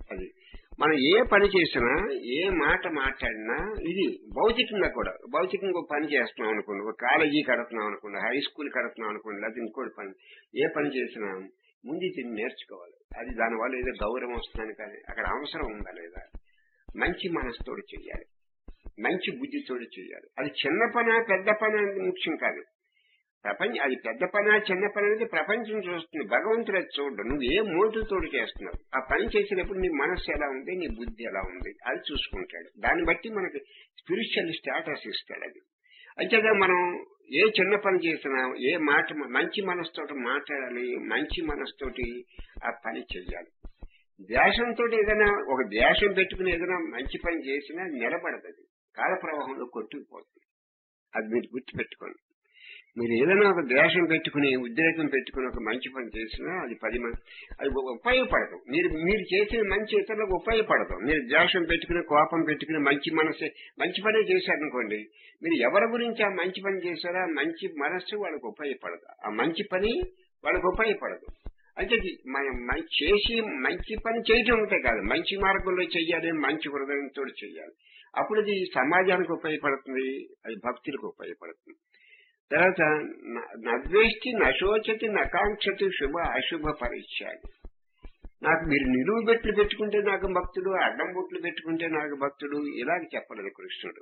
అది మనం ఏ పని చేసినా ఏ మాట మాట్లాడినా ఇది భౌతికంగా కూడా భౌతికంగా ఒక పని చేస్తున్నాం అనుకోండి ఒక కాలేజీ కడుతున్నాం అనుకోండి హై స్కూల్ కడుతున్నాం అనుకోండి లేకపోతే ఇంకోటి పని ఏ పని చేసినా ముందు ఇది నేర్చుకోవాలి అది దానివల్ల ఏదో గౌరవం వస్తుందని కానీ అక్కడ అవసరం ఉందా లేదా మంచి మనసుతోడు చెయ్యాలి మంచి బుద్ధితోడు చెయ్యాలి అది చిన్న పని పెద్ద పని అనేది ముఖ్యం కాదు ప్రపంచం అది పెద్ద పని చిన్న పని అనేది ప్రపంచం చూస్తుంది భగవంతుడు అది చూడు నువ్వు ఏ మోటుతోడు చేస్తున్నావు ఆ పని చేసినప్పుడు నీ మనస్సు ఎలా ఉంది నీ బుద్ధి ఎలా ఉంది అది చూసుకుంటాడు దాన్ని బట్టి మనకి స్పిరిచువల్ స్టేటస్ ఇస్తాడు అది అంతేగా మనం ఏ చిన్న పని చేసినా ఏ మాట మంచి మనసుతోటి మాట్లాడాలి మంచి మనసుతోటి ఆ పని చెయ్యాలి ద్వేషంతో ఏదైనా ఒక ద్వేషం పెట్టుకుని ఏదైనా మంచి పని చేసినా నిలబడదు అది కాల ప్రవాహంలో కొట్టుకుపోతుంది అది మీరు గుర్తుపెట్టుకోండి మీరు ఏదైనా ఒక ద్వేషం పెట్టుకుని ఉద్రేకం పెట్టుకుని ఒక మంచి పని చేసినా అది పది మంది అది ఉపయోగపడదు మీరు మీరు చేసిన మంచి ఇతరులకు ఉపయోగపడదు మీరు ద్వేషం పెట్టుకుని కోపం పెట్టుకుని మంచి మనసు మంచి పనే చేశారనుకోండి మీరు ఎవరి గురించి ఆ మంచి పని చేశారో ఆ మంచి మనస్సు వాళ్ళకి ఉపయోగపడదు ఆ మంచి పని వాళ్ళకి ఉపయోగపడదు అంటే ఇది మనం మం- చేసి మంచి పని చేయటం ఉంటే కాదు మంచి మార్గంలో చెయ్యాలి మంచి హృదయంతో చెయ్యాలి అప్పుడు అది సమాజానికి ఉపయోగపడుతుంది అది భక్తులకు ఉపయోగపడుతుంది తర్వాత న- నద్వేష్టి నశోచతి నకాంక్షతి శుభ అశుభ పరిచయాలు నాకు మీరు నిలువు బెట్లు పెట్టుకుంటే నాకు భక్తుడు అడ్డం బొట్లు పెట్టుకుంటే నాకు భక్తుడు ఇలాగ చెప్పలేదు కృష్ణుడు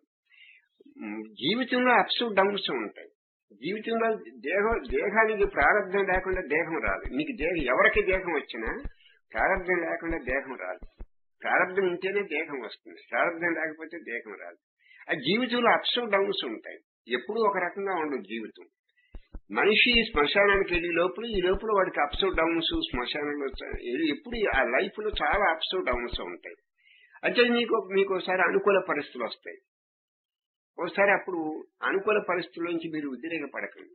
ఉమ్, జీవితంలో అప్స్ డౌన్స్ ఉంటాయి జీవితంలో దేహ దేహానికి ప్రారంభం లేకుండా దేహం రాదు నీకు దేహం ఎవరికి దేహం వచ్చినా ప్రారంభం లేకుండా దేహం రాదు ప్రారంభం ఉంటేనే దేహం వస్తుంది ప్రారంభం లేకపోతే దేహం రాదు ఆ జీవితంలో అప్స్ డౌన్స్ ఉంటాయి ఎప్పుడూ ఒక రకంగా ఉండదు జీవితం మనిషి శ్మశానానికి వెళ్ళే లోపల ఈ లోపల వాడికి అప్స్ డౌన్స్ శ్మశానంలో చ- ఎప్పుడు ఆ లైఫ్ లో చాలా అప్స్ డౌన్స్ ఉంటాయి అంటే మీకు మీకు ఒకసారి అనుకూల పరిస్థితులు వస్తాయి ఒకసారి అప్పుడు అనుకూల పరిస్థితుల నుంచి మీరు ఉద్రేకపడకండి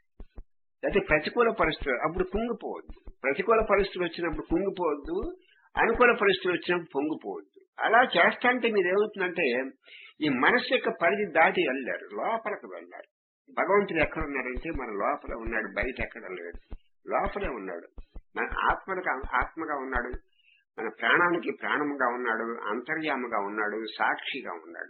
అయితే ప్రతికూల పరిస్థితులు అప్పుడు కుంగిపోవద్దు ప్రతికూల పరిస్థితులు వచ్చినప్పుడు కుంగిపోవద్దు అనుకూల పరిస్థితులు వచ్చినప్పుడు పొంగిపోవద్దు అలా చేస్తా అంటే మీరు ఏమవుతుందంటే ఈ మనసు యొక్క పరిధి దాటి వెళ్ళారు లోపలికి వెళ్ళారు భగవంతుడు ఎక్కడ ఉన్నాడంటే మన లోపల ఉన్నాడు బయట ఎక్కడ లేడు లోపలే ఉన్నాడు మన ఆత్మలకు ఆత్మగా ఉన్నాడు మన ప్రాణానికి ప్రాణముగా ఉన్నాడు అంతర్యాముగా ఉన్నాడు సాక్షిగా ఉన్నాడు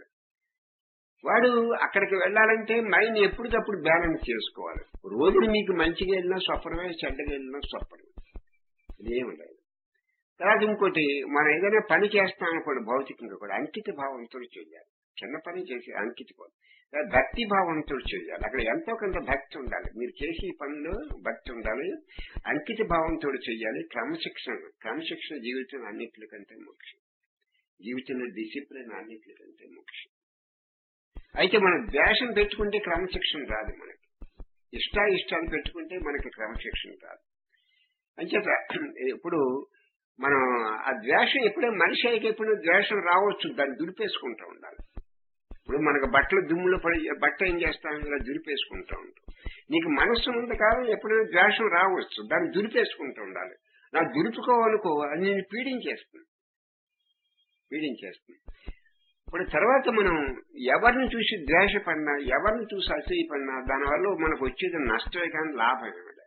వాడు అక్కడికి వెళ్ళాలంటే మైండ్ ఎప్పటికప్పుడు బ్యాలెన్స్ చేసుకోవాలి రోజులు మీకు మంచిగా వెళ్ళినా స్వప్నమే చెడ్డగా వెళ్ళినా స్వప్నమే ఇదేమి లేదు తర్వాత ఇంకోటి మనం ఏదైనా పని చేస్తాం అనుకోండి భౌతికంగా కూడా అంకిత భావంతో చేయాలి చిన్న పని చేసి అంకిత భావం తర్వాత భక్తి భావంతో చేయాలి అక్కడ ఎంతో కొంత భక్తి ఉండాలి మీరు చేసే పనిలో భక్తి ఉండాలి అంకిత భావంతో చేయాలి క్రమశిక్షణ క్రమశిక్షణ జీవితం అన్నిటికంటే ముఖ్యం జీవితంలో డిసిప్లిన్ అన్నిటికంటే ముఖ్యం అయితే మనం ద్వేషం పెట్టుకుంటే క్రమశిక్షణ రాదు మనకి ఇష్ట ఇష్టాలు పెట్టుకుంటే మనకి క్రమశిక్షణ రాదు అంచేత ఇప్పుడు మనం ఆ ద్వేషం ఎప్పుడో మనిషి అయితే ఎప్పుడో ద్వేషం రావచ్చు దాన్ని దులిపేసుకుంటూ ఉండాలి ఇప్పుడు మనకు బట్టలు దుమ్ములో పడి బట్ట ఏం చేస్తాం ఇలా దులిపేసుకుంటూ ఉంటాం నీకు మనస్సు ఉంది కాదు ఎప్పుడైనా ద్వేషం రావచ్చు దాన్ని దులిపేసుకుంటూ ఉండాలి నా దులుపుకోవనుకో అది నేను పీడించేస్తుంది పీడించేస్తుంది ఇప్పుడు తర్వాత మనం ఎవరిని చూసి ద్వేషపడినా ఎవరిని చూసి అసూయపడినా దానివల్ల మనకు వచ్చేది నష్టమే కానీ లాభమే కూడా.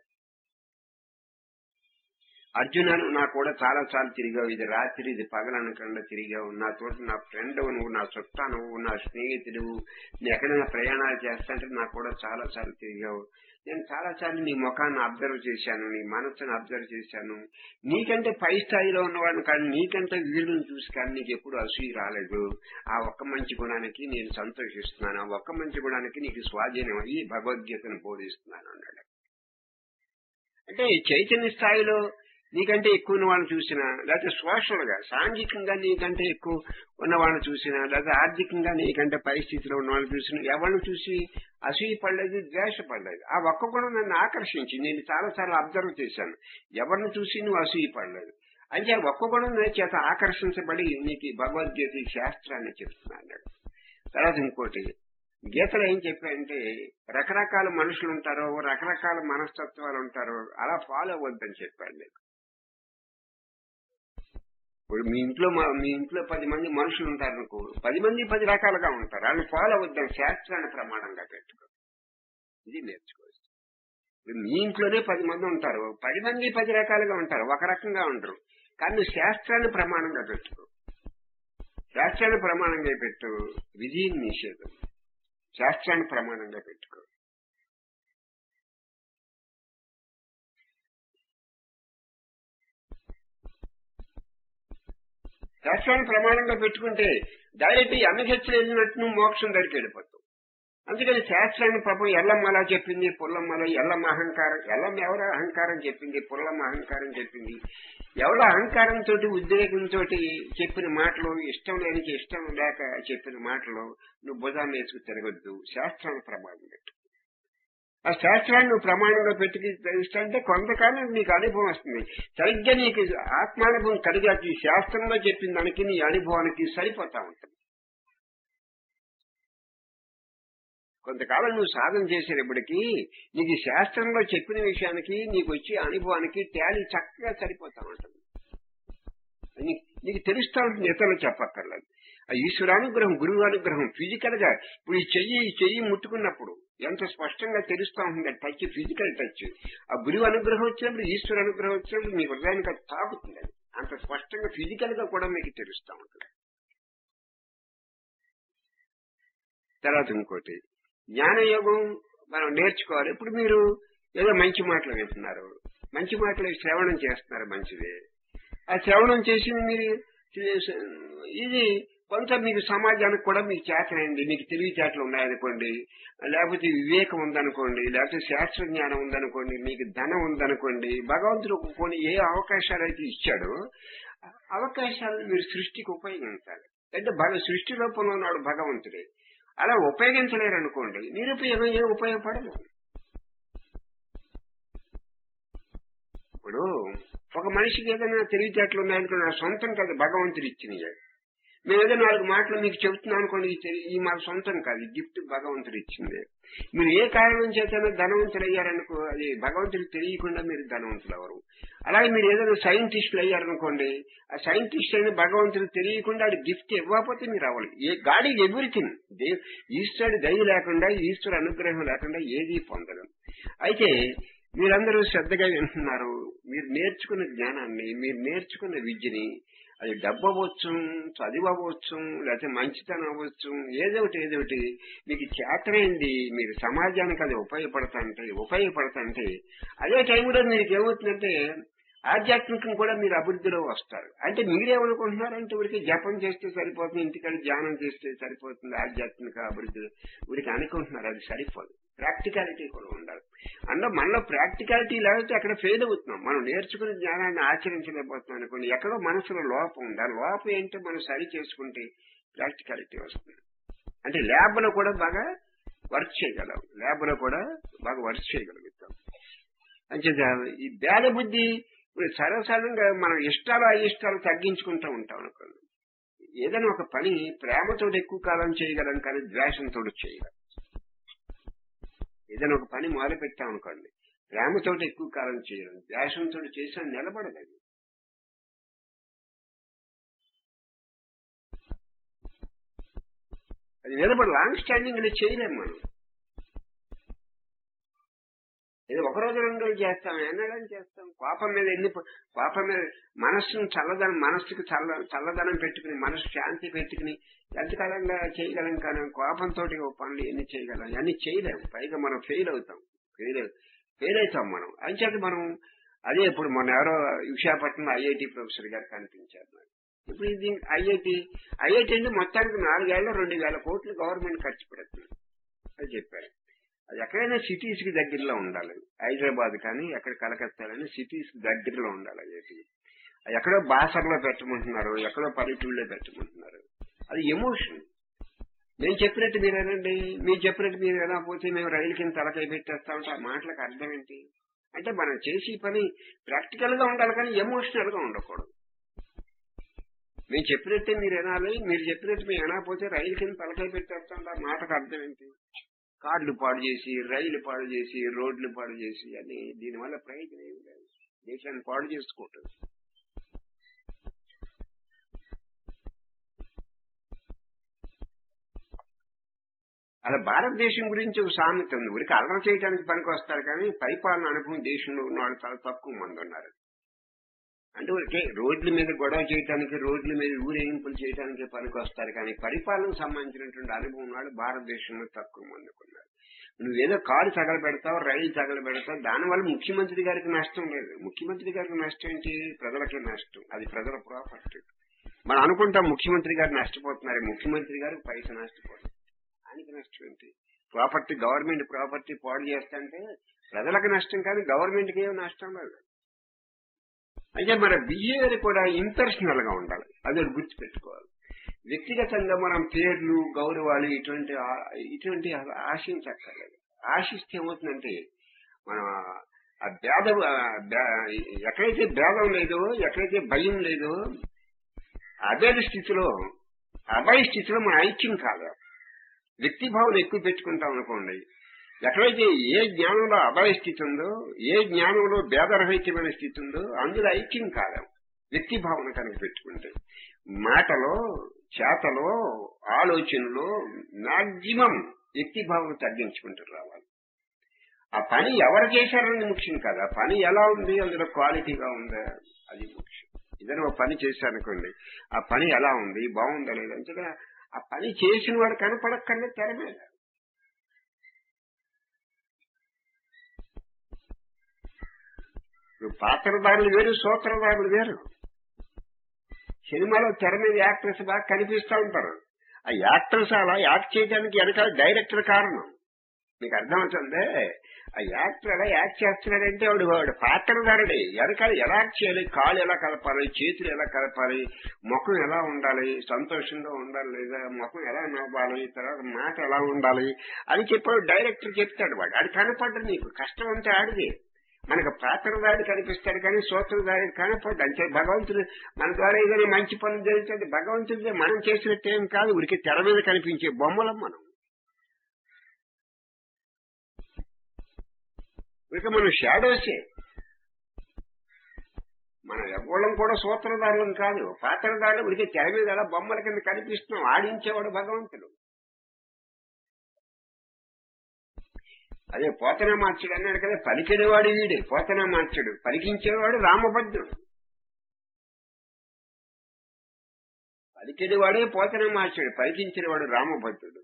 అర్జునను నా కూడా చాలా సార్లు తిరిగావు ఇది రాత్రి ఇది పగలనకుండా తిరిగావు నా తోట నా ఫ్రెండ్ నువ్వు నా చుట్టా నువ్వు నా స్నేహితుడు నేను ఎక్కడైనా ప్రయాణాలు చేస్తాంటే నాకు కూడా చాలా సార్లు తిరిగావు నేను చాలా సార్లు నీ ముఖాన్ని అబ్జర్వ్ చేశాను నీ మనసును అబ్జర్వ్ చేశాను నీకంటే పై స్థాయిలో ఉన్నవాడిని కానీ నీకంటే వీళ్ళని చూసి కానీ నీకు ఎప్పుడు అసూయ రాలేదు ఆ ఒక్క మంచి గుణానికి నేను సంతోషిస్తున్నాను ఆ ఒక్క మంచి గుణానికి నీకు స్వాధీనం అయ్యి భగవద్గీతను బోధిస్తున్నాను అన్నాడు అంటే ఈ చైతన్య స్థాయిలో నీకంటే ఎక్కువ ఉన్న వాళ్ళని చూసినా లేకపోతే సోషల్ గా సాంఘికంగా నీకంటే ఎక్కువ ఉన్న వాళ్ళని చూసినా లేకపోతే ఆర్థికంగా నీకంటే పరిస్థితిలో ఉన్న వాళ్ళని చూసినా ఎవరిని చూసి అసూయ పడలేదు ద్వేష పడలేదు ఆ ఒక్క గుణం నన్ను ఆకర్షించి నేను చాలా సార్లు అబ్జర్వ్ చేశాను ఎవరిని చూసి నువ్వు అసూయ పడలేదు అంటే ఆ ఒక్క గుణం నా చేత ఆకర్షించబడి నీకు ఈ భగవద్గీత ఈ శాస్త్రాన్ని చెప్తున్నాను తర్వాత ఇంకోటి గీతలో ఏం చెప్పాయంటే రకరకాల మనుషులు ఉంటారో రకరకాల మనస్తత్వాలు ఉంటారో అలా ఫాలో అవ్వద్దని చెప్పాను నేను ఇప్పుడు మీ ఇంట్లో మా- మీ ఇంట్లో పది మంది మనుషులు ఉంటారు అనుకో పది మంది పది రకాలుగా ఉంటారు వాళ్ళని ఫాలో అవ్వద్దని శాస్త్రాన్ని ప్రమాణంగా పెట్టుకో ఇది నేర్చుకోవచ్చు ఇప్పుడు మీ ఇంట్లోనే పది మంది ఉంటారు పది మంది పది రకాలుగా ఉంటారు ఒక రకంగా ఉండరు కానీ నువ్వు శాస్త్రాన్ని ప్రమాణంగా పెట్టుకో శాస్త్రాన్ని ప్రమాణంగా పెట్టు విధిని నిషేధం శాస్త్రాన్ని ప్రమాణంగా పెట్టుకో శాస్త్రాన్ని ప్రమాణంగా పెట్టుకుంటే డైరెక్ట్ ఈ అన్ని చర్చలు వెళ్ళినట్టు నువ్వు మోక్షం దగ్గరికి వెళ్ళిపోతావు అందుకని శాస్త్రాన్ని పాపం ఎల్లమ్మ అలా చెప్పింది పుల్లమ్మల ఎల్లమ్మ అహంకారం ఎల్లమ్మ ఎవరో అహంకారం చెప్పింది పుల్లమ్మ అహంకారం చెప్పింది ఎవరో అహంకారంతో ఉద్రేకంతో చెప్పిన మాటలు ఇష్టం లేనికి ఇష్టం లేక చెప్పిన మాటలు నువ్వు భుజాన్ని వేసుకు తిరగొద్దు శాస్త్రాన్ని ప్రమాణం పెట్టు ఆ శాస్త్రాన్ని నువ్వు ప్రమాణంగా పెట్టుకు తెలుస్తుంటే కొంతకాలం నీకు అనుభవం వస్తుంది సరిగ్గా నీకు ఆత్మానుభవం కలిగాక ఈ శాస్త్రంలో చెప్పిన దానికి నీ అనుభవానికి సరిపోతా ఉంటుంది కొంతకాలం నువ్వు సాధన చేసేటప్పటికి నీకు ఈ శాస్త్రంలో చెప్పిన విషయానికి నీకు వచ్చే అనుభవానికి తేలి చక్కగా సరిపోతా ఉంటుంది నీకు నీకు తెలుస్తా ఉంటుంది ఇతరులు చెప్పక్కర్లేదు ఆ ఈశ్వరానుగ్రహం గురువు అనుగ్రహం ఫిజికల్ గా ఇప్పుడు ఈ చెయ్యి ఈ చెయ్యి ముట్టుకున్నప్పుడు ఎంత స్పష్టంగా తెలుస్తా ఉంటుంది టచ్ ఫిజికల్ టచ్ ఆ గురువు అనుగ్రహం వచ్చినప్పుడు ఈశ్వర అనుగ్రహం వచ్చినప్పుడు మీ హృదయానికి అది తాకుతుంది అది అంత స్పష్టంగా ఫిజికల్ గా కూడా మీకు తెలుస్తా ఉంటుంది తర్వాత ఇంకోటి జ్ఞానయోగం మనం నేర్చుకోవాలి ఇప్పుడు మీరు ఏదో మంచి మాటలు వింటున్నారు మంచి మాటలు శ్రవణం చేస్తున్నారు మంచిదే ఆ శ్రవణం చేసి మీరు ఇది కొంత మీకు సమాజానికి కూడా మీకు చేతనండి మీకు తెలివితేటలు ఉన్నాయనుకోండి లేకపోతే వివేకం ఉందనుకోండి లేకపోతే శాస్త్ర జ్ఞానం ఉందనుకోండి మీకు ధనం ఉందనుకోండి భగవంతుడు కొన్ని ఏ అవకాశాలు అయితే ఇచ్చాడో అవకాశాలను మీరు సృష్టికి ఉపయోగించాలి అంటే భగ సృష్టి రూపంలో ఉన్నాడు భగవంతుడే అలా ఉపయోగించలేరు అనుకోండి నిరుపయోగం ఏం ఉపయోగపడదు ఇప్పుడు ఒక మనిషికి ఏదైనా తెలివితేటలు ఉన్నాయనుకోండి నా సొంతం కాదు భగవంతుడు ఇచ్చినవి మేము ఏదో నాలుగు మాటలు మీకు చెబుతున్నాం అనుకోండి ఈ తెలి- ఈ మా సొంతం కాదు ఈ గిఫ్ట్ భగవంతుడు ఇచ్చింది మీరు ఏ కారణం చేతనే ధనవంతులు అయ్యారనుకో అది భగవంతుడికి తెలియకుండా మీరు ధనవంతులు అవరు అలాగే మీరు ఏదైనా సైంటిస్టులు అయ్యారనుకోండి ఆ సైంటిస్ట్ అయిన భగవంతుడికి తెలియకుండా అది గిఫ్ట్ ఇవ్వకపోతే మీరు అవ్వాలి ఏ గాడి ఎవ్రీథింగ్ దే ఈశ్వరుడి దయ లేకుండా ఈశ్వరు అనుగ్రహం లేకుండా ఏదీ పొందడం అయితే మీరందరూ శ్రద్ధగా వింటున్నారు మీరు నేర్చుకున్న జ్ఞానాన్ని మీరు నేర్చుకున్న విద్యని అది డబ్బు అవ్వచ్చు చదువు అవ్వచ్చు లేకపోతే మంచితనం అవ్వచ్చు ఏదోటి ఏదోటి మీకు చేతనైంది మీరు సమాజానికి అది ఉపయోగపడతాంటే ఉపయోగపడతాంటే అదే టైంలో మీకు ఏమవుతుందంటే ఆధ్యాత్మికం కూడా మీరు అభివృద్ధిలో వస్తారు అంటే మీరేమనుకుంటున్నారంటే ఊరికి జపం చేస్తే సరిపోతుంది ఇంటికాడ ధ్యానం చేస్తే సరిపోతుంది ఆధ్యాత్మిక అభివృద్ధి ఊరికి అనుకుంటున్నారు అది సరిపోదు ప్రాక్టికాలిటీ కూడా ఉండాలి అందులో మనలో ప్రాక్టికాలిటీ లేకపోతే అక్కడ ఫెయిల్ అవుతున్నాం మనం నేర్చుకునే జ్ఞానాన్ని ఆచరించలేకపోతున్నాం అనుకోండి ఎక్కడో మనసులో లోపం ఉంది ఆ లోపం ఏంటో మనం సరి చేసుకుంటే ప్రాక్టికాలిటీ వస్తుంది అంటే ల్యాబ్ లో కూడా బాగా వర్క్ చేయగలం ల్యాబ్ లో కూడా బాగా వర్క్ చేయగలుగుతాం అంచేత ఈ భేద బుద్ధి ఇప్పుడు సర్వసాధారణంగా మనం ఇష్టాలు అయిష్టాలు తగ్గించుకుంటూ ఉంటాం అనుకోండి ఏదైనా ఒక పని ప్రేమతో ఎక్కువ కాలం చేయగలం కానీ ద్వేషంతో చేయగలం ఏదైనా ఒక పని మొదలు పెట్టాం అనుకోండి ప్రేమతో ఎక్కువ కాలం చేయడం ద్వేషంతో చేసినా నిలబడదు అది అది నిలబడి లాంగ్ స్టాండింగ్ చేయలేము మనం ఇది ఒక రోజు రెండు రోజులు చేస్తాం ఎన్నడని చేస్తాం కోపం మీద ఎన్ని ప- కోపం మీద మనస్సును చల్లదనం మనస్సుకి చల్ల చల్లదనం పెట్టుకుని మనస్సు శాంతి పెట్టుకుని ఎంతకాలంగా చేయగలం కానీ కోపంతో పనులు ఎన్ని చేయగలం అన్ని చేయలేము పైగా మనం ఫెయిల్ అవుతాం ఫెయిల్ ఫెయిల్ అవుతాం మనం అంచేత మనం అదే ఇప్పుడు మొన్న ఎవరో విశాఖపట్నంలో ఐఐటి ప్రొఫెసర్ గారు కనిపించారు నాకు ఇప్పుడు ఇది ఐఐటి ఐఐటి అంటే మొత్తానికి నాలుగేళ్ల రెండు వేల కోట్లు గవర్నమెంట్ ఖర్చు పెడుతుంది అది చెప్పారు అది ఎక్కడైనా సిటీస్ కి దగ్గరలో ఉండాలి హైదరాబాద్ కానీ ఎక్కడ కలకత్తా కానీ సిటీస్ కి దగ్గరలో ఉండాలి ఐఐటి అది ఎక్కడో బాసర్లో పెట్టమంటున్నారు ఎక్కడో పల్లెటూళ్ళలో పెట్టమంటున్నారు అది ఎమోషన్ మేము చెప్పినట్టు మీరేనండి మీరు చెప్పినట్టు మీరు ఎలా పోతే మేము రైలు కింద తలకాయ పెట్టేస్తామంటే ఆ మాటలకు అర్థం ఏంటి అంటే మనం చేసే పని ప్రాక్టికల్ గా ఉండాలి కానీ ఎమోషనల్ గా ఉండకూడదు మేము చెప్పినట్టే మీరు వినాలి మీరు చెప్పినట్టు మేము వినకపోతే రైలు కింద తలకాయ పెట్టేస్తాం ఆ మాటకు అర్థం ఏంటి కార్లు పాడు చేసి రైలు పాడు చేసి రోడ్లు పాడు చేసి అని దీనివల్ల ప్రయోజనం ఏమి లేదు దేశాన్ని పాడు చేసుకుంటుంది అలా భారతదేశం గురించి ఒక సామెత ఉంది ఊరికి అల్లరి చేయడానికి పనికి వస్తారు కానీ పరిపాలన అనుభవం దేశంలో ఉన్న వాళ్ళు చాలా తక్కువ మంది ఉన్నారు అంటే ఊరికే రోడ్ల మీద గొడవ చేయడానికి రోడ్ల మీద ఊరేగింపులు చేయడానికి పనికి వస్తారు కానీ పరిపాలనకు సంబంధించినటువంటి అనుభవం వాళ్ళు భారతదేశంలో తక్కువ మందికి ఉన్నారు నువ్వేదో కారు తగలబెడతావు రైలు తగలబెడతావు దానివల్ల ముఖ్యమంత్రి గారికి నష్టం లేదు ముఖ్యమంత్రి గారికి నష్టం ఏంటి ప్రజలకే నష్టం అది ప్రజల ప్రాపర్టీ మనం అనుకుంటాం ముఖ్యమంత్రి గారు నష్టపోతున్నారు ముఖ్యమంత్రి గారు పైస నష్టపోతుంది ఆయనకి నష్టం ఏంటి ప్రాపర్టీ గవర్నమెంట్ ప్రాపర్టీ పాడు చేస్తుంటే ప్రజలకు నష్టం కానీ గవర్నమెంట్కి ఏం నష్టం లేదు అయితే మన బిహేవియర్ కూడా ఇంపర్సనల్ గా ఉండాలి అది ఒకటి గుర్తుపెట్టుకోవాలి వ్యక్తిగతంగా మనం పేర్లు గౌరవాలు ఇటువంటి ఆ- ఇటువంటి ఆశించక్కర్లేదు ఆశిస్తే ఏమవుతుందంటే మనం ఆ భేద ఆ భే- ఎక్కడైతే భేదం లేదో ఎక్కడైతే భయం లేదో అభేద స్థితిలో అభయ స్థితిలో మన ఐక్యం కాదు వ్యక్తి భావన ఎక్కువ పెట్టుకుంటాం అనుకోండి ఎక్కడైతే ఏ జ్ఞానంలో అభయ స్థితి ఉందో ఏ జ్ఞానంలో భేదరహితమైన స్థితి ఉందో అందులో ఐక్యం కాదు వ్యక్తి భావన కనుక పెట్టుకుంటే మాటలో చేతలో ఆలోచనలో మాక్సిమం వ్యక్తి భావన తగ్గించుకుంటూ రావాలి ఆ పని ఎవరు చేశారని ముఖ్యం కాదు ఆ పని ఎలా ఉంది అందులో క్వాలిటీగా ఉందా అది ముఖ్యం ఏదైనా ఒక పని చేశారనుకోండి ఆ పని ఎలా ఉంది బాగుందా లేదా అంటే ఆ పని చేసిన వాడు కనపడక్కర్లేదు తెర మీద ఇప్పుడు పాత్రదారులు వేరు సూత్రధారులు వేరు సినిమాలో తెర మీద యాక్టర్స్ బాగా కనిపిస్తూ ఉంటారు ఆ యాక్టర్స్ అలా యాక్ట్ చేయడానికి వెనకాల డైరెక్టర్ కారణం మీకు అర్థమవుతుంది ఆ యాక్టర్ ఎలా యాక్ట్ చేస్తున్నాడంటే వాడు వాడు పాత్రధారుడే వెనకాల ఎలా యాక్ట్ చేయాలి కాళ్ళు ఎలా కలపాలి చేతులు ఎలా కలపాలి ముఖం ఎలా ఉండాలి సంతోషంగా ఉండాలి లేదా ముఖం ఎలా నవ్వాలి తర్వాత మాట ఎలా ఉండాలి అని చెప్పాడు డైరెక్టర్ చెప్తాడు వాడు అది కనపడ్డది నీకు కష్టం అంతా ఆడిది మనకు పాత్రదారి కనిపిస్తాడు కానీ సూత్రధారి కనపడ్డు అంటే భగవంతుడు మన ద్వారా ఏదైనా మంచి పనులు జరిగితే భగవంతుడిదే మనం చేసినట్టేం కాదు ఉరికి తెర మీద కనిపించే బొమ్మలం మనం ఇక మనం షాడోసే మన ఎవళ్ళం కూడా సూత్రధారులం కాదు పాత్రధారులు ఉడికే తెర మీద అలా బొమ్మల కింద కనిపిస్తున్నాం ఆడించేవాడు భగవంతుడు అదే పోతన మార్చుడు అన్నాడు కదా పలికినవాడు వీడే పోతన మార్చుడు పలికించేవాడు రామభద్రుడు పలికినవాడే పోతన మార్చుడు పలికించినవాడు రామభద్రుడు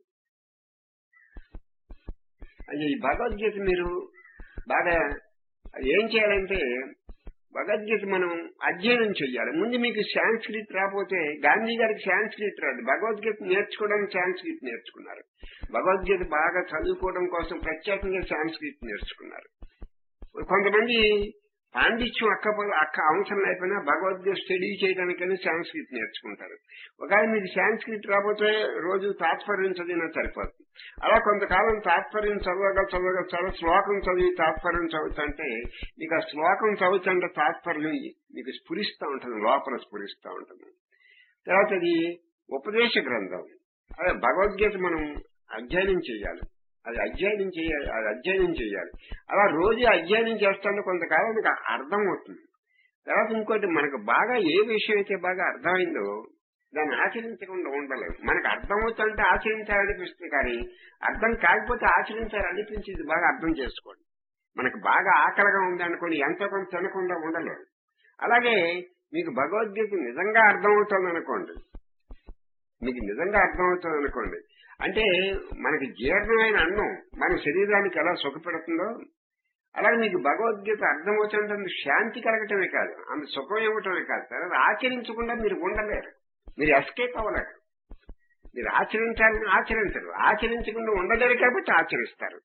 అది ఈ భగవద్గీత మీరు బాగా ఏం చేయాలంటే భగవద్గీత మనం అధ్యయనం చెయ్యాలి ముందు మీకు సాంస్క్రిట్ రాకపోతే గాంధీ గారికి సాంస్క్రిట్ రాదు భగవద్గీత నేర్చుకోవడానికి సాంస్క్రిట్ నేర్చుకున్నారు భగవద్గీత బాగా చదువుకోవడం కోసం ప్రత్యేకంగా సాంస్క్రిట్ నేర్చుకున్నారు కొంతమంది పాండిత్యం అక్క అక్క అవసరం లేకపోయినా భగవద్గీత స్టడీ చేయడానికైనా సాంస్క్రిట్ నేర్చుకుంటారు ఒకవేళ మీకు సాంస్క్రిట్ రాకపోతే రోజు తాత్పర్యం చదివినా సరిపోతుంది అలా కొంతకాలం తాత్పర్యం చదవగా చదవగా చదవ శ్లోకం చదివి తాత్పర్యం చదువుతుంటే మీకు ఆ శ్లోకం చదువుతుంటే తాత్పర్యం మీకు స్ఫురిస్తూ ఉంటుంది లోపల స్ఫురిస్తూ ఉంటుంది తర్వాత అది ఉపదేశ గ్రంథం అదే భగవద్గీత మనం అధ్యయనం చేయాలి అది అధ్యయనం చేయాలి అది అధ్యయనం చేయాలి అలా రోజు అధ్యయనం చేస్తాను కొంతకాలం మీకు అర్థం అవుతుంది తర్వాత ఇంకోటి మనకు బాగా ఏ విషయం అయితే బాగా అర్థమైందో దాన్ని ఆచరించకుండా ఉండలేదు మనకు అర్థం అవుతుంటే ఆచరించాలనిపిస్తుంది కానీ అర్థం కాకపోతే ఆచరించాలనిపించింది బాగా అర్థం చేసుకోండి మనకు బాగా ఆకలిగా ఉంది అనుకోండి ఎంతో కొంత తినకుండా ఉండలేదు అలాగే మీకు భగవద్గీత నిజంగా అర్థమవుతుంది అనుకోండి మీకు నిజంగా అర్థమవుతుంది అనుకోండి అంటే మనకి జీర్ణమైన అన్నం మన శరీరానికి ఎలా సుఖపెడుతుందో అలాగే మీకు భగవద్గీత అర్థమవుతుంటే శాంతి కలగటమే కాదు అంత సుఖం ఇవ్వటమే కాదు తర్వాత ఆచరించకుండా మీరు ఉండలేరు మీరు ఎస్కేప్ అవ్వలేరు మీరు ఆచరించాలని ఆచరించరు ఆచరించకుండా ఉండలేరు కాబట్టి ఆచరిస్తారు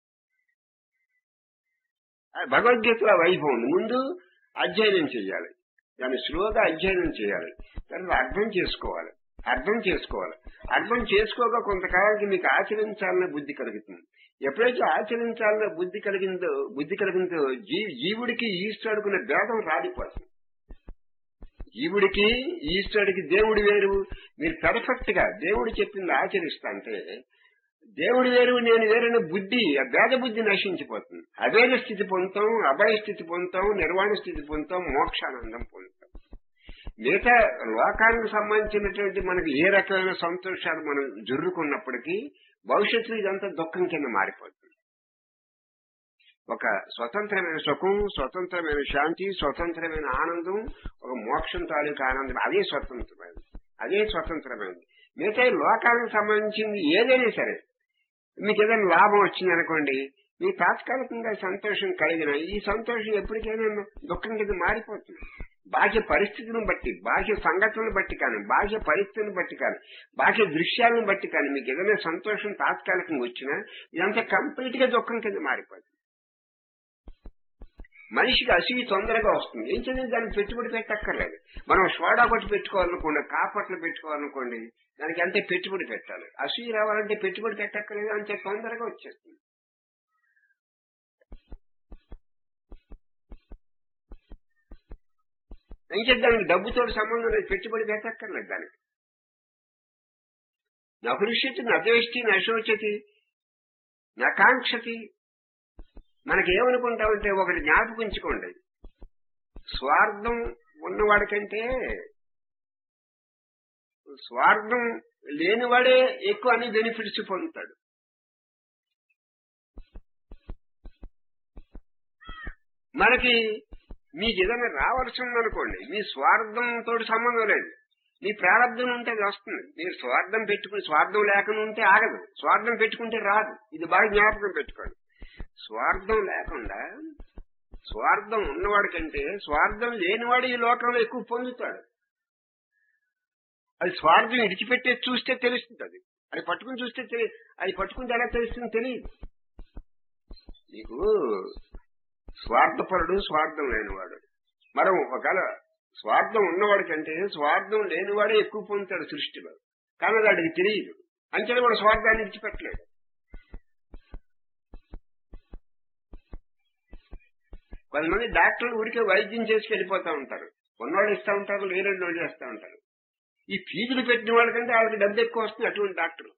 భగవద్గీతలో వైభవం ఉంది ముందు అధ్యయనం చేయాలి దాన్ని స్లోగా అధ్యయనం చేయాలి తర్వాత అర్థం చేసుకోవాలి అర్థం చేసుకోవాలి అర్థం చేసుకోగా కొంతకాలానికి మీకు ఆచరించాలనే బుద్ధి కలుగుతుంది ఎప్పుడైతే ఆచరించాలనే బుద్ధి కలిగిందో బుద్ధి కలిగిందో జీ జీవుడికి ఈశ్వరుడుకునే భేదం రాలిపోతుంది జీవుడికి ఈశ్వరుడికి దేవుడు వేరు మీరు పెర్ఫెక్ట్ గా దేవుడు చెప్పింది ఆచరిస్తా అంటే దేవుడు వేరు నేను వేరైన బుద్ధి ఆ భేద బుద్ధి నశించిపోతుంది అభేద స్థితి పొందుతాం అభయ స్థితి పొందుతాం నిర్వాణ స్థితి పొందుతాం మోక్షానందం పొందుతాం మిగతా లోకానికి సంబంధించినటువంటి మనకి ఏ రకమైన సంతోషాలు మనం జుర్రుకున్నప్పటికీ భవిష్యత్తులో ఇదంతా దుఃఖం కింద మారిపోతుంది ఒక స్వతంత్రమైన సుఖం స్వతంత్రమైన శాంతి స్వతంత్రమైన ఆనందం ఒక మోక్షం తాలూకు ఆనందం అదే స్వతంత్రమైనది అదే స్వతంత్రమైనది మిగతా ఈ లోకానికి సంబంధించింది ఏదైనా సరే మీకు ఏదైనా లాభం వచ్చింది అనుకోండి మీ తాత్కాలికంగా సంతోషం కలిగిన ఈ సంతోషం ఎప్పటికైనా దుఃఖం కింద మారిపోతుంది బాహ్య పరిస్థితులను బట్టి బాహ్య సంఘటనలు బట్టి కానీ బాహ్య పరిస్థితులను బట్టి కానీ బాహ్య దృశ్యాలను బట్టి కానీ మీకు ఏదైనా సంతోషం తాత్కాలికంగా వచ్చినా ఇదంతా కంప్లీట్ గా దుఃఖం కింద మారిపోతుంది మనిషికి అసూయ తొందరగా వస్తుంది ఏం చేయాలి దానికి పెట్టుబడి పెట్టక్కర్లేదు మనం సోడా కొట్టి పెట్టుకోవాలనుకోండి కాపట్లు పెట్టుకోవాలనుకోండి దానికి అంతే పెట్టుబడి పెట్టాలి అసూయ రావాలంటే పెట్టుబడి పెట్టక్కర్లేదు అంతే తొందరగా వచ్చేస్తుంది ఇంకా దానికి డబ్బుతో సంబంధం లేదు పెట్టుబడి పెట్టక్కర్లేదు దానికి నహృష్యతి నద్వేష్టి నశోచతి నకాంక్షతి మనకి ఏమనుకుంటామంటే ఒకటి జ్ఞాపకించుకోండి స్వార్థం ఉన్నవాడికంటే స్వార్థం లేనివాడే ఎక్కువ అన్ని బెనిఫిట్స్ పొందుతాడు మనకి మీకు ఏదైనా రావాల్సి ఉందనుకోండి మీ స్వార్థంతో సంబంధం లేదు మీ ప్రారంభం ఉంటే అది వస్తుంది మీరు స్వార్థం పెట్టుకుని స్వార్థం లేకుండా ఉంటే ఆగదు స్వార్థం పెట్టుకుంటే రాదు ఇది బాగా జ్ఞాపకం పెట్టుకోండి స్వార్థం లేకుండా స్వార్థం ఉన్నవాడి కంటే స్వార్థం లేనివాడు ఈ లోకంలో ఎక్కువ పొందుతాడు అది స్వార్థం ఇడిచిపెట్టే చూస్తే తెలుస్తుంది అది అది పట్టుకుని చూస్తే తెలి- అది పట్టుకుంటే ఎలా తెలుస్తుంది తెలియదు నీకు స్వార్థపరుడు స్వార్థం లేనివాడు మనం ఒకవేళ స్వార్థం ఉన్నవాడి కంటే స్వార్థం లేనివాడే ఎక్కువ పొందుతాడు సృష్టిలో కానీ అది వాడికి తెలియదు అంచెలు వాడు స్వార్థాన్ని విడిచిపెట్టలేడు కొంతమంది డాక్టర్లు ఊరికే వైద్యం చేసి వెళ్ళిపోతా ఉంటారు ఉన్నవాళ్ళు ఇస్తా ఉంటారు లేని వాళ్ళు చేస్తా ఉంటారు ఈ ఫీజులు పెట్టిన వాళ్ళకంటే వాళ్ళకి డబ్బు ఎక్కువ వస్తుంది అటువంటి డాక్టర్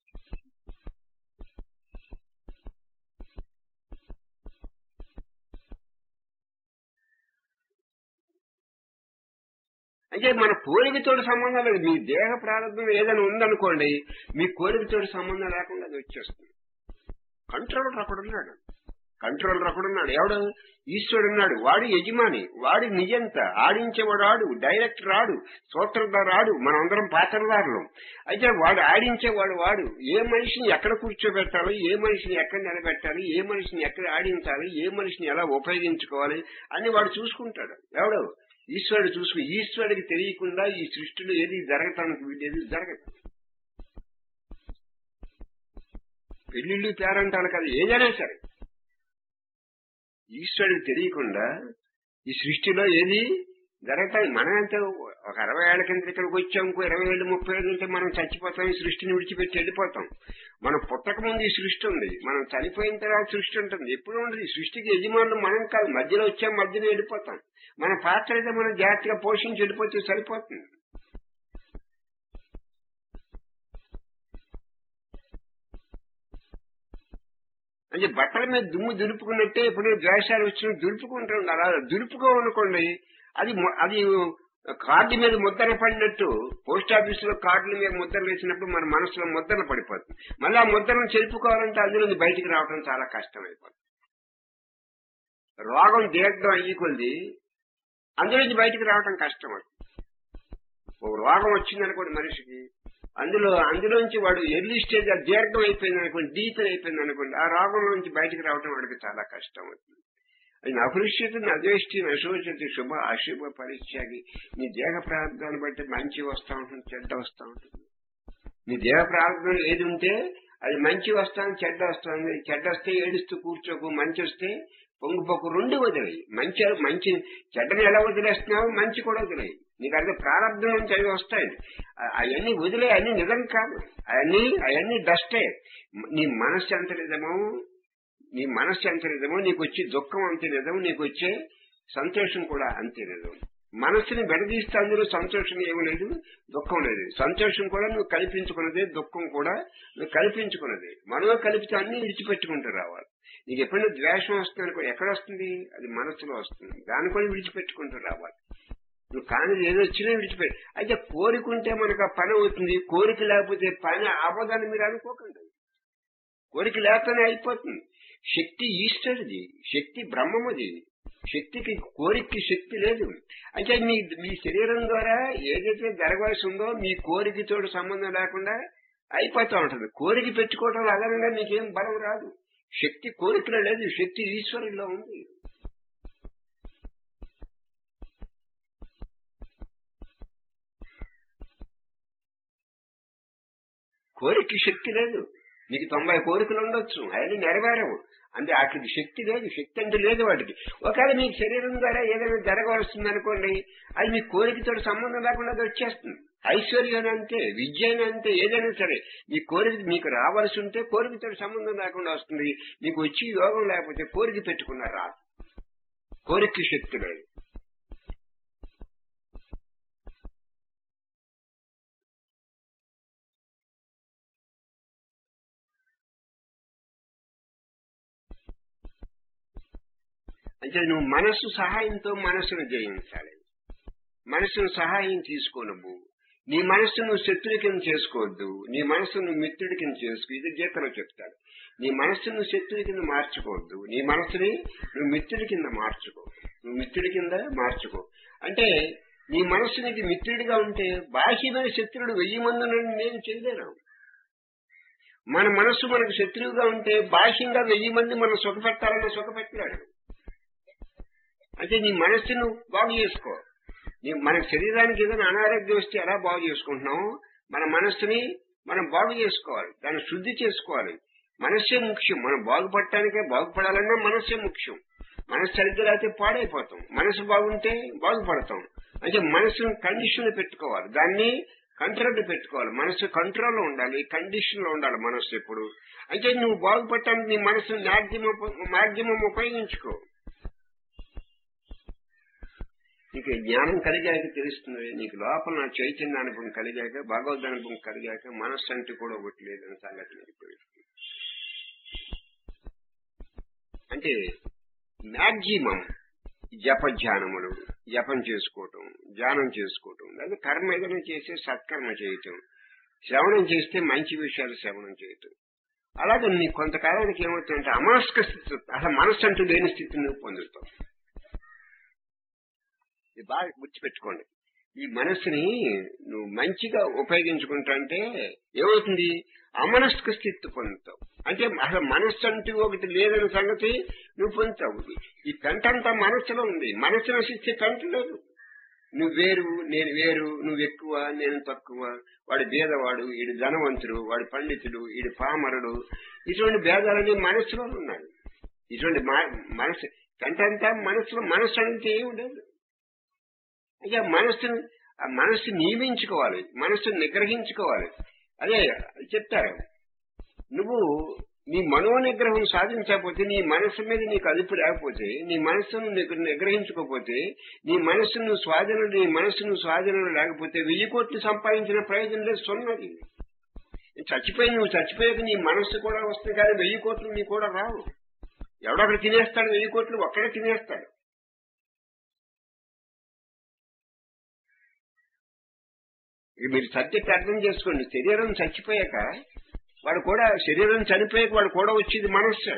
అంటే మన కోరికతోటి సంబంధం లేదు మీ దేహ ప్రారంభం ఏదైనా ఉందనుకోండి మీ కోరికతోటి సంబంధం లేకుండా అది వచ్చేస్తుంది కంట్రోలర్ ఒకడున్నాడు కంట్రోలర్ ఒకడున్నాడు ఎవడు ఈశ్వరుడు ఉన్నాడు వాడు యజమాని వాడి నిజంత ఆడించేవాడు ఆడు డైరెక్టర్ ఆడు సూత్రధారు ఆడు మనందరం పాత్రదారులు అయితే వాడు ఆడించేవాడు వాడు ఏ మనిషిని ఎక్కడ కూర్చోబెట్టాలి ఏ మనిషిని ఎక్కడ నిలబెట్టాలి ఏ మనిషిని ఎక్కడ ఆడించాలి ఏ మనిషిని ఎలా ఉపయోగించుకోవాలి అని వాడు చూసుకుంటాడు ఎవడు ఈశ్వరుడు చూసుకుని ఈశ్వరుడికి తెలియకుండా ఈ సృష్టిలో ఏది జరగటానికి వీడేది జరగదు పెళ్లిళ్ళు పేరంటాలు కదా ఏదైనా సరే ఈశ్వరుడికి తెలియకుండా ఈ సృష్టిలో ఏది జరగటాయి మనం ఎంత ఒక అరవై ఏళ్ల కింద ఇక్కడికి వచ్చాం ఇంకో ఇరవై ఏళ్ళు ముప్పై ఏళ్ళు ఉంటే మనం చచ్చిపోతాం ఈ సృష్టిని విడిచిపెట్టి వెళ్ళిపోతాం మనం పుట్టక ముందు ఈ సృష్టి ఉంది మనం చనిపోయిన తర్వాత సృష్టి ఉంటుంది ఎప్పుడు ఉండదు ఈ సృష్టికి యజమానులు మనం కాదు మధ్యలో వచ్చాం మధ్యలో వెళ్ళిపోతాం మన పాత్ర అయితే మనం జాగ్రత్తగా పోషించి వెళ్ళిపోతే సరిపోతుంది అంటే బట్టల మీద దుమ్ము దులుపుకున్నట్టే ఇప్పుడు ద్వేషాలు వచ్చిన దులుపుకుంటాం అలా దులుపుకోమనుకోండి అది మొ- అది కార్డు మీద ముద్ర పడినట్టు పోస్ట్ ఆఫీస్ లో కార్డుల మీద ముద్రలు వేసినప్పుడు మన మనసులో ముద్రలు పడిపోతుంది మళ్ళీ ఆ ముద్రను చెరుపుకోవాలంటే అందులో నుంచి బయటికి రావడం చాలా కష్టం అయిపోతుంది రోగం దీర్ఘం అయ్యి కొద్ది అందులో నుంచి బయటికి రావడం కష్టం అవుతుంది ఓ రోగం వచ్చిందనుకోండి మనిషికి అందులో అందులోంచి వాడు ఎర్లీ స్టేజ్ ఆ దీర్ఘం అయిపోయింది అనుకోండి డీప్ అయిపోయింది అనుకోండి ఆ రోగం నుంచి బయటికి రావడం వాడికి చాలా కష్టం అవుతుంది అది అపరిష్యత అద్వేష్టి నశోచతి శుభ అశుభ పరిత్యాగి నీ దేహ ప్రారంభాన్ని బట్టి మంచి వస్తా ఉంటుంది చెడ్డ వస్తా ఉంటుంది నీ దేహ ప్రారంభం ఏది ఉంటే అది మంచి వస్తాను చెడ్డ వస్తుంది చెడ్డ వస్తే ఏడుస్తూ కూర్చోకు మంచి వస్తే పొంగిపోకు రెండు వదిలేయి మంచి మంచి చెడ్డని ఎలా వదిలేస్తున్నావు మంచి కూడా వదిలేయి నీకు అదే ప్రారంభం నుంచి అవి వస్తాయి అవన్నీ వదిలే అన్ని నిజం కాదు అవన్నీ అవన్నీ డస్టే నీ మనస్సు ఎంత నిజమో నీ మనస్సు ఎంత నిజమో నీకు వచ్చే దుఃఖం అంతే నిజం నీకు వచ్చే సంతోషం కూడా అంతే నిజం మనస్సుని బెడదీస్తే అందులో సంతోషం ఏమీ లేదు దుఃఖం లేదు సంతోషం కూడా నువ్వు కల్పించుకున్నదే దుఃఖం కూడా నువ్వు కల్పించుకున్నదే మనలో కలిపితే అన్ని విడిచిపెట్టుకుంటూ రావాలి నీకు ఎప్పుడైనా ద్వేషం వస్తుంది అనుకో ఎక్కడ వస్తుంది అది మనసులో వస్తుంది దాన్ని కూడా విడిచిపెట్టుకుంటూ రావాలి నువ్వు కానీ ఏదో వచ్చినా విడిచిపెట్టి అయితే కోరికుంటే మనకు ఆ పని అవుతుంది కోరిక లేకపోతే పని అవ్వదని మీరు అనుకోకండి కోరిక లేకపోతే అయిపోతుంది శక్తి ఈశ్వరుది శక్తి బ్రహ్మముది శక్తికి కోరికకి శక్తి లేదు అంటే మీ మీ శరీరం ద్వారా ఏదైతే జరగవలసి ఉందో మీ కోరికతో సంబంధం లేకుండా అయిపోతూ ఉంటుంది కోరిక పెట్టుకోవడం అదనంగా మీకేం బలం రాదు శక్తి కోరికలో లేదు శక్తి ఈశ్వరుల్లో ఉంది కోరిక శక్తి లేదు నీకు తొంభై కోరికలు ఉండొచ్చు అవన్నీ నెరవేరవు అంటే వాటికి శక్తి లేదు శక్తి అంటే లేదు వాటికి ఒకవేళ మీ శరీరం ద్వారా ఏదైనా జరగవలసింది అనుకోండి అది మీ కోరికతో సంబంధం లేకుండా అది వచ్చేస్తుంది ఐశ్వర్యం అంతే విద్య అయినా అంతే ఏదైనా సరే మీ కోరిక మీకు రావాల్సి ఉంటే కోరికతో సంబంధం లేకుండా వస్తుంది మీకు వచ్చి యోగం లేకపోతే కోరిక పెట్టుకున్నారు రాదు కోరిక శక్తి లేదు అంటే నువ్వు మనస్సు సహాయంతో మనస్సును జయించాలి మనస్సును సహాయం తీసుకో నువ్వు నీ మనస్సు నువ్వు శత్రుడి కింద చేసుకోవద్దు నీ మనస్సు నువ్వు మిత్రుడి కింద చేసుకో ఇది గీతలో చెప్తాడు నీ మనస్సు నువ్వు శత్రుడి కింద మార్చుకోవద్దు నీ మనస్సుని నువ్వు మిత్రుడి కింద మార్చుకో నువ్వు మిత్రుడి కింద మార్చుకో అంటే నీ మనస్సు నీకు మిత్రుడిగా ఉంటే బాహ్యమైన శత్రుడు వెయ్యి మంది ఉన్నాడని నేను చేయలేను మన మనస్సు మనకు శత్రువుగా ఉంటే బాహ్యంగా వెయ్యి మంది మనం సుఖపెట్టాలని సుఖపెట్టలేడు అంటే నీ మనస్సును బాగు చేసుకో నీ మన శరీరానికి ఏదైనా అనారోగ్యం వస్తే ఎలా బాగు చేసుకుంటున్నాం మన మనస్సుని మనం బాగు చేసుకోవాలి దాన్ని శుద్ధి చేసుకోవాలి మనస్సే ముఖ్యం మనం బాగుపడటానికే బాగుపడాలన్నా మనస్సే ముఖ్యం మనస్సు సరిగ్గా లేకపోతే పాడైపోతాం మనసు బాగుంటే బాగుపడతాం అంటే మనసును కండిషన్ పెట్టుకోవాలి దాన్ని కంట్రోల్ పెట్టుకోవాలి మనసు కంట్రోల్లో ఉండాలి కండిషన్ లో ఉండాలి మనస్సు ఎప్పుడు అంటే నువ్వు బాగుపడటానికి నీ మనసు మాధ్యమం మాధ్యమం ఉపయోగించుకో నీకు జ్ఞానం కలిగాక తెలుస్తుంది నీకు లోపల నా చైతన్య అనుభవం కలిగాక భగవద్ అనుభవం కలిగాక మనస్సు అంటే కూడా ఒకటి లేదని సంగతి నీకు తెలుస్తుంది అంటే మ్యాక్సిమం జప ధ్యానములు జపం చేసుకోవటం ధ్యానం చేసుకోవటం లేదా కర్మ ఏదైనా చేసే సత్కర్మ చేయటం శ్రవణం చేస్తే మంచి విషయాలు శ్రవణం చేయటం అలాగే నీ కొంతకాలానికి ఏమవుతుందంటే అమాస్క స్థితి అసలు మనస్సు అంటూ లేని స్థితిని నువ్వు పొందుతావు ఇది బాగా గుర్తుపెట్టుకోండి ఈ మనస్సుని నువ్వు మంచిగా ఉపయోగించుకుంటుంటే ఏమవుతుంది అమనస్క స్థితి పొందుతావు అంటే అసలు మనస్సు అంటూ ఒకటి లేదనే సంగతి నువ్వు పొందుతావు ఈ పెంటంతా మనస్సులో ఉంది మనస్సు నశిస్తే పెంట లేదు నువ్వు వేరు నేను వేరు నువ్వు ఎక్కువ నేను తక్కువ వాడు భేదవాడు వీడు ధనవంతుడు వాడు పండితుడు వీడు పామరుడు ఇటువంటి భేదాలన్నీ మనస్సులో ఉన్నాయి ఇటువంటి మనసు పెంటంతా మనస్సులో మనస్సు అంటే ఏమి లేదు అంటే మనస్సును ఆ మనస్సు నియమించుకోవాలి మనస్సును నిగ్రహించుకోవాలి అదే చెప్తారు నువ్వు నీ మనో నిగ్రహం సాధించకపోతే నీ మనస్సు మీద నీకు అదుపు లేకపోతే నీ మనస్సును నీకు నిగ్రహించుకోకపోతే నీ మనస్సును స్వాధీనం నీ మనస్సును స్వాధీనం లేకపోతే వెయ్యి కోట్లు సంపాదించిన ప్రయోజనం లేదు సున్నది చచ్చిపోయి నువ్వు చచ్చిపోయాక నీ మనస్సు కూడా వస్తుంది కానీ వెయ్యి కోట్లు నీ కూడా రావు ఎవడొక్కడ తినేస్తాడు వెయ్యి కోట్లు ఒక్కడే తినేస్తాడు మీరు సబ్జెక్ట్ అర్థం చేసుకోండి శరీరం చచ్చిపోయాక వాడు కూడా శరీరం చనిపోయాక వాడు కూడా వచ్చేది మనస్సు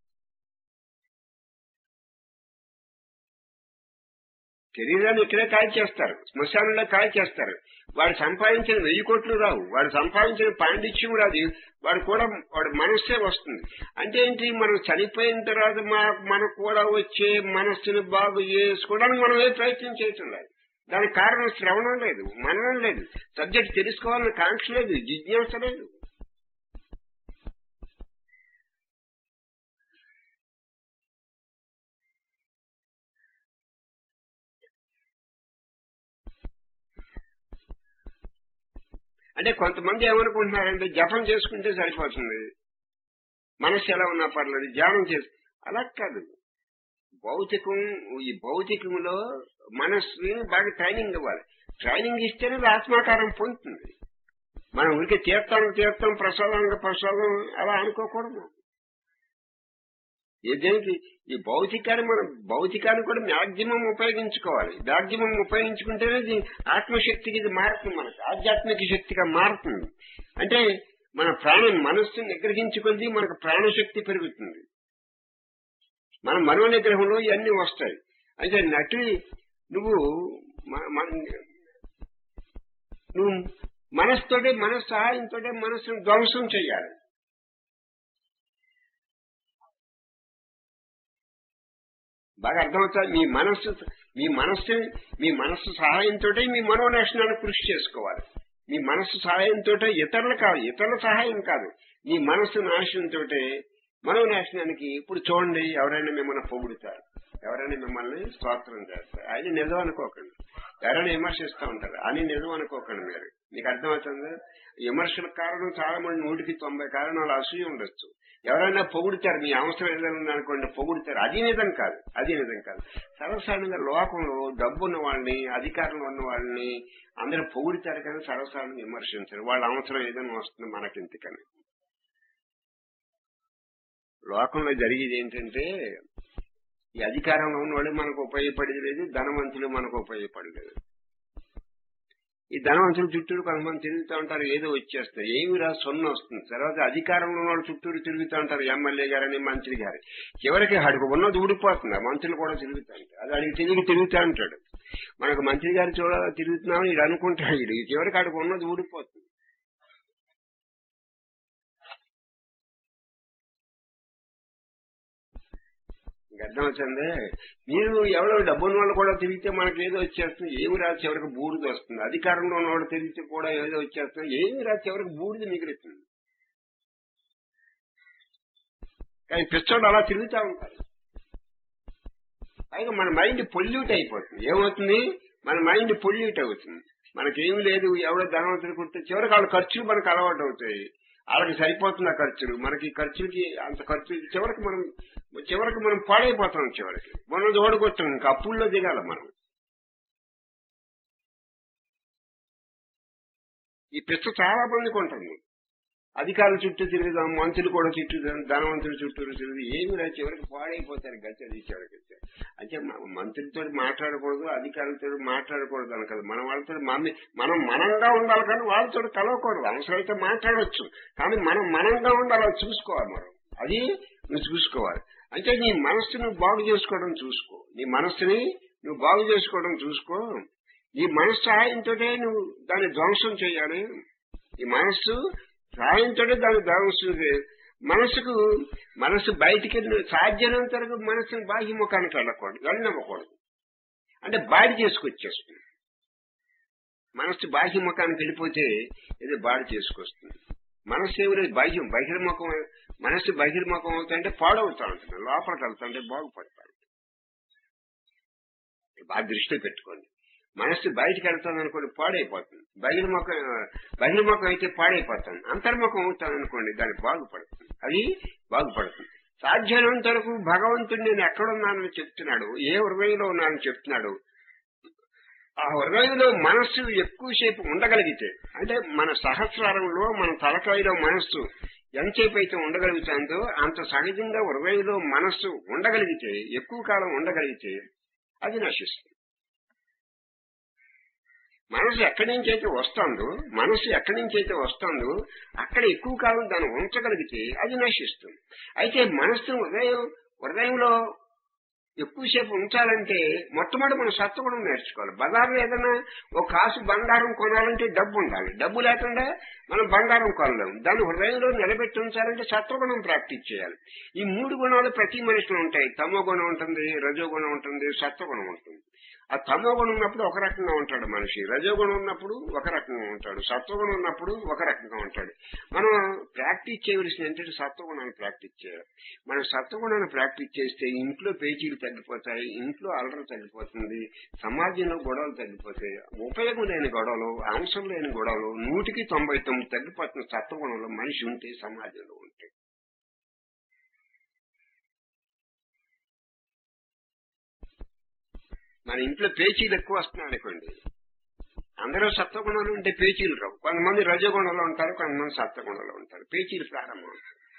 శరీరాన్ని ఇక్కడే కాయ చేస్తారు శ్మశానంలో కాయ చేస్తారు వాడు సంపాదించిన వెయ్యి కోట్లు రావు వాడు సంపాదించిన పాండిత్యం రాదు వాడు కూడా వాడు మనస్సే వస్తుంది అంటే ఏంటి మనం చనిపోయిన తర్వాత మనకు కూడా వచ్చే మనస్సును బాగు చేసుకోవడానికి మనం ఏ ప్రయత్నం చేయటం లేదు దానికి కారణం శ్రవణం లేదు మననం లేదు సబ్జెక్ట్ తెలుసుకోవాలని కాంక్ష లేదు జిజ్ఞాస లేదు అంటే కొంతమంది ఏమనుకుంటున్నారంటే జపం చేసుకుంటే సరిపోతుంది మనస్సు ఎలా ఉన్నా పర్లేదు ధ్యానం చేసి అలా కాదు భౌతికం ఈ భౌతికంలో మనస్సుని బాగా ట్రైనింగ్ ఇవ్వాలి ట్రైనింగ్ ఇస్తేనే అది ఆత్మాకారం పొందుతుంది మనం ఊరికే తీర్థానికి తీర్థం ప్రసాదానికి ప్రసాదం అలా అనుకోకూడదు ఏదేంటి ఈ భౌతికాన్ని మనం భౌతికాన్ని కూడా మ్యాక్సిమం ఉపయోగించుకోవాలి మ్యాక్సిమం ఉపయోగించుకుంటేనే ఇది ఆత్మశక్తికి ఇది మారుతుంది మనకు ఆధ్యాత్మిక శక్తిగా మారుతుంది అంటే మన ప్రాణం మనస్సుని నిగ్రహించుకుంది మనకు ప్రాణశక్తి పెరుగుతుంది మన మనో నిగ్రహంలో ఇవన్నీ వస్తాయి అయితే నటి నువ్వు మ- మ- నువ్వు మనసుతోటే మనసు సహాయంతో మనసును ధ్వంసం చేయాలి బాగా అర్థమవుతా మీ మనస్సు మీ మనస్సు మీ మనస్సు సహాయంతో మీ మనోనాశనాన్ని కృషి చేసుకోవాలి మీ మనస్సు సహాయంతో ఇతరులు కాదు ఇతరుల సహాయం కాదు మీ మనస్సు నాశనంతో మనోనాశనానికి ఇప్పుడు చూడండి ఎవరైనా మిమ్మల్ని పొగుడుతారు ఎవరైనా మిమ్మల్ని స్తోత్రం చేస్తారు అది నిజం అనుకోకండి ఎవరైనా విమర్శిస్తూ ఉంటారు అని నిజం అనుకోకండి మీరు మీకు అర్థమవుతుంది విమర్శలకు కారణం చాలా మంది నూటికి తొంభై కారణాలు అసూయ ఉండొచ్చు ఎవరైనా పొగుడుతారు మీ అవసరం ఏదైనా ఉందనుకోండి పొగుడుతారు అది నిజం కాదు అది నిజం కాదు సర్వసాధారణంగా లోకంలో డబ్బు ఉన్న వాళ్ళని అధికారంలో ఉన్న వాళ్ళని అందరూ పొగుడుతారు కానీ సర్వసాధారణంగా విమర్శించరు వాళ్ళ అవసరం ఏదైనా వస్తుంది మనకింతకని లోకంలో జరిగేది ఏంటంటే ఈ అధికారంలో ఉన్న వాళ్ళు మనకు ఉపయోగపడేది లేదు ధనవంతులు మనకు ఉపయోగపడలేదు ఈ ధనవంతుల చుట్టూరు కొంతమంది తిరుగుతూ ఉంటారు ఏదో వచ్చేస్తారు ఏమి రా సొన్న వస్తుంది తర్వాత అధికారంలో ఉన్న వాళ్ళు చుట్టూరు తిరుగుతూ ఉంటారు ఎమ్మెల్యే గారని మంత్రి గారి చివరికి అడుగు ఉన్నది ఊడిపోతుంది ఆ మంత్రులు కూడా తిరుగుతూ ఉంటారు అది అడిగి తిరిగి తిరుగుతూ ఉంటాడు మనకు మంత్రి గారు చూడ తిరుగుతున్నామని ఇది అనుకుంటాడు ఇది చివరికి అడుగు ఉన్నది ఊడిపోతుంది మీకు అర్థమవుతుంది మీరు ఎవరో డబ్బున్న వాళ్ళు కూడా తిరిగితే మనకి ఏదో వచ్చేస్తుంది ఏమి రాదు చివరికి బూడిద వస్తుంది అధికారంలో ఉన్నవాడు తిరిగితే కూడా ఏదో వచ్చేస్తుంది ఏమి రాదు చివరికి బూడిద మిగులుతుంది కానీ పిచ్చోడు అలా తిరుగుతూ ఉంటారు పైగా మన మైండ్ పొల్యూట్ అయిపోతుంది ఏమవుతుంది మన మైండ్ పొల్యూట్ అవుతుంది మనకేం లేదు ఎవడో ధనవంతుడు కుడితే చివరికి వాళ్ళ ఖర్చులు మనకు అలవాటు అవుతాయి వాళ్ళకి సరిపోతుంది ఆ ఖర్చులు మనకి ఈ ఖర్చులకి అంత ఖర్చు చివరికి మనం చివరికి మనం పాడైపోతాం చివరికి మనం ఓడగొట్టాం ఇంకా అప్పుల్లో దిగాల మనం ఈ పిచ్చ చాలా మందికి ఉంటుంది అధికారుల చుట్టూ తిరుగుదాం మంత్రులు కూడా చుట్టూ తిరుగుదాం, ధనవంతుల చుట్టూ తిరుగుదాం ఏమి రా చివరికి పాడైపోతారు గతి అది చివరికి అంటే మ- మంత్రులతో మాట్లాడకూడదు అధికారులతో మాట్లాడకూడదు అని కదా మనం వాళ్ళతో మన- మనం మనంగా ఉండాలి కానీ వాళ్ళతో కలవకూడదు అవసరమైతే మాట్లాడొచ్చు కానీ మనం మనంగా ఉండాలి అది చూసుకోవాలి మనం అది నువ్వు చూసుకోవాలి అంటే నీ మనస్సును బాగు చేసుకోవడం చూసుకో నీ మనస్సుని నువ్వు బాగు చేసుకోవడం చూసుకో నీ మనస్సు సహాయంతో నువ్వు దాన్ని ధ్వంసం చేయాలి ఈ మనస్సు సహాయంతో దాన్ని ధ్వంసం చేయాలి మనసుకు మనసు బయటికి సాధ్యమైనంత వరకు మనసుని బాహ్య ముఖానికి వెళ్ళకూడదు వెళ్ళనివ్వకూడదు అంటే బాడీ చేసుకొచ్చేస్తుంది మనసు బాహ్య ముఖానికి వెళ్ళిపోతే ఇది బాడీ చేసుకొస్తుంది మనసు ఎవరు బాహ్యం బహిర్ముఖం మనసు బహిర్ముఖం అవుతుంటే పాడవుతా ఉంటుంది లోపలికి వెళ్తుంటే బాగుపడతాడు బాగా దృష్టిలో పెట్టుకోండి మనస్సు బయటికి వెళ్తాను అనుకోండి పాడైపోతుంది బహిర్ముఖం బహిర్ముఖం అయితే పాడైపోతాను అంతర్ముఖం అవుతాను అనుకోండి దానికి బాగుపడుతుంది అది బాగుపడుతుంది సాధ్యమైనంత వరకు భగవంతుడు నేను ఎక్కడున్నానని చెప్తున్నాడు ఏ హృదయంలో ఉన్నానని చెప్తున్నాడు ఆ హృదయంలో మనస్సు ఎక్కువసేపు ఉండగలిగితే అంటే మన సహస్రారంలో మన తలకాయలో మనస్సు ఎంతసేపు అయితే ఉండగలుగుతుందో అంత సహజంగా హృదయంలో మనస్సు ఉండగలిగితే ఎక్కువ కాలం ఉండగలిగితే అది నశిస్తుంది మనసు ఎక్కడి నుంచి అయితే వస్తుందో మనసు ఎక్కడి నుంచి అయితే వస్తుందో అక్కడ ఎక్కువ కాలం దాన్ని ఉంచగలిగితే అది నశిస్తుంది అయితే మనస్సు హృదయం హృదయంలో ఎక్కువసేపు ఉంచాలంటే మొట్టమొదటి మనం సత్వగుణం నేర్చుకోవాలి బజార్లో ఏదైనా ఒక కాసు బంగారం కొనాలంటే డబ్బు ఉండాలి డబ్బు లేకుండా మనం బంగారం కొనలేము దాన్ని హృదయంలో నిలబెట్టి ఉంచాలంటే సత్వగుణం ప్రాక్టీస్ చేయాలి ఈ మూడు గుణాలు ప్రతి మనిషిలో ఉంటాయి తమో గుణం ఉంటుంది రజో గుణం ఉంటుంది సత్వగుణం ఉంటుంది ఆ తమో గుణం ఉన్నప్పుడు ఒక రకంగా ఉంటాడు మనిషి రజోగుణం ఉన్నప్పుడు ఒక రకంగా ఉంటాడు సత్వగుణం ఉన్నప్పుడు ఒక రకంగా ఉంటాడు మనం ప్రాక్టీస్ చేయవలసింది ఏంటంటే సత్వగుణాన్ని ప్రాక్టీస్ చేయాలి మనం సత్వగుణాన్ని ప్రాక్టీస్ చేస్తే ఇంట్లో పేచీలు తగ్గిపోతాయి ఇంట్లో అలర తగ్గిపోతుంది సమాజంలో గొడవలు తగ్గిపోతాయి ఉపయోగం లేని గొడవలు అంశం లేని గొడవలు నూటికి తొంభై తొమ్మిది తగ్గిపోతున్న సత్వగుణంలో మనిషి ఉంటే సమాజంలో ఉంటే మన ఇంట్లో పేచీలు ఎక్కువ వస్తున్నాయి అనుకోండి అందరూ సత్వగుణంలో ఉంటే పేచీలు రావు కొంతమంది రజగుణంలో ఉంటారు కొంతమంది సత్వగుణంలో ఉంటారు పేచీలు ప్రారంభం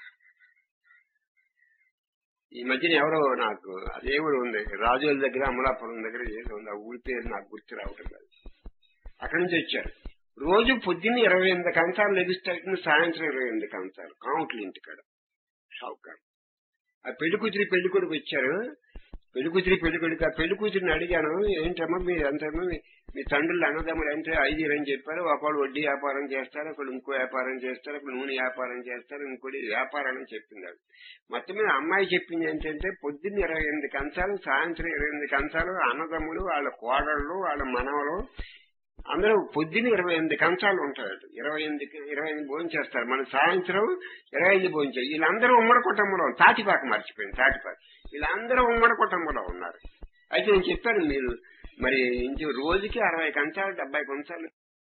ఈ మధ్యన ఎవరో నాకు అదే ఊరు ఉంది రాజుల దగ్గర అమలాపురం దగ్గర ఏదో ఉంది ఆ ఊరి పేరు నాకు గుర్తు రావటం లేదు అక్కడి నుంచి వచ్చారు రోజు పొద్దున్న ఇరవై ఎనిమిది కంచాలు లభిస్తాయి సాయంత్రం ఇరవై ఎనిమిది కంచాలు కావుట్లు ఇంటికాడ షావుకారు ఆ పెళ్లి కూతురి పెళ్లి కొడుకు వచ్చారు పెళ్లి కూతురి పెళ్లి కొడుకు ఆ పెళ్లి కూతురిని అడిగాను ఏంటమ్మా మీరు ఎంతమ్మా మీ- మీ తండ్రులు అన్నదమ్ములు అంటే ఐదుగురు అని చెప్పారు ఒకళ్ళు వడ్డీ వ్యాపారం చేస్తారు ఒకళ్ళు ఇంకో వ్యాపారం చేస్తారు ఒకళ్ళు నూనె వ్యాపారం చేస్తారు ఇంకోటి వ్యాపారం అని చెప్పింది ఆవిడ. మొత్తం మీద అమ్మాయి చెప్పింది ఏంటంటే పొద్దున్న ఇరవై ఎనిమిది కంచాలు సాయంత్రం ఇరవై ఎనిమిది కంచాలు అన్నదమ్ములు వాళ్ళ కోడళ్ళు వాళ్ళ మనవలు అందరూ పొద్దున్న ఇరవై ఎనిమిది కంచాలు ఉంటారు ఇరవై ఎనిమిది ఇరవై ఎనిమిది భోజనం చేస్తారు మన సాయంత్రం ఇరవై ఎనిమిది భోజనం చేయాలి వీళ్ళందరూ ఉమ్మడి కుటుంబంలో ఉన్నారు. తాటిపాక మర్చిపోయింది తాటిపాక వీళ్ళందరూ ఉమ్మడి కుటుంబంలో ఉన్నారు అయితే నేను చెప్పాను మీరు మరి ఇంటి రోజుకి అరవై కంచాలు డెబ్బై కంచాలు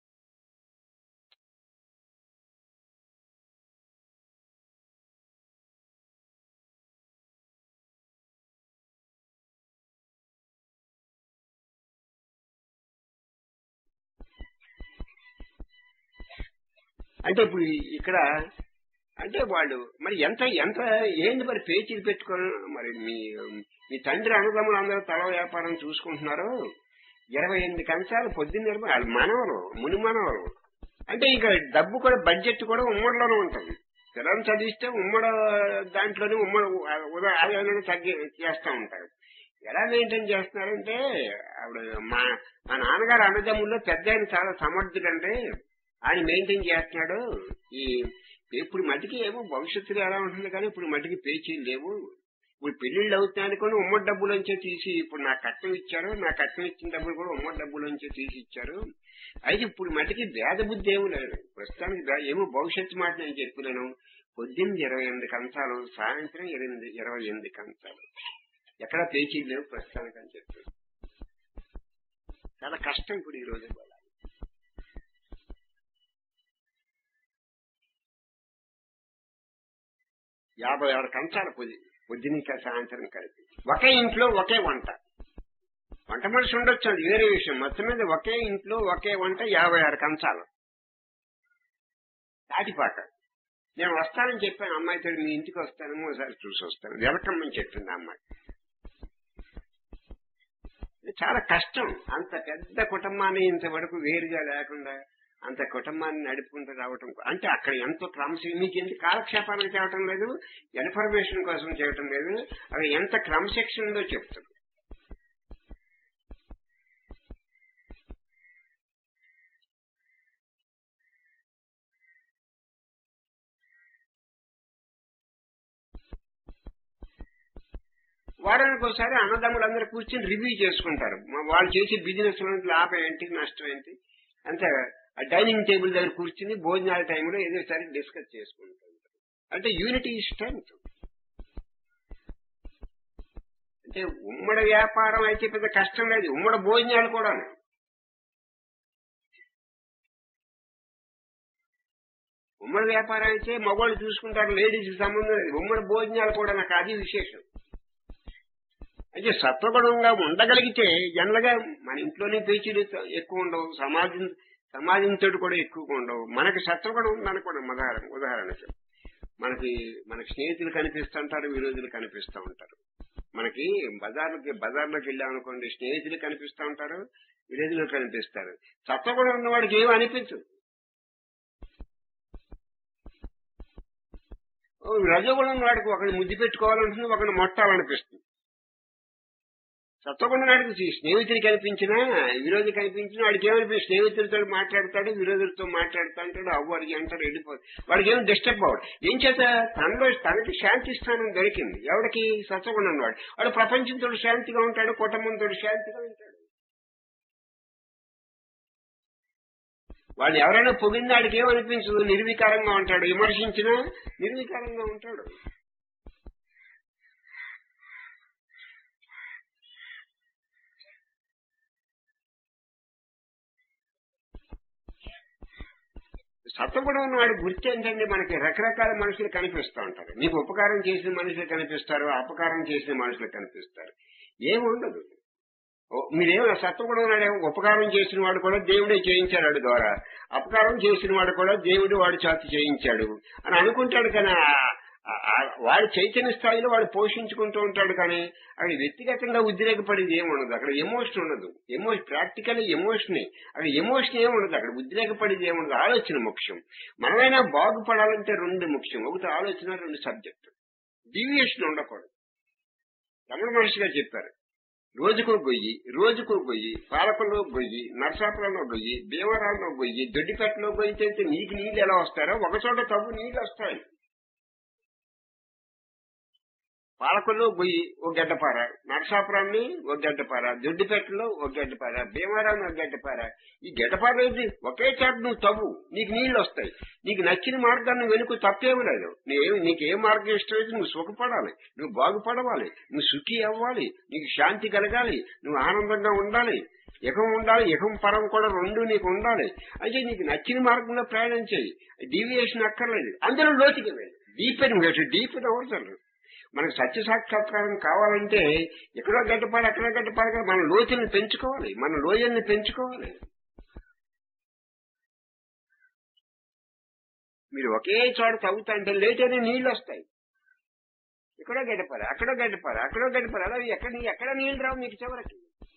అంటే ఇప్పుడు ఈ- ఇక్కడ అంటే వాళ్ళు మరి ఎంత ఎంత ఏంది మరి పేచీలు పెట్టుకొని మరి మీ మీ తండ్రి అన్నదమ్ములు అందరూ తల వ్యాపారం చూసుకుంటున్నారు ఇరవై ఎనిమిది కంచాలు పొద్దున్న ఇరవై వాళ్ళు మనవలు ముని మనవలు అంటే ఇక డబ్బు కూడా బడ్జెట్ కూడా ఉమ్మడిలోనే ఉంటుంది పిల్లల్ని చదివిస్తే ఉమ్మడ దాంట్లోనే ఉమ్మడి ఉదా ఆదాయాన్ని తగ్గి చేస్తూ ఉంటారు ఎలా మెయింటైన్ చేస్తున్నారంటే ఆవిడ మా మా నాన్నగారు అన్నదమ్ముల్లో పెద్ద ఆయన చాలా సమర్థుడంటే ఆయన మెయింటైన్ చేస్తున్నాడు ఈ ఇప్పుడు మటుకి ఏమో భవిష్యత్తులో ఎలా ఉంటుంది కానీ ఇప్పుడు మటుకి పేచీలు లేవు ఇప్పుడు పెళ్లిళ్ళు అవుతున్నాయని కూడా ఉమ్మడి డబ్బులోంచే తీసి ఇప్పుడు నా కట్నం ఇచ్చారు నా కట్నం ఇచ్చిన డబ్బులు కూడా ఉమ్మడి డబ్బులోంచే తీసి ఇచ్చారు అయితే ఇప్పుడు మటుకి భేద బుద్ధి ఏమీ లేదు ప్రస్తుతానికి భే- ఏమో భవిష్యత్తు మాట నేను చెప్పలేను పొద్దున్నది ఇరవై ఎనిమిది కంచాలు సాయంత్రం ఎనిమిది ఇరవై ఎనిమిది కంచాలు ఎక్కడ పేచీలు లేవు ప్రస్తుతానికి అని చెప్పారు చాలా కష్టం ఇప్పుడు ఈ రోజు యాభై ఆరు కంచాల పొద్దు పొద్దునిక సాయంత్రం కలిపి ఒకే ఇంట్లో ఒకే వంట వంట మనిషి ఉండొచ్చు అది వేరే విషయం మొత్తం మీద ఒకే ఇంట్లో ఒకే వంట యాభై ఆరు కంచాలు తాటిపాక నేను వస్తానని చెప్పాను అమ్మాయితో మీ ఇంటికి వస్తానేమో ఒకసారి చూసి వస్తాను వెల్కమ్ అని చెప్పింది ఆ అమ్మాయి ఇది చాలా కష్టం అంత పెద్ద కుటుంబాన్ని ఇంతవరకు వేరుగా లేకుండా అంత కుటుంబాన్ని నడుపుకుంటూ రావటం అంటే అక్కడ ఎంతో క్రమశిక్షణ మీకు ఎంత కాలక్షేపానికి చేయటం లేదు ఇన్ఫర్మేషన్ కోసం చేయటం లేదు అక్కడ ఎంత క్రమశిక్షణ ఉందో చెప్తాడు వారానికి ఒకసారి అన్నదమ్ములందరూ కూర్చొని రివ్యూ చేసుకుంటారు మా వాళ్ళు చేసే బిజినెస్ లో లాభం ఏంటి నష్టం ఏంటి అంతే ఆ డైనింగ్ టేబుల్ దగ్గర కూర్చుని భోజనాల టైంలో ఏదో సరే డిస్కస్ చేసుకుంటారు అంటే యూనిటీ స్ట్రెంగ్త్ అంటే ఉమ్మడి వ్యాపారం అయితే పెద్ద కష్టం లేదు ఉమ్మడి భోజనాలు కూడా ఉమ్మడి వ్యాపారం అయితే మగవాళ్ళు చూసుకుంటారు లేడీస్ సంబంధం లేదు ఉమ్మడి భోజనాలు కూడా నాకు అది విశేషం అయితే సత్వగుణంగా ఉండగలిగితే జనరల్గా మన ఇంట్లోనే పేచీలు ఎక్కువ ఉండవు సమాజం సమాజంతో కూడా ఎక్కువగా ఉండవు మనకి సత్వగుణం ఉందనుకోండి ఉదాహరణ ఉదాహరణకి మనకి మనకి స్నేహితులు కనిపిస్తుంటారు విరోధులు కనిపిస్తూ ఉంటారు మనకి బజార్లకి బజార్లోకి వెళ్ళామనుకోండి స్నేహితులు కనిపిస్తూ ఉంటారు విరోధులు కనిపిస్తారు సత్వగుణం ఉన్నవాడికి ఏమి అనిపించదు ఓ రజోగుణం వాడికి ఒకరిని ముద్దు పెట్టుకోవాలంటుంది ఒకరిని మొట్టాలనిపిస్తుంది సత్వగుణ నాడికి స్నేహితుడు కనిపించినా విరోధి కనిపించినా వాడికి ఏమనిపి స్నేహితులతో మాట్లాడతాడు విరోధులతో మాట్లాడుతూ ఉంటాడు అవ్వడికి అంటాడు వెళ్ళిపోదు వాడికి ఏమి డిస్టర్బ్ అవ్వడు ఏం చేత తనలో తనకి శాంతి స్థానం దొరికింది ఎవడికి సత్వగుణం వాడు వాడు ప్రపంచంతో శాంతిగా ఉంటాడు కుటుంబంతో శాంతిగా ఉంటాడు వాడిని ఎవరైనా పొగిన వాడికి ఏమనిపించదు నిర్వికారంగా ఉంటాడు విమర్శించినా నిర్వికారంగా ఉంటాడు సత్వగుణం ఉన్నవాడి గుర్తు ఏంటంటే మనకి రకరకాల మనుషులు కనిపిస్తూ ఉంటారు మీకు ఉపకారం చేసిన మనుషులు కనిపిస్తారు అపకారం చేసిన మనుషులు కనిపిస్తారు ఏముండదు ఓ, మీరేమో సత్వగుణం ఉన్నాడే ఉపకారం చేసిన వాడు కూడా దేవుడే చేయించాడు వాడి ద్వారా అపకారం చేసిన వాడు కూడా దేవుడు వాడి చేత చేయించాడు అని అనుకుంటాడు కానీ ఆ- ఆ- ఆ వాడి చైతన్య స్థాయిలో వాడు పోషించుకుంటూ ఉంటాడు కానీ అక్కడ వ్యక్తిగతంగా ఉద్రేకపడేది ఏమి ఉండదు అక్కడ ఎమోషన్ ఉండదు ఎమో ప్రాక్టికల్ ఎమోషన్ అక్కడ ఎమోషన్ ఏమి ఉండదు అక్కడ ఉద్రేకపడేది ఏమి ఉండదు ఆలోచన ముఖ్యం మనమైనా బాగుపడాలంటే రెండు ముఖ్యం ఒకటి ఆలోచన రెండు సబ్జెక్ట్ డీవియేషన్ ఉండకూడదు రమణ మహర్షిగా చెప్పారు రోజుకో గొయ్యి రోజుకో గొయ్యి పాలకుల్లో గొయ్యి నరసాపురంలో గొయ్యి భీమవరంలో గొయ్యి దొడ్డిపేటలో గొయ్యి తెస్తే నీకు నీళ్ళు ఎలా వస్తారో ఒక చోట తవ్వు నీళ్ళు వస్తాయి పాలకుల్లో గొయ్యి ఒక గడ్డపార నరసాపురాన్ని ఒక గడ్డపార దొడ్డిపేటలో ఒక గడ్డపార భీమవరాన్ని ఒక గడ్డపార ఈ గడ్డపార ఏంటి ఒకే చోట నువ్వు తవ్వు నీకు నీళ్లు వస్తాయి నీకు నచ్చిన మార్గాన్ని వెనుక తప్పేమి లేదు నీవు నీకు ఏ మార్గం ఇష్టమైతే నువ్వు సుఖపడాలి నువ్వు బాగుపడవాలి నువ్వు సుఖి అవ్వాలి నీకు శాంతి కలగాలి నువ్వు ఆనందంగా ఉండాలి ఇకం ఉండాలి ఇకం పరం కూడా రెండు నీకు ఉండాలి అయితే నీకు నచ్చిన మార్గంలో ప్రయాణం చేయి డీవియేషన్ అక్కర్లేదు అందులో లోతుకి వెళ్ళి డీప్ అని డీప్ అవసరం మనకు సత్య సాక్షాత్కారం కావాలంటే ఎక్కడో గడ్డపాడు ఎక్కడో గడ్డపాడు కదా మన లోతుల్ని పెంచుకోవాలి మన లోయల్ని పెంచుకోవాలి మీరు ఒకే చోట తవ్వుతా అంటే లేట్ అయినా నీళ్లు వస్తాయి ఎక్కడో గడ్డపారు అక్కడో గడ్డపారు అక్కడో గడ్డపారు అలా ఎక్కడ ఎక్కడ నీళ్లు రావు మీకు చివరికి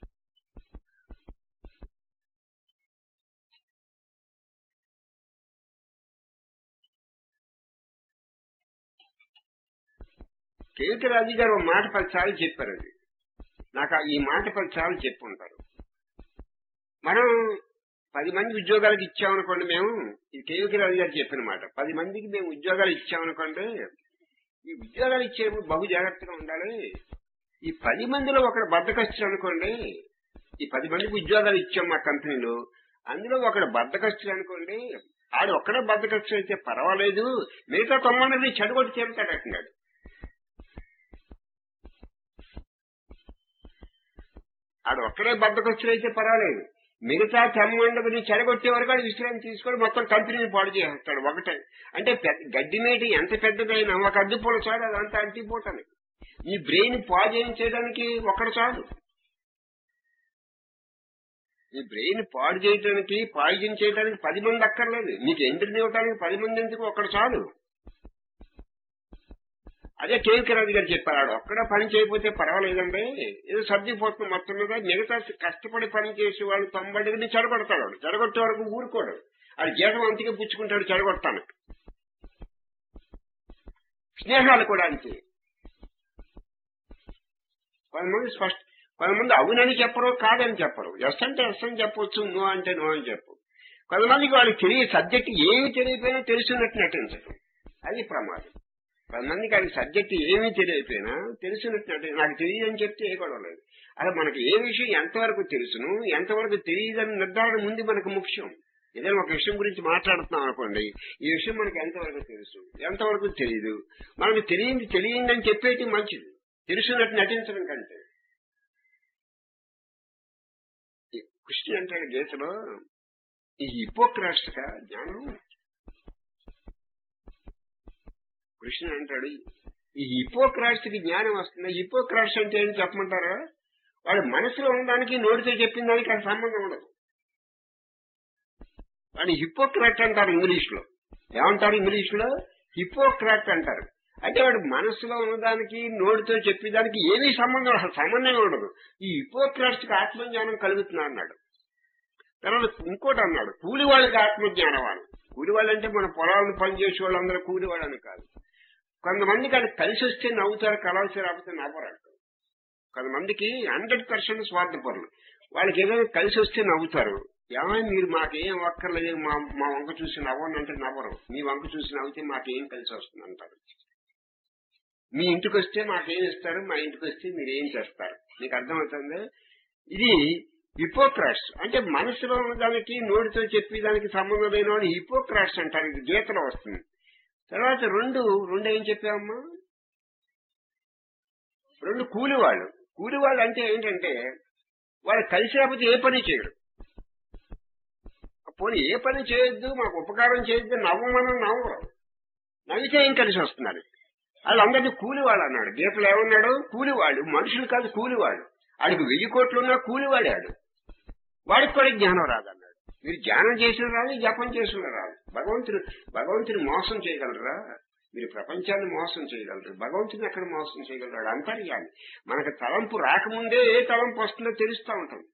కేవీ రాజు గారు ఒక మాట పదిసార్లు చెప్పారు అది నాకు ఆ- ఈ మాట పదిసార్లు చెప్పుంటారు మనం పది మంది ఉద్యోగాలకు ఇచ్చామనుకోండి మేము ఇది కేవీ రాజు గారు చెప్పిన మాట పది మందికి మేము ఉద్యోగాలు ఇచ్చామనుకోండి ఈ ఉద్యోగాలు ఇచ్చేప్పుడు బహు జాగ్రత్తగా ఉండాలి ఈ పది మందిలో ఒకడు బద్దకస్తుడు అనుకోండి ఈ పది మందికి ఉద్యోగాలు ఇచ్చాం మా కంపెనీలో అందులో ఒకడు బద్దకస్తుడు అనుకోండి ఆడు ఒక్కడే బద్దకస్తుడు అయితే పర్వాలేదు మిగతా తొమ్మిది మంది చెడగొట్టి చేరుతాడు అంటున్నాడు ఆడు ఒక్కడే బద్దకొచ్చుడైతే పర్వాలేదు మిగతా తెమ్మండని చెడగొట్టే వరకు ఆడు విశ్రాంతి తీసుకొని మొత్తం కంపెనీని పాడు చేస్తాడు ఒకటే అంటే పెద్ద- గడ్డి మేటి ఎంత పెద్దదైనా ఒక అడ్డు పూల చాలు అదంతా అంటిపోతాను ఈ బ్రెయిన్ పాడు చేయడానికి ఒక్కడు చాలు ఈ బ్రెయిన్ పాడు చేయడానికి పాయిజన్ చేయడానికి పది మంది అక్కర్లేదు మీకు ఎంట్రీ ఇవ్వడానికి పది మంది ఎందుకు ఒక్కడు చాలు అదే కేవీ రాజు గారు చెప్పారు ఆడు ఒక్కడ పని చేయకపోతే పర్వాలేదండి ఏదో సర్దిపోతుంది మొత్తం మీద మిగతా కష్టపడి పని చేసే వాళ్ళు తొంభై చెడగొడతాడు వాడు చెడగొట్టే వరకు ఊరుకోడు అది జీతం అంతగా పుచ్చుకుంటాడు చెడగొడతాను స్నేహాలు కూడా అంతే కొంతమంది స్పష్ట కొంతమంది అవునని చెప్పరు కాదని చెప్పరు ఎస్ అంటే ఎస్ అని చెప్పొచ్చు నో అంటే నో అని చెప్పు కొంతమందికి వాళ్ళకి తెలియ సబ్జెక్ట్ ఏమి తెలియకపోయినా తెలుసున్నట్టు నటించడం అది ప్రమాదం కొంతమందికి అది సబ్జెక్ట్ ఏమీ తెలియకపోయినా తెలిసినట్టు నటి- నాకు తెలియదని చెప్తే ఏ గొడవ లేదు అలా మనకి ఏ విషయం ఎంతవరకు తెలుసును ఎంతవరకు తెలియదని నిర్ధారణ ముందు మనకు ముఖ్యం ఏదైనా ఒక విషయం గురించి మాట్లాడుతున్నాం అనుకోండి ఈ విషయం మనకి ఎంతవరకు తెలుసు ఎంతవరకు తెలియదు మనకు తెలియంది తెలియందని చెప్పేది మంచిది తెలుసున్నట్టు నటించడం కంటే ఈ కృష్ణ అంటాడు గీతలో ఈ హిపోక్రాట్స్ గా జ్ఞానం కృష్ణ అంటాడు ఈ హిపోక్రాట్స్ కి జ్ఞానం వస్తుంది హిపోక్రాట్స్ అంటే ఏం చెప్పమంటారా వాడు మనసులో ఉండడానికి నోటితో చెప్పిన దానికి అది సంబంధం ఉండదు వాడిని హిపోక్రాట్ అంటారు ఇంగ్లీష్ లో ఏమంటారు ఇంగ్లీష్ లో హిపోక్రాట్ అంటారు అంటే వాడు మనసులో ఉన్నదానికి నోటితో చెప్పేదానికి ఏమీ సంబంధం అసలు సంబంధమే ఉండదు ఈ హిపోక్రాట్స్ కి ఆత్మజ్ఞానం కలుగుతున్నా అన్నాడు తర్వాత ఇంకోటి అన్నాడు కూలి వాళ్ళకి ఆత్మజ్ఞానం అని కూలి వాళ్ళు అంటే మన పొలాలను పనిచేసే వాళ్ళందరూ కూలి వాళ్ళని కాదు కొంతమందికి అది కలిసి వస్తే నవ్వుతారు కలవసి రాకపోతే నవ్వరు కొంతమందికి హండ్రెడ్ పర్సెంట్ స్వార్థపరులు వాళ్ళకి ఏదైనా కలిసి వస్తే నవ్వుతారు ఏమైనా మీరు మాకేం అక్కర్లేదు మా మా వంక చూసి నవ్వండి అంటే నవ్వరు మీ వంక చూసి నవ్వితే మాకేం కలిసి వస్తుంది అంటారు మీ ఇంటికి వస్తే మాకేం ఇస్తారు మా ఇంటికి వస్తే మీరు ఏం చేస్తారు మీకు అర్థమవుతుంది ఇది హిపోక్రాట్స్ అంటే మనసులో ఉన్నదానికి నోటితో చెప్పేదానికి సంబంధం లేని వాడు హిపోక్రాట్స్ అంటారు ఇది గీతలో వస్తుంది తర్వాత రెండు రెండు ఏం చెప్పామమ్మా రెండు కూలివాళ్ళు కూలివాళ్ళు అంటే ఏంటంటే వాళ్ళు కలిసి రాకపోతే ఏ పని చేయడు పోనీ ఏ పని చేయొద్దు మాకు ఉపకారం చేయొద్దు నవ్వమని నవ్వరు నవ్వితే ఏం కలిసి వస్తున్నారు వాళ్ళందరినీ కూలివాళ్ళు అన్నాడు గీతలు ఏమన్నాడు కూలివాడు మనుషులు కాదు కూలివాడు ఆడికి వెయ్యి కోట్లు ఉన్నా కూలివాడాడు వాడికి కూడా జ్ఞానం రాదన్నాడు మీరు ధ్యానం చేసిన రాదు జపం చేసిన రాదు భగవంతుడు భగవంతుని మోసం చేయగలరా మీరు ప్రపంచాన్ని మోసం చేయగలరు భగవంతుని ఎక్కడ మోసం చేయగలరు అంతర్యాన్ని మనకు తలంపు రాకముందే ఏ తలంపు వస్తుందో తెలుస్తూ ఉంటాం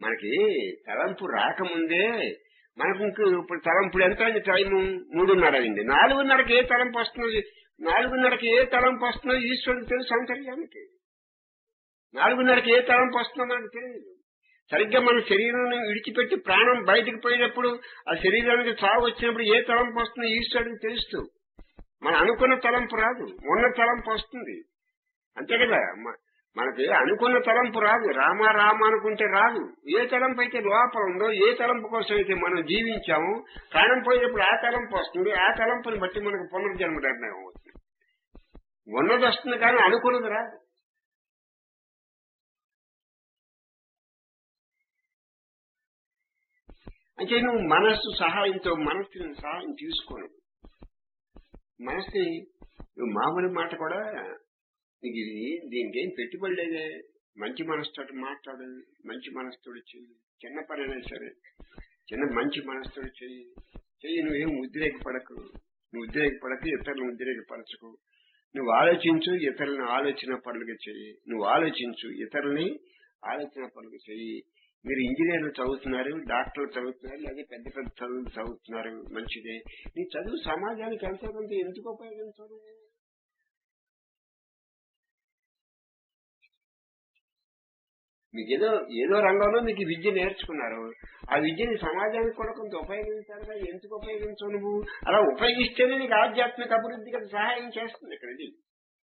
మనకి తలంపు రాకముందే మనకు ఇంక ఇప్పుడు తలంపుడు ఎంత అయింది టైము మూడున్నర అయింది నాలుగున్నరకి ఏ తలంపు వస్తున్నది నాలుగున్నరకి ఏ తలంపు వస్తుందో ఈశ్వరుడు తెలుసు అంతర్యానికి నాలుగున్నరకి ఏ తలంపు వస్తుందో మనకు తెలియదు సరిగ్గా మన శరీరం విడిచిపెట్టి ప్రాణం బయటకు పోయినప్పుడు ఆ శరీరానికి చావు వచ్చినప్పుడు ఏ తలంపు వస్తుందో ఈశ్వరుడికి తెలుస్తూ మనం అనుకున్న తలంపు రాదు ఉన్న తలంపు వస్తుంది అంతే కదా మ- మనకి అనుకున్న తలంపు రాదు రామ రామ అనుకుంటే రాదు ఏ తలంపు అయితే లోపల ఉందో ఏ తలంపు కోసం అయితే మనం జీవించామో ప్రాణం పోయినప్పుడు ఆ తలంపు వస్తుంది ఆ తలంపుని బట్టి మనకు పునర్జన్మ నిర్ణయం అవుతుంది ఉన్నది వస్తుంది కానీ అనుకున్నది రాదు అంటే నువ్వు మనస్సు సహాయంతో మనస్సుని సహాయం తీసుకోను మనస్సుని నువ్వు మామూలు మాట కూడా నీకు ఇది దీనికి ఏం పెట్టుబడి లేదే మంచి మనసుతోటి మాట్లాడు మంచి మనసుతోటి చెయ్యి చిన్న పనైనా సరే చిన్న మంచి మనసుతోటి చెయ్యి చెయ్యి నువ్వేం ఉద్రేకపడకు నువ్వు ఉద్రేకపడకు ఇతరులను ఉద్రేకపరచకు నువ్వు ఆలోచించు ఇతరులను ఆలోచన పనులుగా చెయ్యి నువ్వు ఆలోచించు ఇతరుల్ని ఆలోచన పనులుగా చెయ్యి మీరు ఇంజనీర్లు చదువుతున్నారు డాక్టర్లు చదువుతున్నారు లేదా పెద్ద పెద్ద చదువులు చదువుతున్నారు మంచిదే నీ చదువు సమాజానికి ఎంతో కొంత ఎందుకు ఉపయోగించదు మీకు ఏదో ఏదో రంగంలో మీకు విద్య నేర్చుకున్నారు ఆ విద్యని సమాజానికి కూడా కొంత ఉపయోగించారు కదా ఎందుకు ఉపయోగించవు నువ్వు అలా ఉపయోగిస్తేనే నీకు ఆధ్యాత్మిక అభివృద్ధికి అది సహాయం చేస్తుంది ఇక్కడ ఇది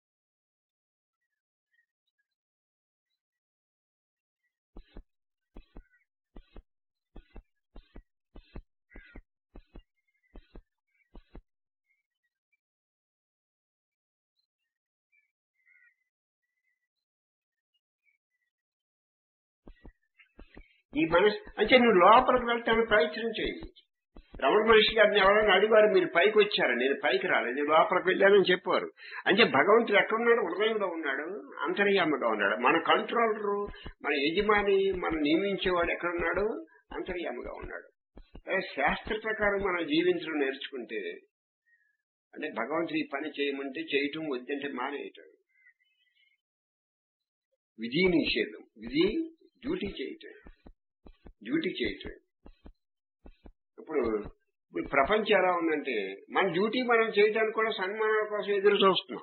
ఈ మనసు అంటే నువ్వు లోపలికి వెళ్ళటానికి ప్రయత్నం చేయి రమణ మహర్షి గారిని ఎవరైనా అడిగారు మీరు పైకి వచ్చారు నేను పైకి రాలేదు నేను లోపలికి వెళ్ళానని చెప్పారు అంటే భగవంతుడు ఎక్కడున్నాడు హృదయంలో ఉన్నాడు అంతర్యామగా ఉన్నాడు మన కంట్రోలరు మన యజమాని మనం నియమించేవాడు ఎక్కడున్నాడు అంతర్యామగా ఉన్నాడు అదే శాస్త్ర ప్రకారం మనం జీవించడం నేర్చుకుంటే అంటే భగవంతుడు ఈ పని చేయమంటే చేయటం వద్దంటే మానేయటం విధి నిషేధం విధి డ్యూటీ చేయటం డ్యూటీ చేయటం ఇప్పుడు ఇప్పుడు ప్రపంచం ఎలా ఉందంటే మన డ్యూటీ మనం చేయడానికి కూడా సన్మానాల కోసం ఎదురు చూస్తున్నాం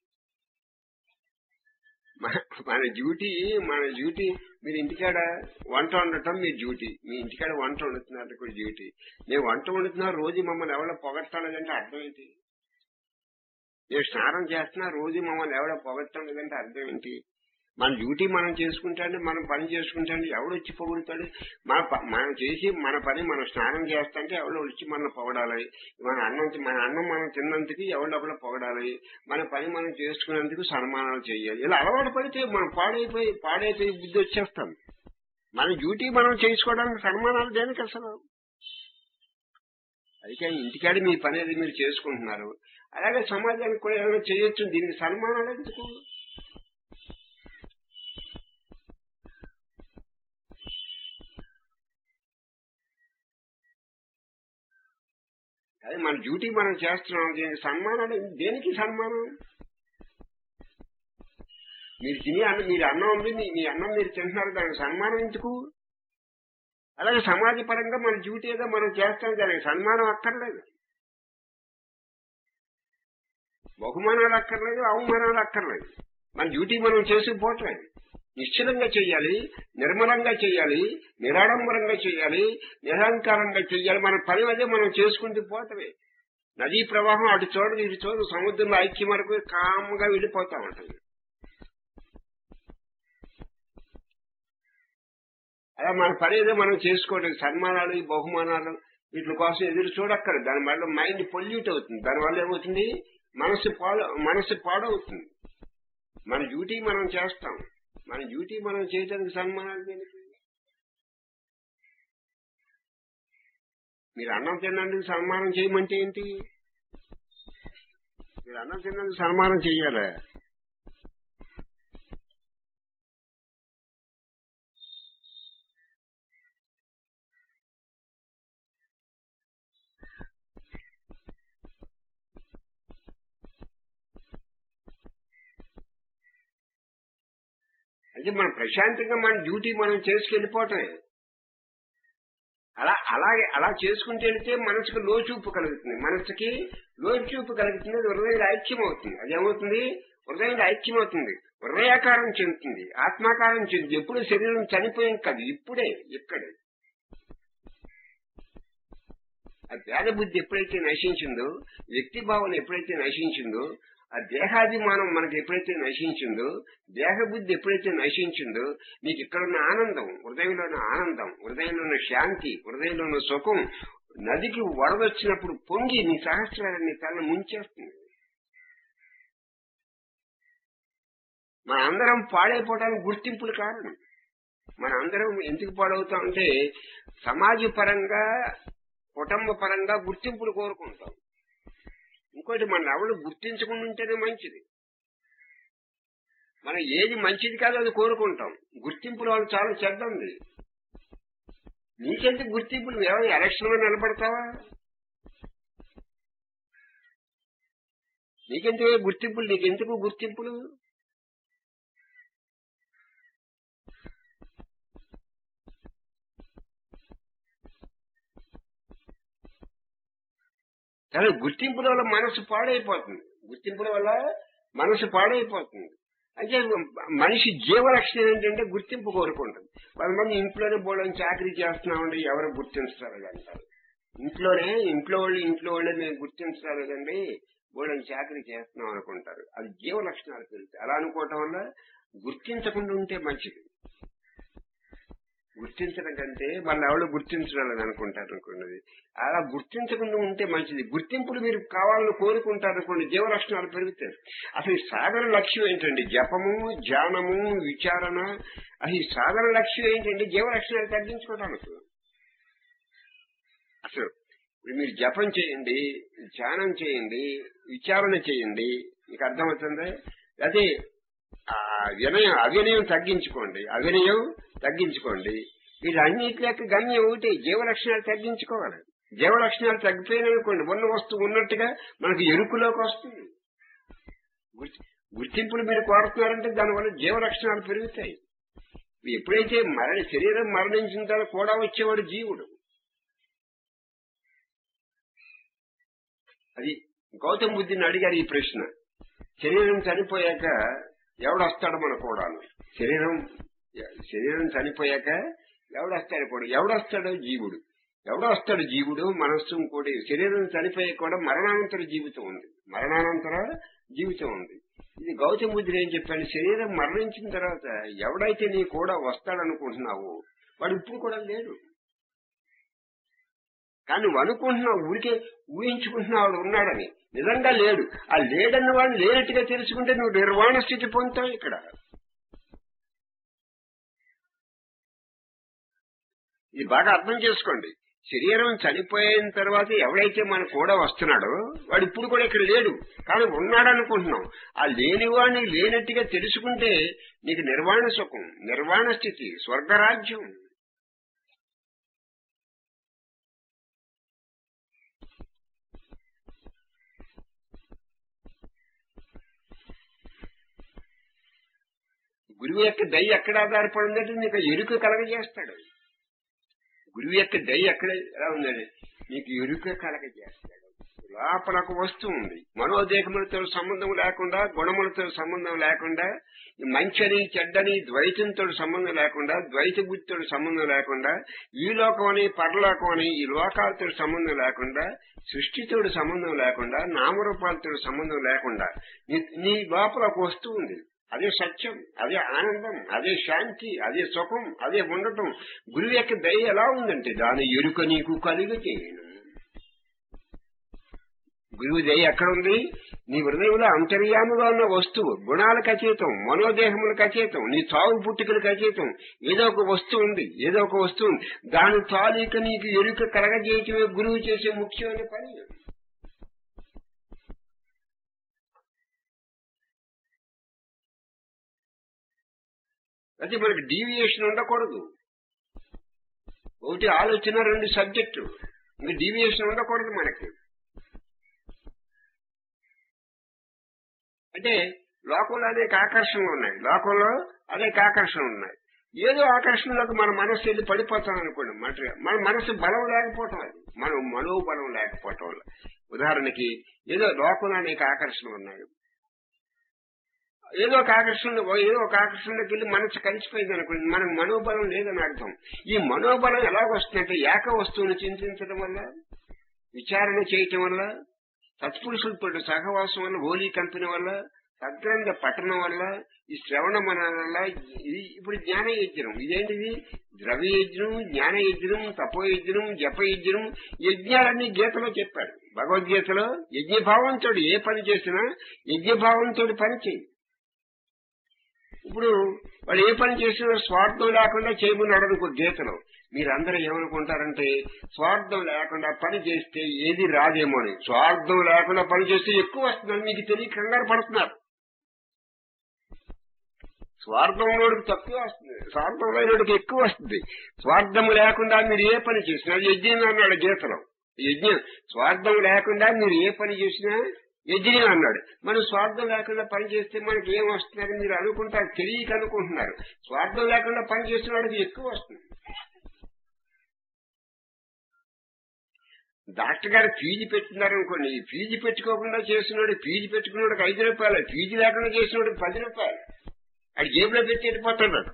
మన- మన డ్యూటీ మన డ్యూటీ మీరు ఇంటికాడ వంట వండటం మీ డ్యూటీ మీ ఇంటికాడ వంట వండుతున్నారు కూడా డ్యూటీ నేను వంట వండుతున్నా రోజు మమ్మల్ని ఎవరో పొగట్టాలేదంటే అర్థం ఏంటి నేను స్నానం చేస్తున్నా రోజు మమ్మల్ని ఎవడో పొగట్టడం లేదంటే అర్థం ఏంటి మన డ్యూటీ మనం చేసుకుంటాంటే మనం పని చేసుకుంటాంటే ఎవడు వచ్చి పొగుడుతాడు మన ప- మనం చేసి మన పని మనం స్నానం చేస్తాంటే ఎవడో వచ్చి మన పొగడాలి మన అన్నం తి- మన అన్నం మనం తిన్నందుకు ఎవడొకడు పొగడాలి మన పని మనం చేసుకున్నందుకు సన్మానాలు చేయాలి ఇలా అలవాటు పడితే మనం పాడైపోయి పాడైపోయి బుద్ధి వచ్చేస్తాం మన డ్యూటీ మనం చేసుకోవడానికి సన్మానాలు దేనికి అసలు అయితే ఇంటికాడ మీ పని అది మీరు చేసుకుంటున్నారు అలాగే సమాజానికి కూడా ఏమైనా చేయొచ్చు దీనికి సన్మానాలు ఎందుకు అదే మన డ్యూటీ మనం చేస్తున్నాం దీనికి సన్మానాలు దేనికి సన్మానం మీరు తిని అన్నం మీరు అన్నం ఉంది మీ మీ అన్నం మీరు తింటున్నారు దానికి సన్మానం ఎందుకు అలాగే సమాజ పరంగా మన డ్యూటీ ఏదో మనం చేస్తాం దానికి సన్మానం అక్కర్లేదు బహుమానాలు అక్కర్లేదు అవమానాలు అక్కర్లేదు మన డ్యూటీ మనం చేసుకుపోవట్లేదు నిశ్చలంగా చెయ్యాలి నిర్మలంగా చెయ్యాలి నిరాడంబరంగా చెయ్యాలి నిరహంకారంగా చెయ్యాలి మన పని అదే మనం చేసుకుంటూ పోతమే నదీ ప్రవాహం అటు చూడదు ఇటు చూడదు సముద్రంలో ఐక్యం వరకు కామ్గా వెళ్ళిపోతా ఉంటుంది అలా మన పని ఏదో మనం చేసుకోవడం సన్మానాలు ఈ బహుమానాలు వీటి కోసం ఎదురు చూడక్కర్ దానివల్ల మైండ్ పొల్యూట్ అవుతుంది దానివల్ల ఏమవుతుంది మనసు పాడు మనసు పాడవుతుంది మన డ్యూటీ మనం చేస్తాం మన డ్యూటీ మనం చేయడానికి సన్మానాలు దేనికి మీరు అన్నం తిన్నందుకు సన్మానం చేయమంటే ఏంటి మీరు అన్నం తిన్నందుకు సన్మానం చెయ్యాలి అంటే మనం ప్రశాంతంగా మన డ్యూటీ మనం చేసుకెళ్ళిపోవటమే అలాగే అలా చేసుకుంటూ వెళితే మనసుకు లోచూపు కలుగుతుంది మనసుకి లోచూపు కలుగుతుంది అది హృదయంలో ఐక్యం అవుతుంది అది ఏమవుతుంది హృదయంలో ఐక్యం అవుతుంది హృదయాకారం చెందుతుంది ఆత్మాకారం చెందుతుంది ఎప్పుడు శరీరం చనిపోయింది కాదు ఇప్పుడే ఇక్కడే ఆ భేద బుద్ధి ఎప్పుడైతే నశించిందో వ్యక్తి భావన ఎప్పుడైతే నశించిందో ఆ దేహాభిమానం మనకి ఎప్పుడైతే నశించిందో దేహ బుద్ధి ఎప్పుడైతే నశించిందో నీకు ఇక్కడ ఉన్న ఆనందం హృదయంలో ఉన్న ఆనందం హృదయంలో ఉన్న శాంతి హృదయంలో ఉన్న సుఖం నదికి వరద వచ్చినప్పుడు పొంగి నీ సహస్రాన్ని నీ తల ముంచేస్తుంది మన అందరం పాడైపోవడానికి గుర్తింపులు కారణం మన అందరం ఎందుకు పాడవుతాం అంటే సమాజ పరంగా కుటుంబ పరంగా గుర్తింపులు కోరుకుంటాం ఇంకోటి మన ఎవరు గుర్తించకుండా ఉంటేనే మంచిది మనం ఏది మంచిది కాదో అది కోరుకుంటాం గుర్తింపులు వాళ్ళు చాలా చెడ్డంది నీకెందుకు గుర్తింపులు ఎవరు ఎలక్షన్ లో నిలబడతావా నీకెందుకు గుర్తింపులు నీకెందుకు గుర్తింపులు కానీ గుర్తింపుల వల్ల మనసు పాడైపోతుంది గుర్తింపుల వల్ల మనసు పాడైపోతుంది అంటే మనిషి జీవలక్షణం ఏంటంటే గుర్తింపు కోరుకుంటుంది కొంతమంది ఇంట్లోనే బోడని చాకరీ చేస్తున్నామండి ఎవరు గుర్తించరు అంటారు ఇంట్లోనే ఇంట్లో వాళ్ళు ఇంట్లో వాళ్ళే మేము గుర్తించడం లేదండి బోడని చాకరీ చేస్తున్నాం అనుకుంటారు అది జీవ లక్షణాలు పెరుగుతాయి అలా అనుకోవటం వల్ల గుర్తించకుండా ఉంటే మంచిది గుర్తించడం కంటే వాళ్ళు ఎవరు గుర్తించడం లేదు అనుకుంటారు అనుకున్నది అలా గుర్తించకుండా ఉంటే మంచిది గుర్తింపులు మీరు కావాలని కోరుకుంటారు అనుకోండి జీవ లక్షణాలు పెరుగుతాయి అసలు ఈ సాధన లక్ష్యం ఏంటండి జపము ధ్యానము విచారణ అసలు ఈ సాధన లక్ష్యం ఏంటండి జీవ లక్షణాలు తగ్గించుకోవడానికి అసలు ఇప్పుడు మీరు జపం చేయండి ధ్యానం చేయండి విచారణ చేయండి మీకు అర్థమవుతుంది అదే ఆ వినయం అవినయం తగ్గించుకోండి అవినయం తగ్గించుకోండి వీటన్నిటి యొక్క గమ్యం ఒకటి జీవలక్షణాలు తగ్గించుకోవాలి జీవలక్షణాలు తగ్గిపోయిననుకోండి ఉన్న వస్తువు ఉన్నట్టుగా మనకు ఎరుకులోకి వస్తుంది గుర్తి- గుర్తింపులు మీరు కోరుతున్నారంటే దానివల్ల జీవలక్షణాలు పెరుగుతాయి ఎప్పుడైతే మరణ శరీరం మరణించిన తర్వాత కూడా వచ్చేవాడు జీవుడు అది గౌతమ బుద్ధిని అడిగారు ఈ ప్రశ్న శరీరం చనిపోయాక ఎవడొస్తాడు మన కూడాను శరీరం శరీరం చనిపోయాక ఎవడొస్తాడు కూడా ఎవడొస్తాడు జీవుడు ఎవడొస్తాడు జీవుడు మనస్సు ఇంకోటి శరీరం చనిపోయాక కూడా మరణానంతర జీవితం ఉంది మరణానంతర జీవితం ఉంది ఇది గౌతమ బుద్ధుడు ఏం చెప్పాడు శరీరం మరణించిన తర్వాత ఎవడైతే నీ కూడా వస్తాడనుకుంటున్నావో వాడు ఇప్పుడు కూడా లేడు కానీ నువ్వు అనుకుంటున్నావు ఊరికే ఊహించుకుంటున్నావు వాడు ఉన్నాడని నిజంగా లేడు ఆ లేడన్న వాడు లేనట్టుగా తెలుసుకుంటే నువ్వు నిర్వాణ స్థితి పొందుతావు ఇక్కడ ఇది బాగా అర్థం చేసుకోండి శరీరం చనిపోయిన తర్వాత ఎవడైతే మన కూడా వస్తున్నాడో వాడు ఇప్పుడు కూడా ఇక్కడ లేడు కానీ ఉన్నాడు అనుకుంటున్నాం ఆ లేనివాడిని లేనట్టుగా తెలుసుకుంటే నీకు నిర్వాణ సుఖం నిర్వాణ స్థితి స్వర్గరాజ్యం గురువు యొక్క దయ ఎక్కడ ఆధారపడిందంటే నీకు ఎరుక కలగజేస్తాడు గురువు యొక్క దయ ఎక్కడ ఎలా ఉందండి నీకు ఎరుక కలగజేస్తాడు లోపల ఒక వస్తువు ఉంది మనోదేహములతో సంబంధం లేకుండా గుణములతో సంబంధం లేకుండా ఈ మంచని చెడ్డని ద్వైతంతో సంబంధం లేకుండా ద్వైత బుద్ధితో సంబంధం లేకుండా ఈ లోకం అని పరలోకం అని ఈ లోకాలతో సంబంధం లేకుండా సృష్టితో సంబంధం లేకుండా నామరూపాలతో సంబంధం లేకుండా నీ- నీ లోపల ఒక వస్తువు ఉంది అదే సత్యం అదే ఆనందం అదే శాంతి అదే సుఖం అదే ఉండటం గురువు యొక్క దయ ఎలా ఉందంటే దాని ఎరుక నీకు కలిగితే గురువు దయ ఎక్కడ ఉంది నీ హృదయంలో అంతర్యాముగా ఉన్న వస్తువు గుణాలకు అచేతం మనోదేహములకు అచేతం నీ తావు పుట్టుకలకు అచేతం ఏదో ఒక వస్తువు ఉంది ఏదో ఒక వస్తువు ఉంది దాని తాలూక నీకు ఎరుక కలగజేయటమే గురువు చేసే ముఖ్యమైన పని అయితే మనకి డీవియేషన్ ఉండకూడదు ఒకటి ఆలోచన రెండు సబ్జెక్టు ఇంకా డీవియేషన్ ఉండకూడదు మనకి అంటే లోకంలో అనేక ఆకర్షణలు ఉన్నాయి లోకంలో అనేక ఆకర్షణలు ఉన్నాయి ఏదో ఆకర్షణలోకి మన మనస్సు వెళ్ళి పడిపోతాం అనుకోండి మట మన మనసు బలం లేకపోవటం అది మనం మనోబలం లేకపోవటం వల్ల ఉదాహరణకి ఏదో లోకంలో అనేక ఆకర్షణలు ఉన్నాయి ఏదో ఒక ఆకర్షణ ఏదో ఒక ఆకర్షణలోకి వెళ్ళి మనసు కలిసిపోయింది అనుకోండి మనకు మనోబలం లేదని అర్థం ఈ మనోబలం ఎలాగొస్తుందంటే ఏక వస్తువుని చింతించడం వల్ల విచారణ చేయటం వల్ల సత్పురుషులతో సహవాసం వల్ల హోలీ కంపెనీ వల్ల సద్గ్రంథ పఠనం వల్ల ఈ శ్రవణ మన వల్ల ఇది ఇప్పుడు జ్ఞాన యజ్ఞం ఇదేంటిది ద్రవ్య యజ్ఞం జ్ఞాన యజ్ఞం తపో యజ్ఞం జప యజ్ఞం యజ్ఞాలన్నీ గీతలో చెప్పాడు భగవద్గీతలో యజ్ఞభావంతో ఏ పని చేసినా యజ్ఞభావంతో పని చేయి ఇప్పుడు వాడు ఏ పని చేసినా స్వార్థం లేకుండా చేయమన్నాడు అనుకో గీతలో మీరందరూ ఏమనుకుంటారంటే స్వార్థం లేకుండా పని చేస్తే ఏది రాదేమో అని స్వార్థం లేకుండా పని చేస్తే ఎక్కువ వస్తుందని మీకు తెలియ కంగారు పడుతున్నారు స్వార్థం ఉన్నోడికి తక్కువ వస్తుంది స్వార్థం లేనివాడికి ఎక్కువ వస్తుంది స్వార్థం లేకుండా మీరు ఏ పని చేసినా యజ్ఞం అన్నాడు గీతలో యజ్ఞం స్వార్థం లేకుండా మీరు ఏ పని చేసినా యజ్ఞం అన్నాడు మనం స్వార్థం లేకుండా పని చేస్తే మనకి ఏం వస్తుందని మీరు అనుకుంటారు తెలియక అనుకుంటున్నారు స్వార్థం లేకుండా పని చేసిన వాడికి ఎక్కువ వస్తుంది డాక్టర్ గారు ఫీజు పెట్టినారు అనుకోండి ఈ ఫీజు పెట్టుకోకుండా చేసినోడు ఫీజు పెట్టుకున్నాడు ఐదు రూపాయలు ఫీజు లేకుండా చేసినోడు పది రూపాయలు అది జేబులో పెట్టి వెళ్ళిపోతున్నాడు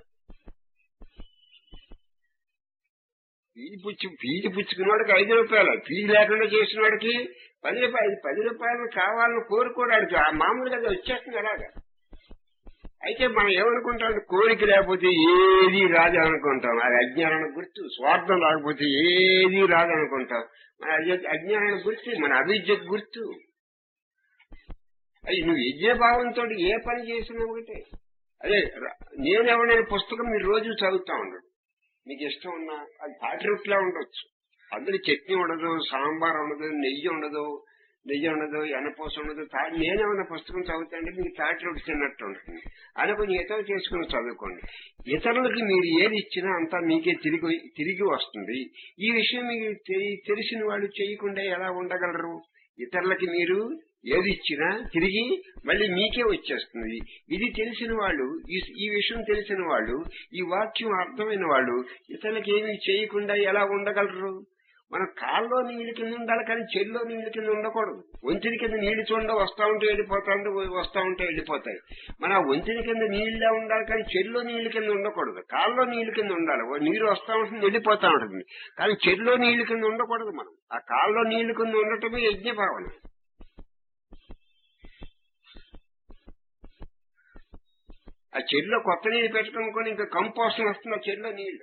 ఫీజు పుచ్చు ఫీజు పుచ్చుకున్నవాడికి ఐదు రూపాయలు ఫీజు లేకుండా చేసిన వాడికి పది రూపాయలు పది రూపాయలు కావాలని కోరుకోవడానికి ఆ మామూలుగా అది వచ్చేస్తుంది అలాగా అయితే మనం ఏమనుకుంటాం కోరిక లేకపోతే ఏది రాదు అనుకుంటాం అది అజ్ఞానానికి గుర్తు స్వార్థం లేకపోతే ఏది రాదు అనుకుంటాం మన అజ్ఞ- అజ్ఞానానికి గుర్తు మన అవిద్యకు గుర్తు అది నువ్వు యజ్ఞభావంతో ఏ పని చేసినా ఒకటే అదే ర- నేను ఎవరైనా పుస్తకం మీరు రోజు చదువుతా ఉండడు మీకు ఇష్టం ఉన్నా అది తాటి రొట్టిలా ఉండొచ్చు అందులో చట్నీ ఉండదు సాంబార్ ఉండదు నెయ్యి ఉండదు నెయ్యి ఉండదు ఎనపోస ఉండదు తా- నేనేమన్నా పుస్తకం చదువుతాంటే మీకు తాటి రొట్టి తిన్నట్టు ఉంటుంది అది కొంచెం ఇతర చేసుకుని చదువుకోండి ఇతరులకి మీరు ఏది ఇచ్చినా అంతా మీకే తిరిగి తిరిగి వస్తుంది ఈ విషయం మీకు తెలి- తెలిసిన వాళ్ళు చేయకుండా ఎలా ఉండగలరు ఇతరులకి మీరు ఏది ఇచ్చినా తిరిగి మళ్ళీ మీకే వచ్చేస్తుంది ఇది తెలిసిన వాళ్ళు ఈ ఈ విషయం తెలిసిన వాళ్ళు ఈ వాక్యం అర్థమైన వాళ్ళు ఇతరులకి ఏమీ చేయకుండా ఎలా ఉండగలరు మన కాల్లో నీళ్ల కింద ఉండాలి కానీ చెల్లో నీళ్ల కింద ఉండకూడదు వంతిన కింద నీళ్లు చూడ వస్తా ఉంటే వెళ్ళిపోతా ఉంటే వస్తా ఉంటే వెళ్ళిపోతాయి మన ఆ వంతిన కింద నీళ్ళే ఉండాలి కానీ చెల్లో నీళ్ల కింద ఉండకూడదు కాల్లో నీళ్ల కింద ఉండాలి ఓ నీరు వస్తా ఉంటుంది వెళ్ళిపోతా ఉంటుంది కానీ చెల్లో నీళ్ల కింద ఉండకూడదు మనం ఆ కాల్లో నీళ్ల కింద ఉండటమే యజ్ఞ భావన ఆ చెరులో కొత్త నీళ్ళు పెట్టడం కూడా ఇంకా కంపోషన్ వస్తుంది ఆ చెరులో నీళ్లు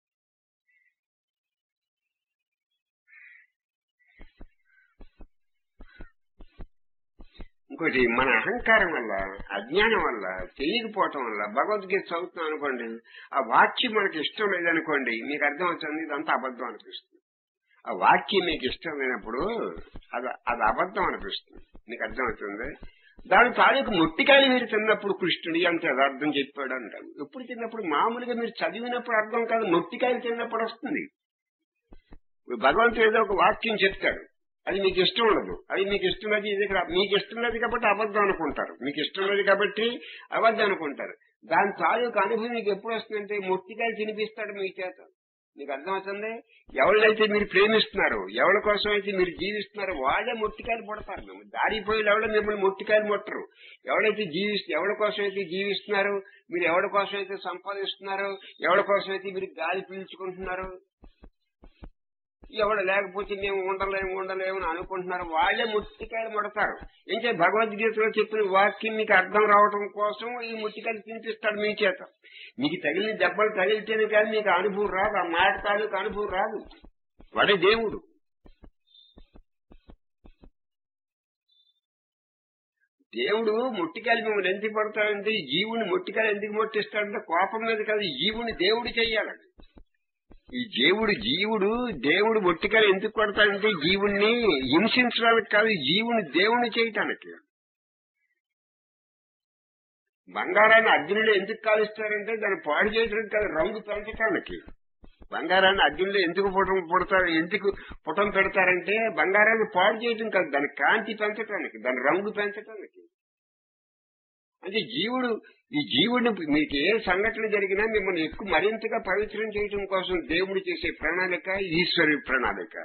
ఇంకోటి మన అహంకారం వల్ల అజ్ఞానం వల్ల తెలియకపోవటం వల్ల భగవద్గీత చదువుతున్నాం అనుకోండి ఆ వాక్యం మనకి ఇష్టం లేదనుకోండి మీకు అర్థం అవుతుంది ఇదంతా అబద్ధం అనిపిస్తుంది ఆ వాక్యం మీకు ఇష్టం లేనప్పుడు అది అది అబద్ధం అనిపిస్తుంది మీకు అర్థం అవుతుంది దాని తాలూకు మొట్టికాయలు మీరు తిన్నప్పుడు కృష్ణుడి అంత యథార్థం చెప్పాడు అంటారు ఎప్పుడు తిన్నప్పుడు మామూలుగా మీరు చదివినప్పుడు అర్థం కాదు మొట్టికాయలు తిన్నప్పుడు వస్తుంది ఇప్పుడు భగవంతుడు ఏదో ఒక వాక్యం చెప్తాడు అది మీకు ఇష్టం ఉండదు అది మీకు ఇష్టం లేదు ఇది ఇక్కడ మీకు ఇష్టం లేదు కాబట్టి అబద్ధం అనుకుంటారు మీకు ఇష్టం లేదు కాబట్టి అబద్ధం అనుకుంటారు దాని తాలూకు అనుభవం మీకు ఎప్పుడు వస్తుందంటే మొట్టికాయలు తినిపిస్తాడు మీ చేత మీకు అర్థమవుతుంది ఎవరినైతే మీరు ప్రేమిస్తున్నారు ఎవరి కోసం అయితే మీరు జీవిస్తున్నారో వాళ్ళే మొట్టికాయలు పడతారు మేము దారిపోయి ఎవడో మిమ్మల్ని మొట్టికాయలు ముట్టరు ఎవడైతే జీవిస్తు ఎవరి కోసం అయితే జీవిస్తున్నారో మీరు ఎవరి కోసం అయితే సంపాదిస్తున్నారో ఎవరి కోసం అయితే మీరు గాలి పీల్చుకుంటున్నారు ఎవడు లేకపోతే మేము ఉండలేము ఉండలేము అని అనుకుంటున్నారు వాళ్ళే ముట్టికాయలు ముడతారు ఇంకే భగవద్గీతలో చెప్పిన వాక్యం మీకు అర్థం రావటం కోసం ఈ ముట్టికాయలు తినిపిస్తాడు మీ చేత మీకు తగిలిన దెబ్బలు తగిలితేనే కానీ మీకు అనుభవం రాదు ఆ మాట తాలూకు అనుభవం రాదు వాడే దేవుడు దేవుడు ముట్టికాయలు మిమ్మల్ని ఎందుకు పడతాడంటే ఈ జీవుని ముట్టికాయలు ఎందుకు ముట్టిస్తాడంటే కోపం మీద కాదు ఈ జీవుని దేవుడు చెయ్యాలండి ఈ దేవుడు జీవుడు దేవుడు మొట్టికాయలు ఎందుకు కొడతాడంటే జీవుణ్ణి హింసించడానికి కాదు ఈ జీవుని దేవుని చేయటానికి బంగారాన్ని అగ్నిలో ఎందుకు కాలుస్తారంటే దాన్ని పాడు చేయడానికి కాదు రంగు పెంచటానికి బంగారాన్ని అగ్నిలో ఎందుకు పుటం పుడతారు ఎందుకు పుటం పెడతారంటే బంగారాన్ని పాడు చేయటం కాదు దాని కాంతి పెంచటానికి దాని రంగు పెంచటానికి అంటే జీవుడు ఈ జీవుడిని మీకు ఏ సంఘటన జరిగినా మిమ్మల్ని ఎక్కువ మరింతగా పవిత్రం చేయడం కోసం దేవుడు చేసే ప్రణాళిక ఈశ్వరి ప్రణాళిక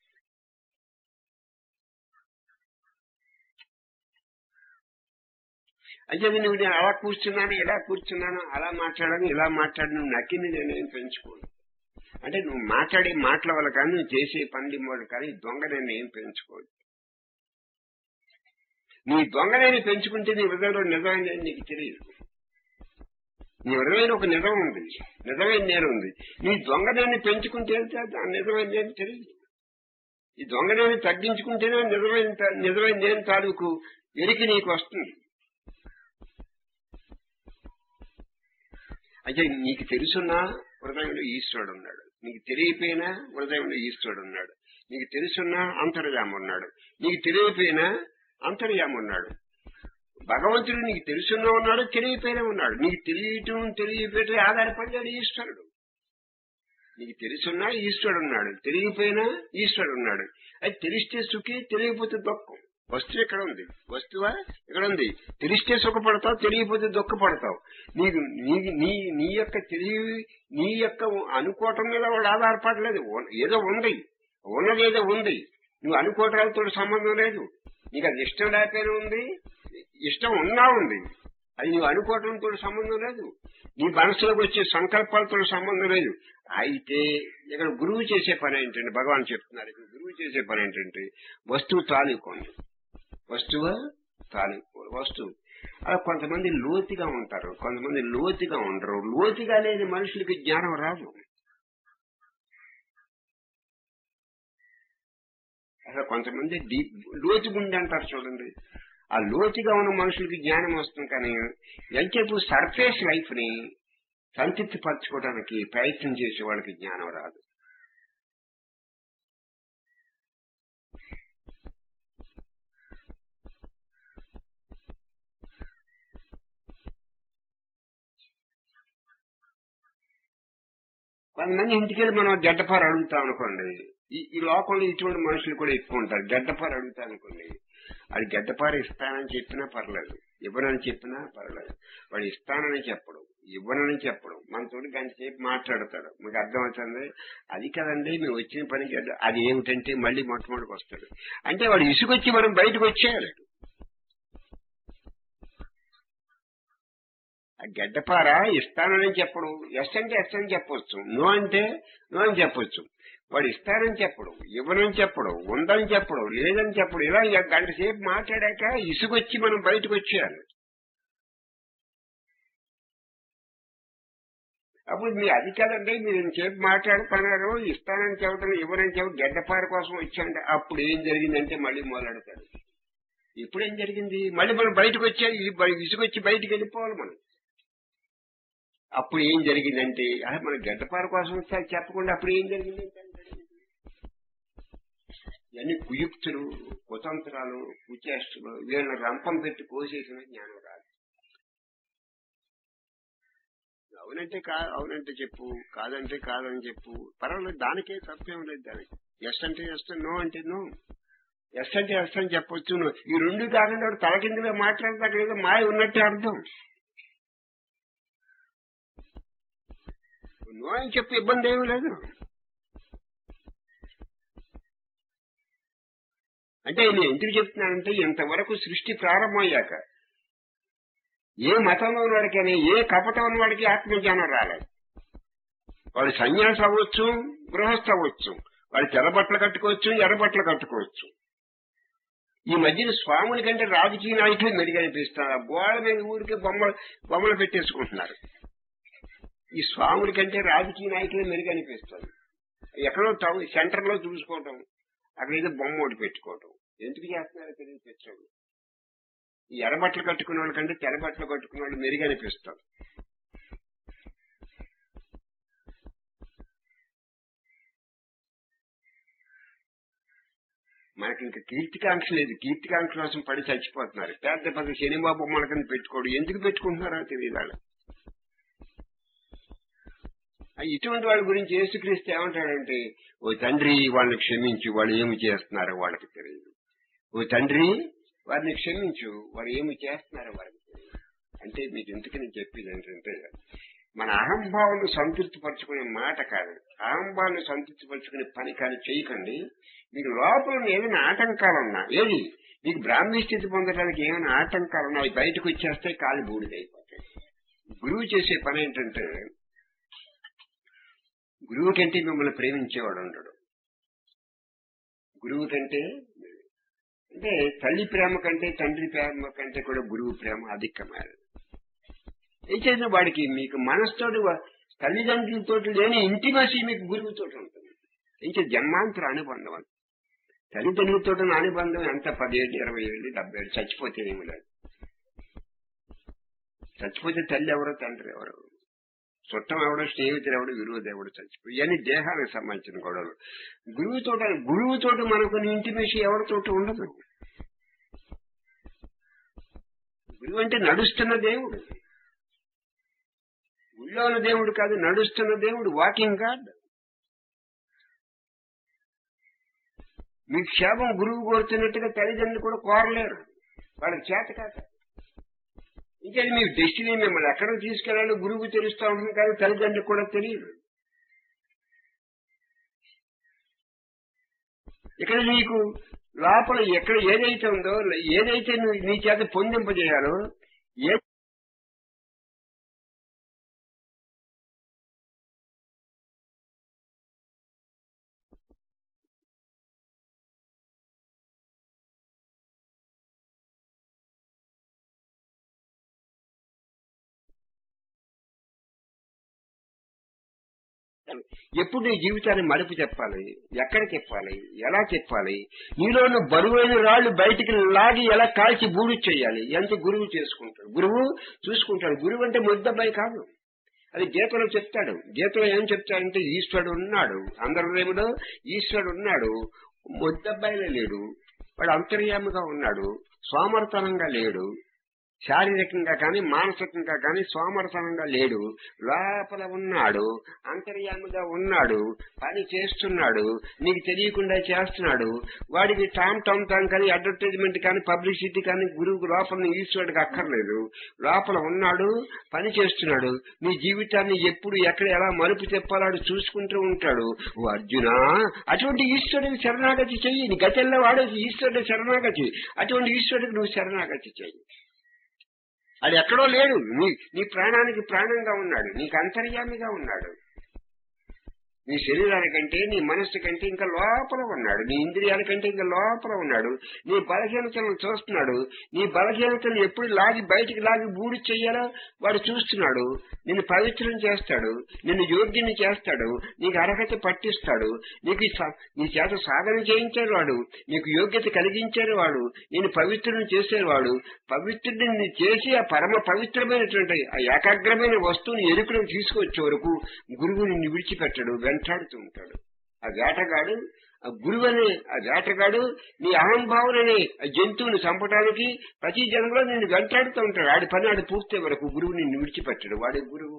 అంటే నువ్వు నేను అలా కూర్చున్నాను ఇలా కూర్చున్నాను అలా మాట్లాడాను ఇలా మాట్లాడను నక్కిని నేనేం పెంచుకోను అంటే నువ్వు మాట్లాడే మాటల వల్ల కానీ నువ్వు చేసే పనుల వల్ల కానీ దొంగ నేను ఏం పెంచుకోను నీ దొంగనేని పెంచుకుంటే నీ హృదయంలో నిజమైన నీకు తెలియదు నీ హృదయమైన ఒక నిజం ఉంది నిజమైన నేను ఉంది నీ దొంగనేని పెంచుకుంటే ఆ నిజమైన నేను తెలియదు ఈ దొంగనేని తగ్గించుకుంటేనే నిజమైన త- నిజమైన నేను తాలూకు ఎరికి నీకు వస్తుంది అయితే నీకు తెలుసున్నా హృదయంలో ఈశ్వరుడు ఉన్నాడు నీకు తెలియపోయినా హృదయంలో ఈశ్వరుడు ఉన్నాడు నీకు తెలుసున్నా అంతర్యామ ఉన్నాడు నీకు తెలియపోయినా అంతర్యామ ఉన్నాడు భగవంతుడు నీకు తెలుసున్నా ఉన్నాడు తెలియపోయినా ఉన్నాడు నీకు తెలియటం తెలియపోయటం ఆధారపడ్డాడు ఈశ్వరుడు నీకు తెలుసున్నా ఈశ్వరుడు ఉన్నాడు తెలియపోయినా ఈశ్వరుడు ఉన్నాడు అది తెలిస్తే సుఖి తెలియకపోతే దుఃఖం వస్తువు ఎక్కడ ఉంది వస్తువా ఇక్కడ ఉంది తెలిస్తే సుఖపడతావు తెలియకపోతే దుఃఖపడతావు నీకు నీ నీ నీ యొక్క తెలియ నీ యొక్క అనుకోవటం మీద వాడు ఆధారపడలేదు ఉన్- ఏదో ఉంది ఉన్నది ఏదో ఉంది నువ్వు అనుకోవటాలతో సంబంధం లేదు నీకు అది ఇష్టం లేకపోయినా ఉంది ఇష్టం ఉన్నా ఉంది అది నువ్వు అనుకోవటంతో సంబంధం లేదు నీ మనసులోకి వచ్చే సంకల్పాలతో సంబంధం లేదు అయితే ఇక్కడ గురువు చేసే పని ఏంటంటే భగవాన్ చెప్తున్నారు ఇక్కడ గురువు చేసే పని ఏంటంటే వస్తువు తాలూకోండి వస్తువు తాలూకు వస్తువు అలా కొంతమంది లోతుగా ఉంటారు కొంతమంది లోతుగా ఉండరు లోతుగా లేని మనుషులకి జ్ఞానం రాదు అసలు కొంతమంది డీప్ లోతుగుండి అంటారు చూడండి ఆ లోతుగా ఉన్న మనుషులకి జ్ఞానం వస్తుంది కానీ ఎంతసేపు సర్ఫేస్ లైఫ్ ని సంతృప్తి పరచుకోవడానికి ప్రయత్నం చేసే వాళ్ళకి జ్ఞానం రాదు కొంతమంది ఇంటికెళ్ళి మనం గడ్డపార అడుగుతాం అనుకోండి ఈ ఈ లోకంలో ఇటువంటి మనుషులు కూడా ఎక్కువ ఉంటారు గడ్డపార అడుగుతాం అనుకోండి అది గడ్డపార ఇస్తానని చెప్పినా పర్లేదు ఇవ్వనని చెప్పినా పర్లేదు వాడు ఇస్తానని చెప్పడు ఇవ్వనని చెప్పడు మనతోటి గంట సేపు మాట్లాడతాడు మీకు అర్థమవుతుంది అది కదండి మేము వచ్చిన పనికి అది- అది ఏమిటంటే మళ్ళీ మొట్టమొదటికి వస్తాడు అంటే వాడు ఇసుకొచ్చి మనం బయటకు వచ్చేయాలి ఆ గడ్డపార ఇస్తానని చెప్పడు ఎస్ అంటే ఎస్ అని చెప్పొచ్చు నో అంటే నో అని చెప్పొచ్చు వాడు ఇస్తానని చెప్పడు ఇవ్వనని చెప్పడు ఉందని చెప్పడు లేదని చెప్పడు ఇలా ఇక గంట సేపు మాట్లాడాక ఇసుకొచ్చి మనం బయటకు వచ్చేయాలి అప్పుడు మీ అది కదండి మీరు ఇంతసేపు మాట్లాడుతున్నారు ఇస్తానని చెప్పడం ఇవ్వనని చెప్పడం గడ్డపార కోసం వచ్చాండి అప్పుడు ఏం జరిగిందంటే మళ్ళీ మొదలెడతాడు ఇప్పుడు ఏం జరిగింది మళ్ళీ మనం బయటకు వచ్చా ఇసుకొచ్చి బయటకు వెళ్ళిపోవాలి మనం అప్పుడు ఏం జరిగిందంటే అలా మన గడ్డపార కోసం వచ్చారు చెప్పకుండా అప్పుడు ఏం జరిగిందంటే ఇవన్నీ కుయుక్తులు కుతంత్రాలు కుచేష్టలు వీళ్ళని రంపం పెట్టి కోసేసిన జ్ఞానం రాదు అవునంటే కా అవునంటే చెప్పు కాదంటే కాదని చెప్పు పర్వాలేదు దానికే తప్పేం లేదు దానికి ఎస్ అంటే ఎస్ నో అంటే నో ఎస్ అంటే ఎస్ అని చెప్పొచ్చు no. ఈ రెండు కాకుండా వాడు తలకిందులో మాట్లాడితే అక్కడ ఏదో మాయ ఉన్నట్టే అర్థం నో అని చెప్పి ఇబ్బంది ఏమీ లేదు అంటే నేను ఎందుకు చెప్తున్నానంటే ఇంతవరకు సృష్టి ప్రారంభమయ్యాక ఏ మతంలో ఉన్నవాడికైనా ఏ కపటం ఉన్నవాడికి ఆత్మజ్ఞానం రాలేదు వాడు సన్యాసి అవ్వచ్చు గృహస్థ అవ్వచ్చు వాడు తెల్లబట్టలు కట్టుకోవచ్చు ఎర్రబట్టలు కట్టుకోవచ్చు ఈ మధ్యన స్వాముల కంటే రాజకీయ నాయకులు మెరుగనిపిస్తారు గోడ మీద ఊరికే బొమ్మలు బొమ్మలు పెట్టేసుకుంటున్నారు ఈ స్వాముల కంటే రాజకీయ నాయకులు మెరుగనిపిస్తారు ఎక్కడో టౌన్ సెంటర్ లో చూసుకోవటం అక్కడ ఏదో బొమ్మ ఒకటి పెట్టుకోవటం ఎందుకు చేస్తున్నారో తెలియదు తెచ్చాడు ఈ ఎర్రబట్టలు కట్టుకున్న వాళ్ళ కంటే తెల్లబట్టలు కట్టుకున్న వాళ్ళు మెరుగనిపిస్తారు మనకి ఇంకా కీర్తికాంక్ష లేదు కీర్తికాంక్ష కోసం పడి చచ్చిపోతున్నారు పెద్ద పెద్ద సినిమా బొమ్మల కింద పెట్టుకోడు ఎందుకు పెట్టుకుంటున్నారో తెలియదు వాళ్ళు ఆ ఇటువంటి వాళ్ళ గురించి యేసుక్రీస్తు ఏమంటాడంటే ఓ తండ్రి వాళ్ళని క్షమించు వాళ్ళు ఏమి చేస్తున్నారో వాళ్ళకి తెలియదు ఓ తండ్రి వారిని క్షమించు వారు ఏమి చేస్తున్నారో వాళ్ళకి తెలియదు అంటే మీకు ఎందుకు నేను చెప్పేది ఏంటంటే మన అహంభావాన్ని సంతృప్తి పరుచుకునే మాట కాదు అహంభావాన్ని సంతృప్తి పరుచుకునే పని కానీ చేయకండి మీకు లోపల ఉన్న ఏదైనా ఆటంకాలున్నా ఏది మీకు బ్రాహ్మీ స్థితి పొందడానికి ఏమైనా ఆటంకాలున్నా అవి బయటకు వచ్చేస్తే కాలు బూడిదైపోతాయి గురువు చేసే పని ఏంటంటే గురువు కంటే మిమ్మల్ని ప్రేమించేవాడు ఉండడు గురువు కంటే అంటే తల్లి ప్రేమ కంటే తండ్రి ప్రేమ కంటే కూడా గురువు ప్రేమ అధికమైనది ఏం చేసిన వాడికి మీకు మనసుతోటి వా- తల్లిదండ్రులతో లేని ఇంటిమసీ మీకు గురువుతో ఉంటుంది ఇంకా జన్మాంతర అనుబంధం అది తల్లిదండ్రులతో ఉన్న అనుబంధం ఎంత పదిహేడు ఇరవై ఏళ్ళు డెబ్బై ఏళ్ళు చచ్చిపోతే ఏమి లేదు చచ్చిపోతే తల్లి ఎవరో తండ్రి ఎవరు చుట్టం ఎవడో స్నేహితుడు ఎవడు విరోధి ఎవడు చచ్చిపోయి ఇవన్నీ దేహానికి సంబంధించిన గొడవలు గురువుతో గురువుతో మనకు ఇంటిమేసి ఎవరితోటి ఉండదు గురువు అంటే నడుస్తున్న దేవుడు గుళ్ళో ఉన్న దేవుడు కాదు నడుస్తున్న దేవుడు వాకింగ్ గాడ్ మీ క్షేమం గురువు కోరుతున్నట్టుగా తల్లిదండ్రులు కూడా కోరలేరు వాళ్ళకి చేత కాక ఇంకా మీ డెస్టినీ మిమ్మల్ని ఎక్కడికి తీసుకెళ్ళాలో గురువు తెలుస్తా ఉంటుంది కానీ తల్లిదండ్రులకు కూడా తెలియదు ఇక్కడ నీకు లోపల ఎక్కడ ఏదైతే ఉందో ఏదైతే నువ్వు నీ చేత పొందింపజేయాలో ఏ ఎప్పుడు నీ జీవితాన్ని మలుపు చెప్పాలి ఎక్కడ చెప్పాలి ఎలా చెప్పాలి నీలోని బరువైన రాళ్లు బయటికి లాగి ఎలా కాల్చి బూడి చేయాలి ఎంత గురువు చేసుకుంటాడు గురువు చూసుకుంటాడు గురువు అంటే ముద్దబ్బాయి కాదు అది గీతలో చెప్తాడు గీతలో ఏం చెప్తాడంటే ఈశ్వరుడు ఉన్నాడు అందరిలో ఈశ్వరుడు ఉన్నాడు ముద్దబ్బాయిలో లేడు వాడు అంతర్యామిగా ఉన్నాడు సోమర్తనంగా లేడు శారీరకంగా కానీ మానసికంగా కానీ సోమరతనంగా లేడు లోపల ఉన్నాడు అంతర్యామిగా ఉన్నాడు పని చేస్తున్నాడు నీకు తెలియకుండా చేస్తున్నాడు వాడికి టామ్ టామ్ టామ్ కానీ అడ్వర్టైజ్మెంట్ కానీ పబ్లిసిటీ కానీ గురువుకు లోపల ఈశ్వరుడికి అక్కర్లేదు లోపల ఉన్నాడు పని చేస్తున్నాడు నీ జీవితాన్ని ఎప్పుడు ఎక్కడ ఎలా మలుపు చెప్పాలో చూసుకుంటూ ఉంటాడు ఓ అర్జున అటువంటి ఈశ్వరుడికి శరణాగతి చెయ్యి నీ గతంలో వాడేసి ఈశ్వరుడి శరణాగతి అటువంటి ఈశ్వరుడికి నువ్వు శరణాగతి చెయ్యి అది ఎక్కడో లేడు నీ నీ ప్రాణానికి ప్రాణంగా ఉన్నాడు నీకు అంతర్యామిగా ఉన్నాడు నీ శరీరానికంటే నీ మనస్సు కంటే ఇంకా లోపల ఉన్నాడు నీ ఇంద్రియాల కంటే ఇంకా లోపల ఉన్నాడు నీ బలహీనతలను చూస్తున్నాడు నీ బలహీనతను ఎప్పుడు లాగి బయటికి లాగి బూడి చెయ్యాలో వాడు చూస్తున్నాడు నిన్ను పవిత్రం చేస్తాడు నిన్ను యోగ్యుని చేస్తాడు నీకు అర్హత పట్టిస్తాడు నీకు స- నీ చేత సాధన చేయించేవాడు నీకు యోగ్యత కలిగించేవాడు వాడు నేను పవిత్రుని చేసేవాడు పవిత్రుడిని చేసి ఆ పరమ పవిత్రమైనటువంటి ఆ ఏకాగ్రమైన వస్తువుని ఎరుకును తీసుకొచ్చే వరకు గురువు నిన్ను విడిచిపెట్టడు వెంటాడుతూ ఉంటాడు ఆ వేటగాడు ఆ గురువు అనే ఆ వేటగాడు నీ అహంభావులనే ఆ జంతువుని చంపడానికి ప్రతి జన్మలో నిన్ను వెంటాడుతూ ఉంటాడు ఆడి పని ఆడి పూర్తి వరకు గురువు నిన్ను విడిచిపెట్టడు వాడే గురువు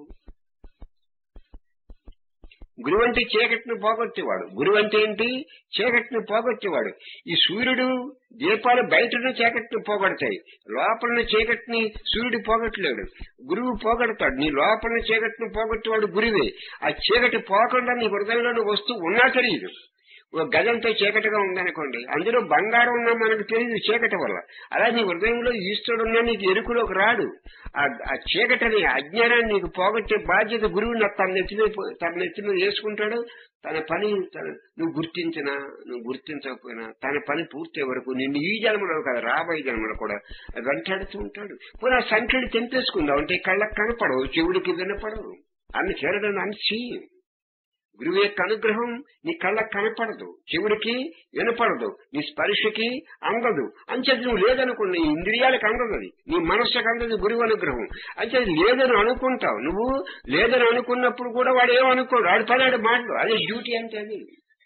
గురువు అంటే చీకటిని పోగొట్టేవాడు గురువు అంటే ఏంటి చీకటిని పోగొట్టేవాడు ఈ సూర్యుడు దీపాలు బయటను చీకటిని పోగొడతాయి లోపల చీకటిని సూర్యుడు పోగొట్టలేడు గురువు పోగొడతాడు నీ లోపల చీకటిని పోగొట్టేవాడు గురువే ఆ చీకటి పోకుండా నీ హృదయంలో వస్తువు ఉన్నా తెలియదు ఒక గదంతో చీకటిగా ఉందనుకోండి అందులో బంగారం ఉన్నా మనకు తెలియదు చీకటి వల్ల అలా నీ హృదయంలో ఈశ్వరుడు ఉన్నా నీకు ఎరుకులోకి రాడు ఆ ఆ చీకటిని అజ్ఞానాన్ని నీకు పోగొట్టే బాధ్యత గురువు నా- తన నెత్తి మీద పో- తన నెత్తి మీద వేసుకుంటాడు తన పని తన- నువ్వు గుర్తించినా నువ్వు గుర్తించకపోయినా తన పని పూర్తి వరకు నిన్ను ఈ జన్మలో కాదు రాబోయే జన్మలో కూడా వెంటాడుతూ ఉంటాడు పోనీ ఆ సంఖ్యలు తెంపేసుకుందాం అంటే కళ్ళకు కనపడవు చెవుడికి వినపడవు అన్ని చేరడం అన్సీ గురువు యొక్క అనుగ్రహం నీ కళ్ళకు కనపడదు చెవుడికి వినపడదు నీ స్పర్శకి అందదు అంచేది నువ్వు లేదనుకో నీ ఇంద్రియాలకు అందదు అది నీ మనస్సుకు అందదు గురువు అనుగ్రహం అంచేది లేదని అనుకుంటావు నువ్వు లేదని అనుకున్నప్పుడు కూడా వాడు ఏమనుకోడు వాడు పదాడు మాటలు అదే డ్యూటీ అంటే అది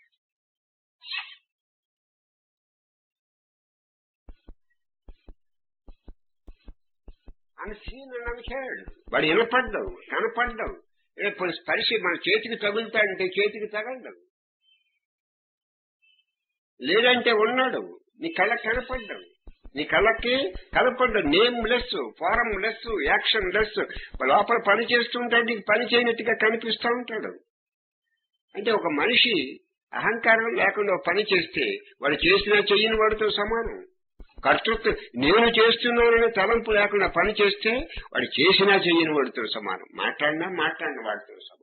అన్సీన్ అండ్ అన్హెర్డ్ వాడు వినపడ్డావు కనపడ్డావు ఏ పోనీ స్పర్శ మన చేతికి తగులుతాడంటే చేతికి తగలడు లేదంటే ఉన్నాడు నీ కళ్ళ కనపడ్డావు నీ కళ్ళకి కనపడ్డ nameless formless actionless లోపల పని చేస్తుంటాడు నీకు పని చేయనట్టుగా కనిపిస్తూ ఉంటాడు అంటే ఒక మనిషి అహంకారం లేకుండా ఒక పని చేస్తే వాడు చేసినా చెయ్యని వాడితో సమానం కర్తృత్వం నేను చేస్తున్నాననే తలంపు లేకుండా పని చేస్తే వాడు చేసినా చెయ్యని వాడితో సమానం మాట్లాడినా మాట్లాడిన వాడితో సమానం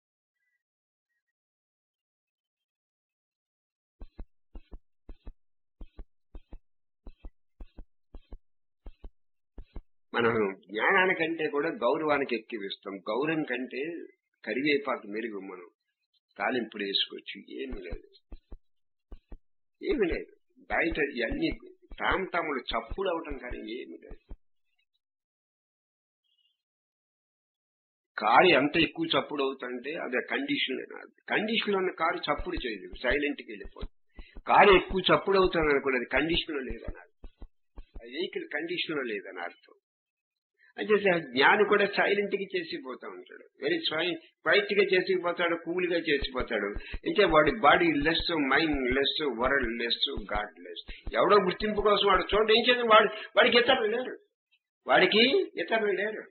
మనం జ్ఞానానికంటే కూడా గౌరవానికి ఎక్కువిస్తాం గౌరవం కంటే కరివేపాకు మెరుగు మనం తాలింపులు వేసుకోవచ్చు ఏమీ లేదు ఏమీ లేదు బయట ఇవన్నీ తామతాములు చప్పుడు అవటం కానీ ఏమీ లేదు కారు ఎంత ఎక్కువ చప్పుడు అవుతుంటే అది కండిషన్ కండిషన్ ఉన్న కారు చప్పుడు చేయదు సైలెంట్ కి వెళ్ళిపోతుంది కారు ఎక్కువ చప్పుడు అవుతుంది అనుకోండి అది కండిషన్ లో లేదన్నారు వెహికల్ కండిషన్ లో లేదని అర్థం అంటే జ్ఞాని కూడా సైలెంట్ గా చేసిపోతా ఉంటాడు వెరీ క్వైట్ గా చేసిపోతాడు కూల్ గా చేసిపోతాడు అంటే వాడి bodiless mindless worldless godless ఎవడో గుర్తింపు కోసం వాడు చూడండి ఏం చేయాలి వాడు వాడికి ఇతరులు లేరు వాడికి ఇతరులు లేరు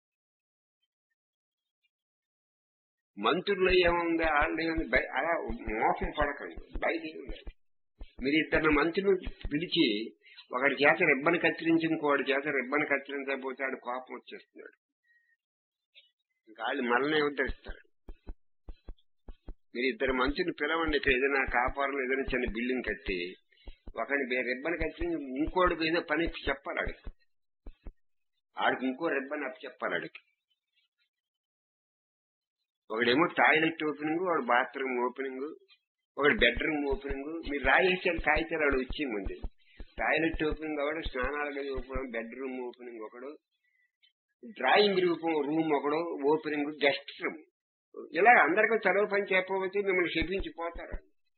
మంత్రులు ఏముంది వాళ్ళు అలా మోసం పడకండి బయట ఏం లేదు మీరు ఇద్దరు మంత్రులు పిలిచి ఒకటి చేత రెబ్బని కత్తిరించి ఇంకోటి చేత రెబ్బని కత్తిరించకపోతే ఆడు కోపం వచ్చేస్తున్నాడు ఇంకా వాళ్ళు మనల్ని ఉద్ధరిస్తారు మీరు ఇద్దరు మంచిని పిలవండి ఇక్కడ ఏదైనా కాపారం ఏదైనా చిన్న బిల్డింగ్ కట్టి ఒకని రెబ్బని కత్తిరించి ఇంకోటి ఏదో పని చెప్పాలి ఆడికి ఆడికి ఇంకో రెబ్బని అప్పు చెప్పాలి ఆడికి ఒకడేమో టాయిలెట్ ఓపెనింగ్ వాడు బాత్రూమ్ ఓపెనింగ్ ఒకటి బెడ్రూమ్ ఓపెనింగ్ మీరు రాయేసారు కాగితాలు ఆడు వచ్చే ముందు టాయిలెట్ ఓపెనింగ్ ఒకడు స్నానాల గది ఓపెన్ బెడ్రూమ్ ఓపెనింగ్ ఒకడు డ్రాయింగ్ రూపం రూమ్ ఒకడు ఓపెనింగ్ గెస్ట్ రూమ్ ఇలా అందరికీ చదువు పని చెప్పకపోతే మిమ్మల్ని క్షపించిపోతారు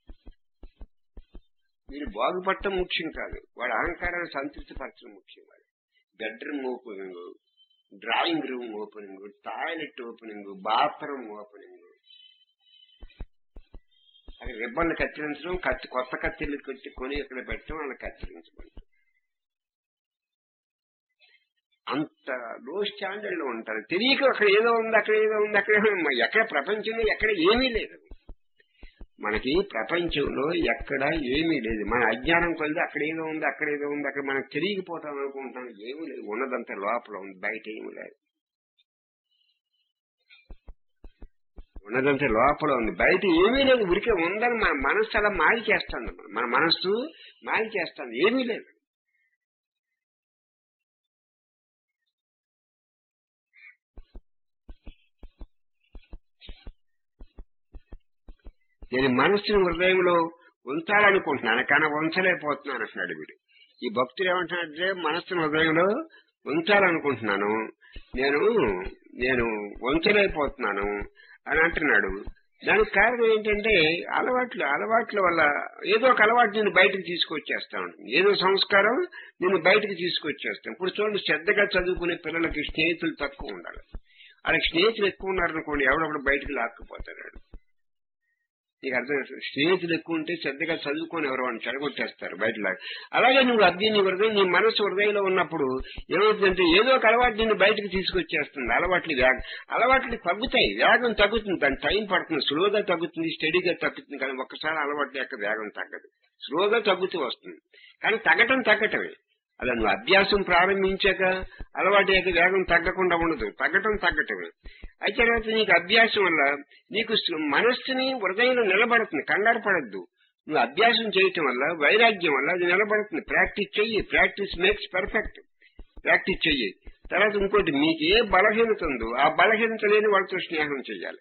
మీరు బాగుపడటం ముఖ్యం కాదు వాడి అహంకారాన్ని సంతృప్తిపరచడం ముఖ్యం వాడు bedroom opening drawing room opening toilet opening bathroom opening అది రిబ్బన్లు కత్తిరించడం కత్తి కొత్త కత్తిలు కొట్టి కొని ఇక్కడ పెట్టడం వాళ్ళని కత్తిరించమంటారు అంత లో స్టాండర్డ్ లో ఉంటారు తెలియక అక్కడ ఏదో ఉంది అక్కడ ఏదో ఉంది అక్కడ ఏదో ఉంది. ఎక్కడ ప్రపంచంలో ఎక్కడ ఏమీ లేదు మనకి ప్రపంచంలో ఎక్కడ ఏమీ లేదు మన అజ్ఞానం కొలిది అక్కడ ఏదో ఉంది అక్కడ ఏదో ఉంది అక్కడ మనకు తెలియకపోతాం అనుకుంటాం ఏమీ లేదు ఉన్నదంతా లోపల ఉంది బయట ఏమీ లేదు ఉన్నదంతా లోపల ఉంది బయట ఏమీ లేదు ఉరికే ఉందని మన మనస్సు అలా మాయ చేస్తుంది మన మనస్సు మాయ చేస్తుంది ఏమీ లేదు నేను మనస్సుని హృదయంలో ఉంచాలనుకుంటున్నాను కానీ ఉంచలేకపోతున్నాను అంటున్నాడు వీడు ఈ భక్తులు ఏమంటున్నాడంటే మనస్సుని హృదయంలో ఉంచాలనుకుంటున్నాను నేను నేను ఉంచలేకపోతున్నాను అని అంటున్నాడు దానికి కారణం ఏంటంటే అలవాట్లు అలవాట్ల వల్ల ఏదో ఒక అలవాటు నేను బయటకు తీసుకొచ్చేస్తా ఉంటుంది ఏదో సంస్కారం నేను బయటకు తీసుకొచ్చేస్తాను ఇప్పుడు చూడండి శ్రద్ధగా చదువుకునే పిల్లలకి స్నేహితులు తక్కువ ఉండాలి వాళ్ళకి స్నేహితులు ఎక్కువ ఉన్నారనుకోండి ఎవడొకడు బయటకు లాక్కుపోతాడు నీకు అర్థం స్నేహితులు ఎక్కువ ఉంటే శ్రద్ధగా చదువుకొని ఎవరు అని చెడగొట్టేస్తారు బయట అలాగే నువ్వు అద్దె నీ హృదయం నీ మనసు హృదయంలో ఉన్నప్పుడు ఏమవుతుందంటే ఏదో ఒక అలవాటు నిన్ను బయటకు తీసుకొచ్చేస్తుంది అలవాట్లు వేగం అలవాట్లు తగ్గుతాయి వేగం తగ్గుతుంది దాని టైం పడుతుంది స్లోగా తగ్గుతుంది స్టడీగా తగ్గుతుంది కానీ ఒక్కసారి అలవాటు యొక్క వేగం తగ్గదు స్లోగా తగ్గుతూ వస్తుంది కానీ తగ్గటం తగ్గటమే అలా నువ్వు అభ్యాసం ప్రారంభించాక అలవాటు యొక్క వేగం తగ్గకుండా ఉండదు తగ్గటం తగ్గటమే అయితే తర్వాత నీకు అభ్యాసం వల్ల నీకు మనస్సుని హృదయంలో నిలబడుతుంది కంగారు పడద్దు నువ్వు అభ్యాసం చేయటం వల్ల వైరాగ్యం వల్ల అది నిలబడుతుంది ప్రాక్టీస్ చెయ్యి ప్రాక్టీస్ మేక్స్ పర్ఫెక్ట్ ప్రాక్టీస్ చెయ్యి తర్వాత ఇంకోటి మీకు ఏ బలహీనత ఉందో ఆ బలహీనత లేని వాళ్ళతో స్నేహం చెయ్యాలి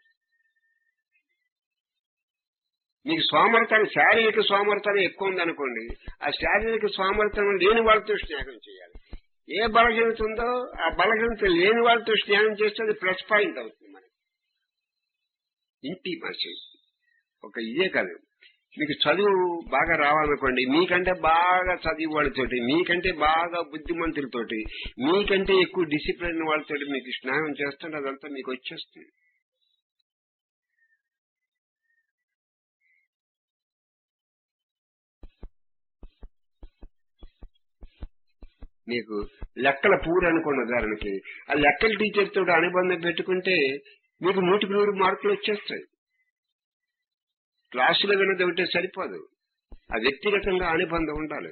మీకు సోమర్థనం శారీరక సోమర్థనం ఎక్కువ ఉందనుకోండి ఆ శారీరక సోమర్థనం లేని వాళ్ళతో స్నేహం చేయాలి ఏ బలహీనత ఉందో ఆ బలహీనత లేని వాళ్ళతో స్నేహం చేస్తే అది ప్లస్ పాయింట్ అవుతుంది మనకి ఇంటి మనిషి ఒక ఇదే కాదు మీకు చదువు బాగా రావాలనుకోండి మీకంటే బాగా చదివి వాళ్ళతోటి మీకంటే బాగా బుద్ధిమంతులతోటి మీకంటే ఎక్కువ డిసిప్లిన్ వాళ్ళతోటి మీకు స్నేహం చేస్తుంటే అదంతా మీకు వచ్చేస్తుంది నీకు లెక్కల పూర్ అనుకోండి ఉదాహరణకి ఆ లెక్కల టీచర్ తోటి అనుబంధం పెట్టుకుంటే మీకు నూటికి నూరు మార్కులు వచ్చేస్తాయి క్లాసులో వినది ఒకటే సరిపోదు ఆ వ్యక్తిగతంగా అనుబంధం ఉండాలి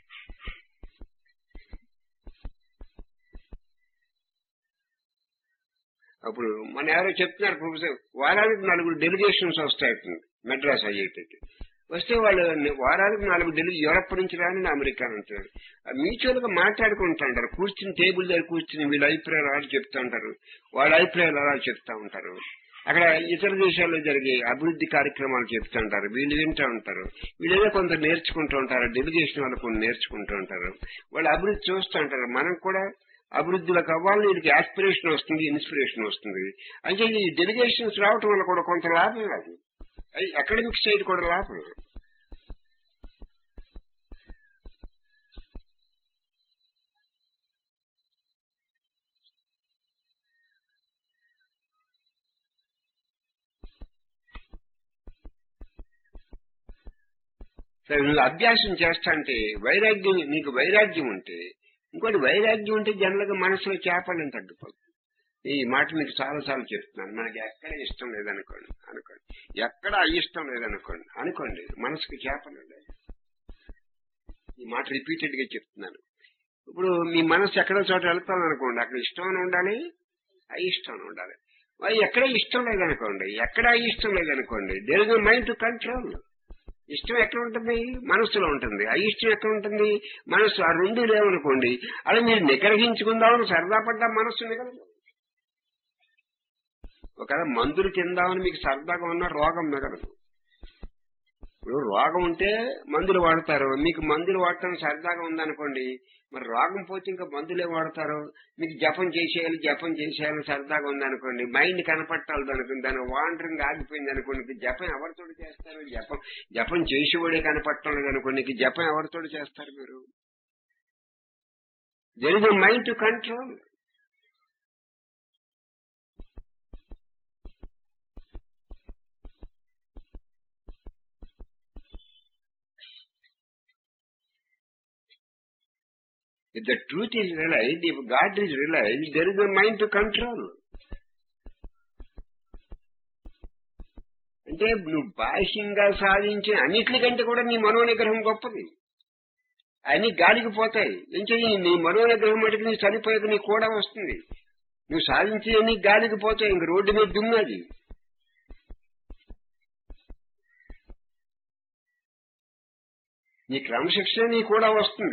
అప్పుడు మన ఎవరో చెప్తున్నారు ప్రొఫెసర్ వారానికి నలుగురు డెలిగేషన్స్ వస్తాయి మెడ్రాస్ ఐఐటికి వస్తే వాళ్ళు వారానికి నాలుగు డెలి యూరప్ నుంచి రాని అమెరికా నుంచి రాని. ఆ మ్యూచువల్ గా మాట్లాడుకుంటుంటారు కూర్చుని టేబుల్ దగ్గర కూర్చుని వీళ్ళ అభిప్రాయాలు అలా చెప్తా ఉంటారు వాళ్ళ అభిప్రాయాలు అలా చెప్తా ఉంటారు అక్కడ ఇతర దేశాల్లో జరిగే అభివృద్ధి కార్యక్రమాలు చెప్తూ ఉంటారు వీళ్ళు వింటూ ఉంటారు వీళ్ళేదో కొంత నేర్చుకుంటూ ఉంటారు డెలిగేషన్ వాళ్ళు కొన్ని నేర్చుకుంటూ ఉంటారు వాళ్ళు అభివృద్ధి చూస్తూ ఉంటారు మనం కూడా అభివృద్ధిలోకి అవ్వాలని వీళ్ళకి ఆస్పిరేషన్ వస్తుంది ఇన్స్పిరేషన్ వస్తుంది అంటే ఈ డెలిగేషన్స్ రావటం వల్ల కూడా కొంత లాభం అది అకాడమిక్ సైడ్ కూడా లాభం సరే నువ్వు అభ్యాసం చేస్తా అంటే వైరాగ్యం నీకు వైరాగ్యం ఉంటే ఇంకోటి వైరాగ్యం ఉంటే జనరల్ గా మనసులో చేపలని తగ్గిపోతుంది ఈ మాట మీకు చాలా సార్లు చెప్తున్నాను మనకి ఎక్కడ ఇష్టం లేదనుకోండి అనుకోండి ఎక్కడ ఇష్టం లేదనుకోండి అనుకోండి మనసుకి చేపలు లేదు ఈ మాట రిపీటెడ్ గా చెప్తున్నాను ఇప్పుడు మీ మనసు ఎక్కడో చోట వెళ్తాను అనుకోండి అక్కడ ఇష్టం అని ఉండాలి అయిష్టం అని ఉండాలి మరి ఎక్కడ ఇష్టం లేదనుకోండి ఎక్కడ ఇష్టం లేదనుకోండి there is mind to control ఇష్టం ఎక్కడ ఉంటుంది మనస్సులో ఉంటుంది అయిష్టం ఎక్కడ ఉంటుంది మనస్సు ఆ రెండు లేవనుకోండి అలా మీరు నిగ్రహించుకుందామని సరదా పడ్డా మనస్సు మిగలదు ఒకవేళ మందులు తిందామని మీకు సరదాగా ఉన్న రోగం మిగలదు ఇప్పుడు రోగం ఉంటే మందులు వాడతారు మీకు మందులు వాడటం సరదాగా ఉందనుకోండి మరి రోగం పోతే ఇంకా మందులే వాడతారు మీకు జపం చేసేయాలి జపం చేసేయాలి సరదాగా ఉందనుకోండి మైండ్ కనపట్టాలి అనుకోండి దాని వాండరింగ్ ఆగిపోయింది అనుకోండి జపం ఎవరితో చేస్తారు జపం జపం చేసేవాడే కనపట్టలేదు అనుకోండి ఇంక జపం ఎవరితో చేస్తారు మీరు there is mind to control If the truth is realized, if God is realized, there is a mind to control. అంటే నువ్వు బాహ్యంగా సాధించిన అన్నిటికంటే కూడా నీ మనోనిగ్రహం గొప్పది అన్ని గాలికి పోతాయి ఇంకే నీ మనోనిగ్రహం మటుకు నీ చనిపోయాక నీ కూడా వస్తుంది నువ్వు సాధించేవన్నీ గాలికి పోతాయి ఇంక రోడ్డు మీద దున్నది నీ క్రమశిక్షణ నీ కూడా వస్తుంది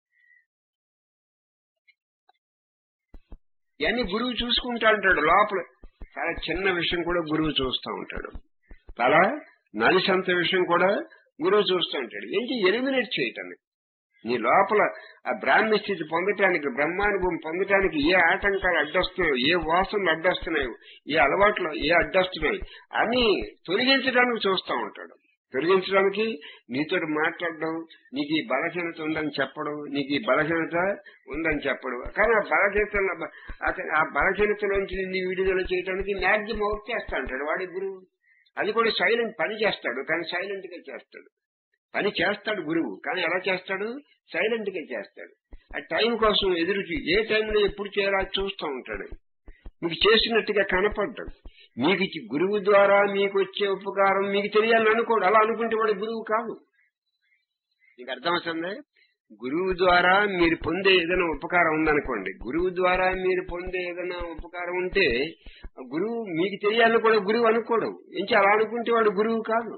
ఇవన్నీ గురువు చూసుకుంటా ఉంటాడు లోపల చాలా చిన్న విషయం కూడా గురువు చూస్తూ ఉంటాడు చాలా నలిసంత విషయం కూడా గురువు చూస్తూ ఉంటాడు ఏంటి ఎలిమినేట్ చేయటానికి నీ లోపల ఆ బ్రాహ్మ్య స్థితి పొందటానికి బ్రహ్మానుభవం పొందటానికి ఏ ఆటంకాలు అడ్డొస్తున్నాయో ఏ వాసనలు అడ్డొస్తున్నాయో ఏ అలవాట్లు ఏ అడ్డొస్తున్నాయి అని తొలగించడానికి చూస్తూ ఉంటాడు తొలగించడానికి నీతో మాట్లాడడం నీకు ఈ బలహీనత ఉందని చెప్పడం నీకు ఈ బలహీనత ఉందని చెప్పడం కానీ ఆ బలహీనత అతను ఆ బలహీనతలోంచి నీ విడుదల చేయడానికి మ్యాక్సిమం అవుట్ చేస్తా అంటాడు వాడి గురువు అది కూడా సైలెంట్ పని చేస్తాడు కానీ సైలెంట్ గా చేస్తాడు పని చేస్తాడు గురువు కానీ ఎలా చేస్తాడు సైలెంట్ గా చేస్తాడు ఆ టైం కోసం ఎదురు చూ- ఏ టైంలో ఎప్పుడు చేయాలో అది చూస్తూ ఉంటాడు మీకు చేసినట్టుగా కనపడ్డాడు మీకు ఇచ్చి గురువు ద్వారా మీకు వచ్చే ఉపకారం మీకు తెలియాలని అనుకోడు అలా అనుకుంటే వాడు గురువు కాదు మీకు అర్థమవుతుంది గురువు ద్వారా మీరు పొందే ఏదైనా ఉపకారం ఉందనుకోండి గురువు ద్వారా మీరు పొందే ఏదైనా ఉపకారం ఉంటే ఆ గురువు మీకు తెలియాలని కూడా గురువు అనుకోడు ఇంచి అలా అనుకుంటే వాడు గురువు కాదు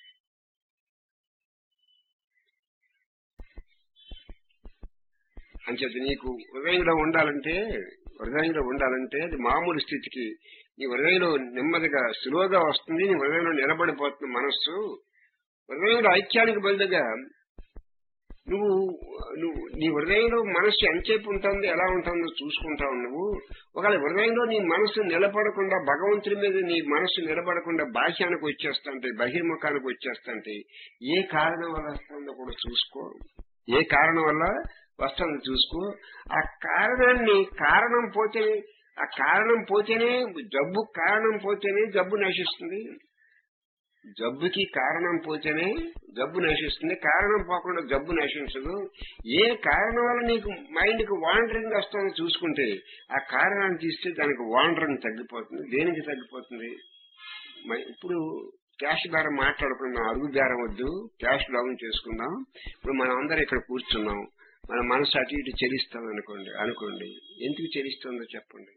అంచేది నీకు హృదయంలో ఉండాలంటే హృదయంలో ఉండాలంటే అది మామూలు స్థితికి నీ హృదయంలో నెమ్మదిగా సులువుగా వస్తుంది నీ హృదయంలో నిలబడిపోతుంది మనస్సు హృదయంలో ఐక్యానికి బదులుగా నువ్వు నువ్వు నీ హృదయంలో మనస్సు ఎంతసేపు ఉంటుంది ఎలా ఉంటుందో చూసుకుంటావు నువ్వు ఒకవేళ హృదయంలో నీ మనస్సు నిలబడకుండా భగవంతుడి మీద నీ మనస్సు నిలబడకుండా బాహ్యానికి వచ్చేస్తుంటే బహిర్ముఖానికి వచ్చేస్తుంటే ఏ కారణం వల్ల వస్తుందో కూడా చూసుకో ఏ కారణం వల్ల వస్తుందో చూసుకో ఆ కారణాన్ని కారణం పోతేనే ఆ కారణం పోతేనే జబ్బు కారణం పోతేనే జబ్బు నశిస్తుంది జబ్బుకి కారణం పోతేనే జబ్బు నశిస్తుంది కారణం పోకుండా జబ్బు నశించదు ఏ కారణం వల్ల నీకు మైండ్ కి వాండరింగ్ వస్తుందో చూసుకుంటే ఆ కారణాన్ని తీస్తే దానికి వాండరింగ్ తగ్గిపోతుంది దేనికి తగ్గిపోతుంది మ- ఇప్పుడు క్యాష్ బేరం మాట్లాడుకుందాం అరుగు బేరం వద్దు క్యాష్ డౌన్ చేసుకుందాం ఇప్పుడు మనం అందరం ఇక్కడ కూర్చున్నాం మన మనసు అటు ఇటు చెలిస్తాం అనుకోండి అనుకోండి ఎందుకు చెలిస్తుందో చెప్పండి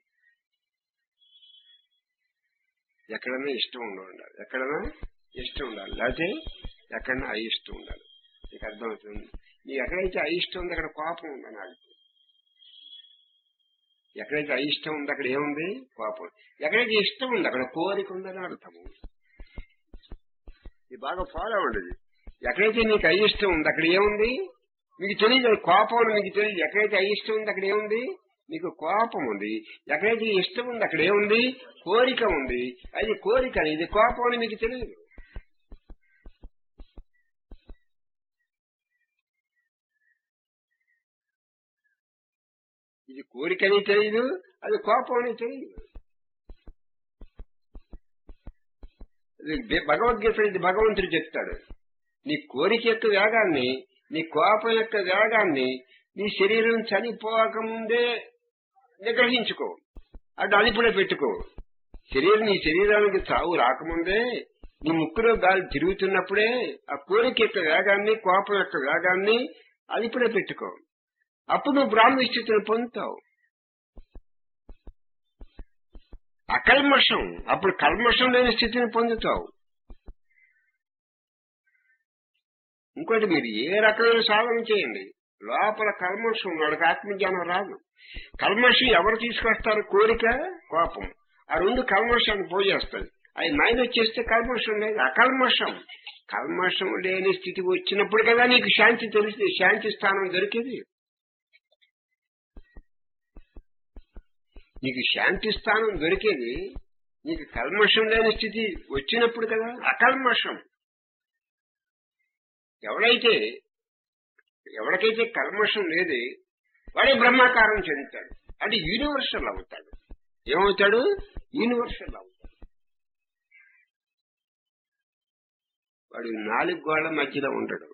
ఎక్కడైనా ఇష్టం ఉండాలి ఎక్కడైనా ఇష్టం ఉండాలి లేకపోతే ఎక్కడైనా అయిష్టం ఉండాలి నీకు అర్థమవుతుంది నీకు ఎక్కడైతే అయిష్టం ఉంది అక్కడ కోపం ఉందని నాకు ఎక్కడైతే అయిష్టం ఉంది అక్కడ ఏముంది కోపం ఎక్కడైతే ఇష్టం ఉంది అక్కడ కోరిక ఉందని అర్థము ఇది బాగా ఫాలో అవ్వండి ఇది. ఎక్కడైతే నీకు అయిష్టం ఉంది అక్కడ ఏముంది మీకు తెలియదు అది కోపం అని మీకు తెలియదు ఎక్కడైతే అయిష్టం ఉంది అక్కడ ఏముంది మీకు కోపం ఉంది ఎక్కడైతే ఇష్టం ఉంది అక్కడ ఏముంది కోరిక ఉంది అది కోరిక అని, ఇది కోపం అని మీకు తెలియదు ఇది కోరిక అని తెలియదు అది కోపం అని తెలియదు ఇది బె- భగవద్గీత ఇది భగవంతుడు చెప్తాడు నీ కోరిక యొక్క వేగాన్ని నీ కోపం యొక్క వేగాన్ని నీ శరీరం చనిపోకముందే నిగ్రహించుకో అటు అదుపులో పెట్టుకో శరీరం నీ శరీరానికి చావు రాకముందే నీ ముక్కులో గాలి తిరుగుతున్నప్పుడే ఆ కోరిక యొక్క వేగాన్ని కోపం యొక్క వేగాన్ని అదుపులో పెట్టుకో అప్పుడు నువ్వు బ్రాహ్మణ స్థితిని పొందుతావు అకల్మషం అప్పుడు కల్మషం లేని స్థితిని పొందుతావు ఇంకోటి మీరు ఏ రకమైన సాధన చేయండి లోపల కల్మషం వాడికి ఆత్మజ్ఞానం రాదు కల్మషం ఎవరు తీసుకొస్తారు కోరిక కోపం ఆ రెండు కల్మషాన్ని పోజేస్తాయి అవి మైనస్ చేస్తే కల్మషం లేదు అకల్మషం కల్మషం లేని స్థితి వచ్చినప్పుడు కదా నీకు శాంతి తెలిసి శాంతి స్థానం దొరికేది నీకు శాంతి స్థానం దొరికేది నీకు కల్మషం లేని స్థితి వచ్చినప్పుడు కదా అకల్మషం ఎవడైతే ఎవరికైతే కల్మషం లేదే వాడే బ్రహ్మాకారం చెందుతాడు అంటే యూనివర్సల్ అవుతాడు ఏమవుతాడు యూనివర్సల్ అవుతాడు వాడు నాలుగు గోళ్ల మధ్యలో ఉండడు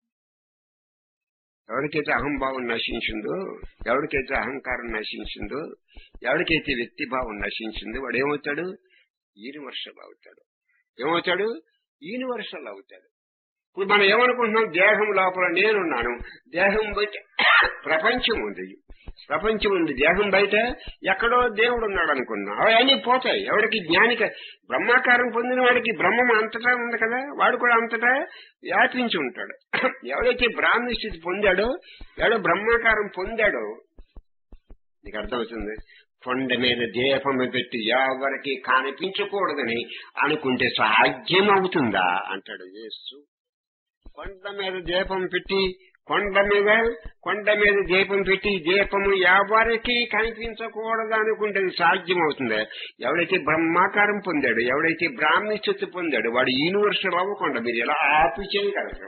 ఎవరికైతే అహంభావం నశించిందో ఎవరికైతే అహంకారం నశించిందో ఎవరికైతే వ్యక్తి భావం నశించిందో వాడు ఏమవుతాడు యూనివర్సల్ అవుతాడు ఏమవుతాడు యూనివర్సల్ అవుతాడు ఇప్పుడు మనం ఏమనుకుంటున్నాం దేహం లోపల నేనున్నాను దేహం బయట ప్రపంచం ఉంది ప్రపంచం ఉంది దేహం బయట ఎక్కడో దేవుడు ఉన్నాడు అనుకున్నాం అవన్నీ పోతాయి ఎవరికి జ్ఞానిక బ్రహ్మాకారం పొందిన వాడికి బ్రహ్మం అంతటా ఉంది కదా వాడు కూడా అంతటా వ్యాపించి ఉంటాడు ఎవరైతే బ్రాహ్మణ స్థితి పొందాడో ఎవడో బ్రహ్మాకారం పొందాడో నీకు అర్థమవుతుంది కొండ మీద దీపం పెట్టి ఎవరికి కనిపించకూడదని అనుకుంటే సాధ్యం అవుతుందా అంటాడు యేసు కొండ మీద దీపం పెట్టి కొండ మీద కొండ మీద దీపం పెట్టి దీపము ఎవరికి కనిపించకూడదు అనుకుంటే అది సాధ్యం అవుతుంది ఎవడైతే బ్రహ్మాకారం పొందాడు ఎవడైతే బ్రాహ్మణ స్థితి పొందాడు వాడు యూనివర్సల్ అవ్వకుండా మీరు ఎలా ఆపి చేయగలరు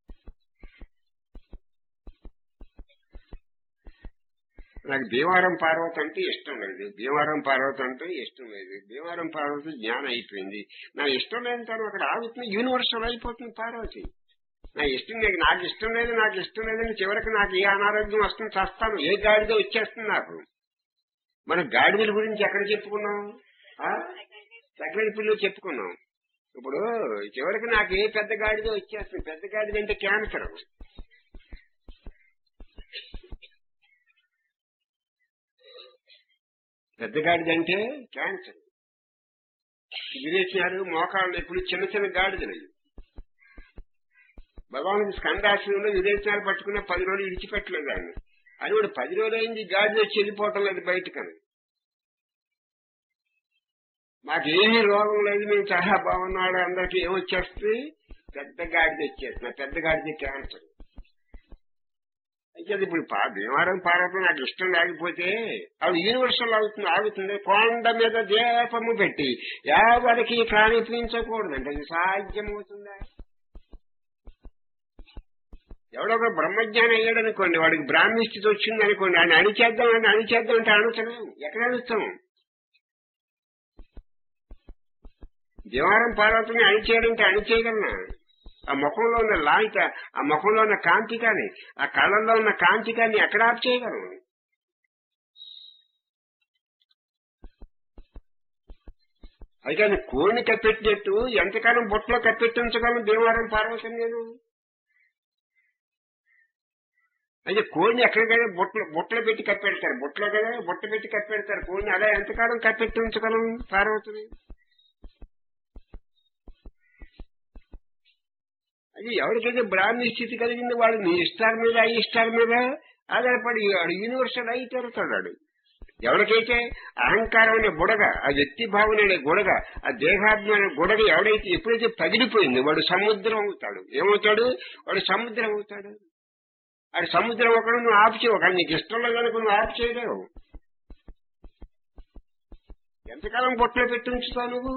నాకు భీమవరం పార్వతి అంటే ఇష్టం లేదు భీమవరం పార్వతి అంటే ఇష్టం లేదు భీమవరం పార్వతి జ్ఞానం అయిపోయింది నా ఇష్టం లేని తను అక్కడ ఆగుతుంది యూనివర్సల్ అయిపోతుంది పార్వతి నా ఇష్టం లేదు నాకు ఇష్టం లేదు నాకు ఇష్టం లేదని చివరికి నాకు ఏ అనారోగ్యం వస్తుంది చస్తాను ఏ గాడిద వచ్చేస్తుంది నాకు మనం గాడిదల గురించి ఎక్కడ చెప్పుకున్నాం ఆ? సెకండ్ పిల్లలు చెప్పుకున్నాం ఇప్పుడు చివరికి నాకు ఏ పెద్ద గాడిద వచ్చేస్తుంది పెద్ద గాడిద అంటే క్యాన్సర్ పెద్ద గాడిద అంటే క్యాన్సర్ విరేచనాలు మోకాళ్ళు ఎప్పుడు చిన్న చిన్న గాడిదలు అయ్యి భగవానుడి స్కందాశ్రమంలో విదేశాలు పట్టుకున్న పది రోజులు విడిచిపెట్టలేదు ఆయన అని వాడు పది రోజులు అయింది గాడిద వచ్చి వెళ్ళిపోవటం లేదు బయటకని మాకేమీ రోగం లేదు మేము చాలా బాగున్నాడు అందరికి ఏమొచ్చేస్తుంది పెద్ద గాడిద వచ్చేస్తుంది పెద్ద గాడిద క్యాన్సర్ అయితే అది ఇప్పుడు పా- భీమవరం పార్వతం నాకు ఇష్టం లేకపోతే అది యూనివర్సల్ అవుతుంది ఆగుతుంది కొండ మీద దీపము పెట్టి ఎవరికి కనిపించకూడదంటే అది సాధ్యమవుతుందా ఎవడో ఒక బ్రహ్మజ్ఞానం అయ్యాడు అనుకోండి వాడికి బ్రాహ్మీ స్థితి వచ్చింది అనుకోండి ఆయన అణిచేద్దాం అని అణిచేద్దాం అంటే అణుచలేం ఎక్కడ అణుస్తాం దేవారం పార్వతిని అణిచేయాలంటే అణిచేయగలనా ఆ ముఖంలో ఉన్న లాయిత ఆ ముఖంలో ఉన్న కాంతి కానీ ఆ కళ్ళల్లో ఉన్న కాంతి కానీ ఎక్కడ ఆఫ్ చేయగలను అయితే కోడిని కప్పెట్టినట్టు ఎంతకాలం బొట్లో కప్పెట్టి ఉంచగలను దేవారం పార్వతిని నేను అయితే కోడిని ఎక్కడికైనా బొట్లు బొట్టలు పెట్టి కప్పెడతారు బొట్లో కదా బొట్ట పెట్టి కప్పెడతారు కోడిని అలా ఎంతకాలం కప్పెట్టి ఉంచగలం పార్వతిని అది ఎవరికైతే బ్రాహ్మీ స్థితి కలిగింది వాడు నీ ఇష్టాల మీద ఈ ఇష్టాల మీద ఆధారపడి వాడు యూనివర్సల్ అయి తీరుతాడు ఎవరికైతే అహంకారం అనే బుడగ ఆ వ్యక్తి భావన అనే గొడగ ఆ దేహాత్మ అనే గొడగ ఎవడైతే ఎప్పుడైతే పగిలిపోయింది వాడు సముద్రం అవుతాడు ఏమవుతాడు వాడు సముద్రం అవుతాడు వాడు సముద్రం ఒకడు నువ్వు ఆపు చేయవు కానీ నీకు ఇష్టంలో కనుక నువ్వు ఆపు చేయలేవు ఎంతకాలం బొట్టలో పెట్టి ఉంచుతావు నువ్వు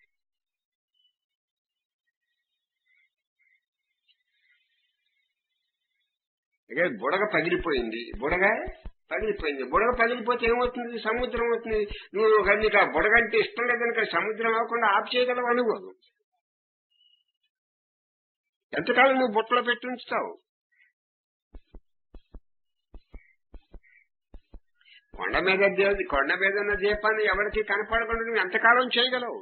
ఇక బుడగ పగిలిపోయింది బుడగ పగిలిపోయింది బుడగ పగిలిపోతే ఏమవుతుంది సముద్రం అవుతుంది నువ్వు ఒక నీకు ఆ బుడగ అంటే ఇష్టం లేదు కనుక సముద్రం అవ్వకుండా ఆఫ్ చేయగలవు అనుభవం ఎంతకాలం నువ్వు బుట్టలో పెట్టి ఉంచుతావు కొండ మీద దే- కొండ మీద ఉన్న దీపాన్ని ఎవరికి కనపడకుండా నువ్వు ఎంతకాలం చేయగలవు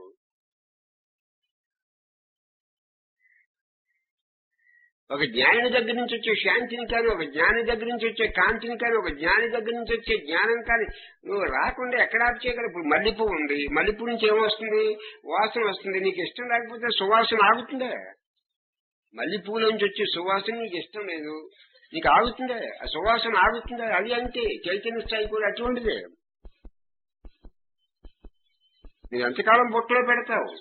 ఒక జ్ఞాని దగ్గర నుంచి వచ్చే శాంతిని కానీ ఒక జ్ఞాని దగ్గర నుంచి వచ్చే కాంతిని కానీ ఒక జ్ఞాని దగ్గర నుంచి వచ్చే జ్ఞానం కానీ నువ్వు రాకుండా ఎక్కడ ఆపు చేయగలవు ఇప్పుడు మల్లెపూ ఉంది మల్లెపూ నుంచి ఏమొస్తుంది వాసన వస్తుంది నీకు ఇష్టం లేకపోతే సువాసన ఆగుతుందే మల్లెపూల నుంచి వచ్చే సువాసన నీకు ఇష్టం లేదు నీకు ఆగుతుందే ఆ సువాసన ఆగుతుందే అది అంతే చైతన్య స్థాయి కూడా అటువంటిదే నువ్వు ఎంతకాలం బొట్టులో పెడతావు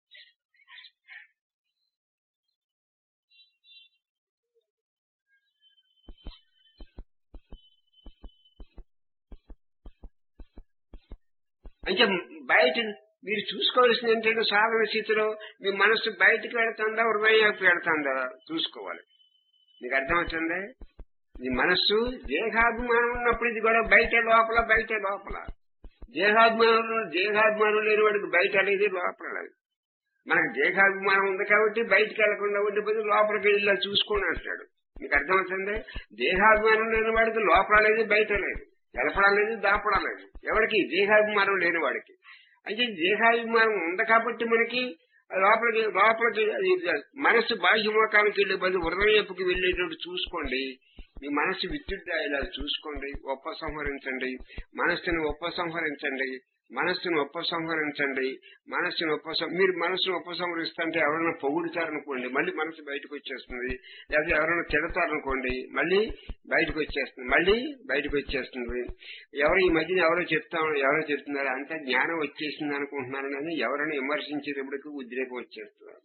అంటే బయట మీరు చూసుకోవాల్సింది ఏంటంటే సాధన స్థితిలో మీ మనస్సు బయటకు వెళ్తుందా హృదయానికి వెళ్తుందా చూసుకోవాలి మీకు అర్థమవుతుందా మీ మనస్సు దేహాభిమానం ఉన్నప్పుడు ఇది కూడా బయట లోపల బయట లోపల దేహాభిమానం దేహాభిమానం లేని వాడికి బయట అనేది లోపల లేదు మనకు దేహాభిమానం ఉంది కాబట్టి బయటకు వెళ్లకుండా ఉండిపోతే లోపలికి వెళ్ళి చూసుకొని అంటాడు మీకు అర్థమవుతుంది దేహాభిమానం లేని వాడికి లోపల లేదు బయట లేదు తెలపడం లేదు దాపడం లేదు ఎవరికి దేహాభిమానం లేని వాడికి అంటే దేహాభిమానం ఉంది కాబట్టి మనకి లోపలికి లోపలికి అది మనస్సు బాహ్యమోకానికి వెళ్ళే బదులు హృదయపుకి వెళ్ళేటట్టు చూసుకోండి మీ మనస్సు విద్యుత్ చూసుకోండి ఉపసంహరించండి మనస్సుని ఉపసంహరించండి మనస్సును ఉపసంహరించండి మనస్సును ఉపసం మీరు మనస్సును ఉపసంహరిస్తుంటే ఎవరైనా పొగుడుతారనుకోండి మళ్ళీ మనసు బయటకు వచ్చేస్తుంది లేదా ఎవరైనా తిడతారనుకోండి మళ్ళీ బయటకు వచ్చేస్తుంది మళ్ళీ బయటకు వచ్చేస్తుంది ఎవరు ఈ మధ్యన ఎవరో చెప్తా ఎవరో చెప్తున్నారు అంతా జ్ఞానం వచ్చేసింది అనుకుంటున్నారు కానీ ఎవరైనా విమర్శించేటప్పటికి ఉద్రేకం వచ్చేస్తున్నారు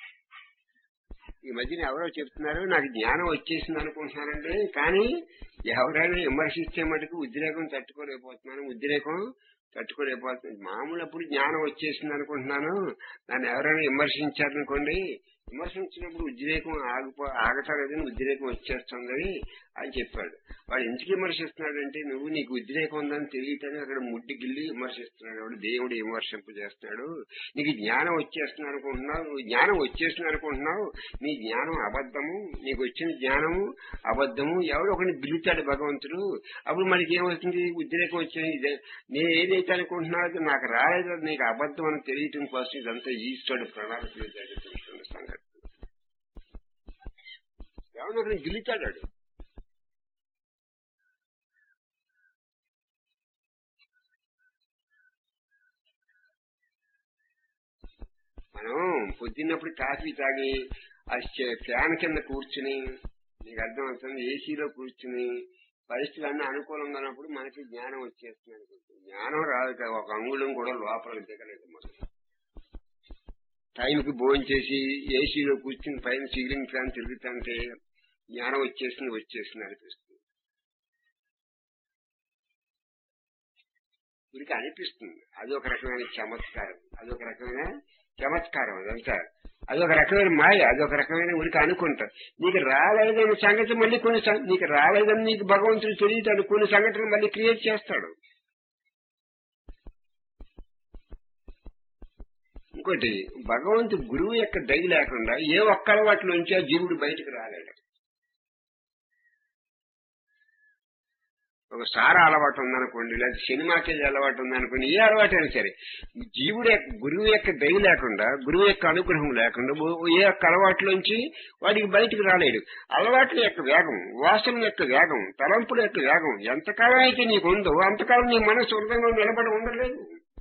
ఈ మధ్యన ఎవరో చెప్తున్నారు నాకు జ్ఞానం వచ్చేసింది అనుకుంటున్నానండి కానీ ఎవరైనా విమర్శిస్తే మటుకు ఉద్రేకం తట్టుకోలేకపోతున్నాను ఉద్రేకం తట్టుకోలేకపోతుంది మామూలు అప్పుడు జ్ఞానం వచ్చేసింది అనుకుంటున్నాను నన్ను ఎవరైనా విమర్శించారనుకోండి విమర్శించినప్పుడు ఉద్రేకం ఆగిపో ఆగటలేదని ఉద్రేకం వచ్చేస్తుందని అని చెప్పాడు వాడు ఎందుకు విమర్శిస్తున్నాడంటే నువ్వు నీకు ఉద్రేకం ఉందని తెలియటని అక్కడ ముడ్డి గిల్లి విమర్శిస్తున్నాడు వాడు దేవుడు విమర్శింపు చేస్తున్నాడు నీకు జ్ఞానం వచ్చేస్తుంది అనుకుంటున్నావు నువ్వు జ్ఞానం వచ్చేస్తుంది అనుకుంటున్నావు నీ జ్ఞానం అబద్ధము నీకు వచ్చిన జ్ఞానము అబద్ధము ఎవడో ఒకరిని బిలుతాడు భగవంతుడు అప్పుడు మనకి ఏమవుతుంది ఉద్రేకం వచ్చింది ఇదే నేను ఏదైతే అనుకుంటున్నావు అది నాకు రాలేదు అది నీకు అబద్ధం అని తెలియటం కోసం ఇదంతా ఈశ్వరుడు ప్రణాళికలు జరుగుతున్న సంగతి ఎవడో ఒకరిని గిలుతాడు వాడు. మనం పొద్దున్నప్పుడు కాఫీ తాగి ఆ చే- ఫ్యాన్ కింద కూర్చుని నీకు అర్థం అవుతుంది ఏసీలో కూర్చుని పరిస్థితులు అన్నీ అనుకూలంగా ఉన్నప్పుడు మనకి జ్ఞానం వచ్చేస్తుంది అనుకుంటుంది జ్ఞానం రాదు కదా ఒక అంగుళం కూడా లోపలికి దిగలేదు మనం టైంకి భోజనం చేసి ఏసీలో కూర్చుని పైన సీలింగ్ ఫ్యాన్ తిరుగుతుంటే జ్ఞానం వచ్చేసింది వచ్చేసింది అనిపిస్తుంది వీడికి అనిపిస్తుంది అదొక రకమైన చమత్కారం అదొక రకమైన చమత్కారం అదంతా అదొక రకమైన మాయ అదొక రకమైన ఉరికి అనుకుంటా నీకు రాలేదన్న సంగతి మళ్ళీ కొన్ని సం- నీకు రాలేదని నీకు భగవంతుడు తెలియటాడు కొన్ని సంఘటనలు మళ్ళీ క్రియేట్ చేస్తాడు ఇంకోటి భగవంతు గురువు యొక్క దయ లేకుండా ఏ ఒక్క అలవాటు నుంచి ఆ జీవుడు బయటకు రాలేడు ఒక సారా అలవాటు ఉందనుకోండి లేదా సినిమాకి వెళ్ళే అలవాటు ఉందనుకోండి ఏ అలవాటు అయినా సరే జీవుడు యొక్క గురువు యొక్క దయ లేకుండా గురువు యొక్క అనుగ్రహం లేకుండా ఓ- ఏ ఒక్క అలవాట్లోంచి వాడికి బయటికి రాలేడు అలవాట్ల యొక్క వేగం వాసన యొక్క వేగం తలంపుల యొక్క వేగం ఎంతకాలం అయితే నీకు ఉందో అంతకాలం నీ మనసు హృదయంలో నిలబడి ఉండలేదు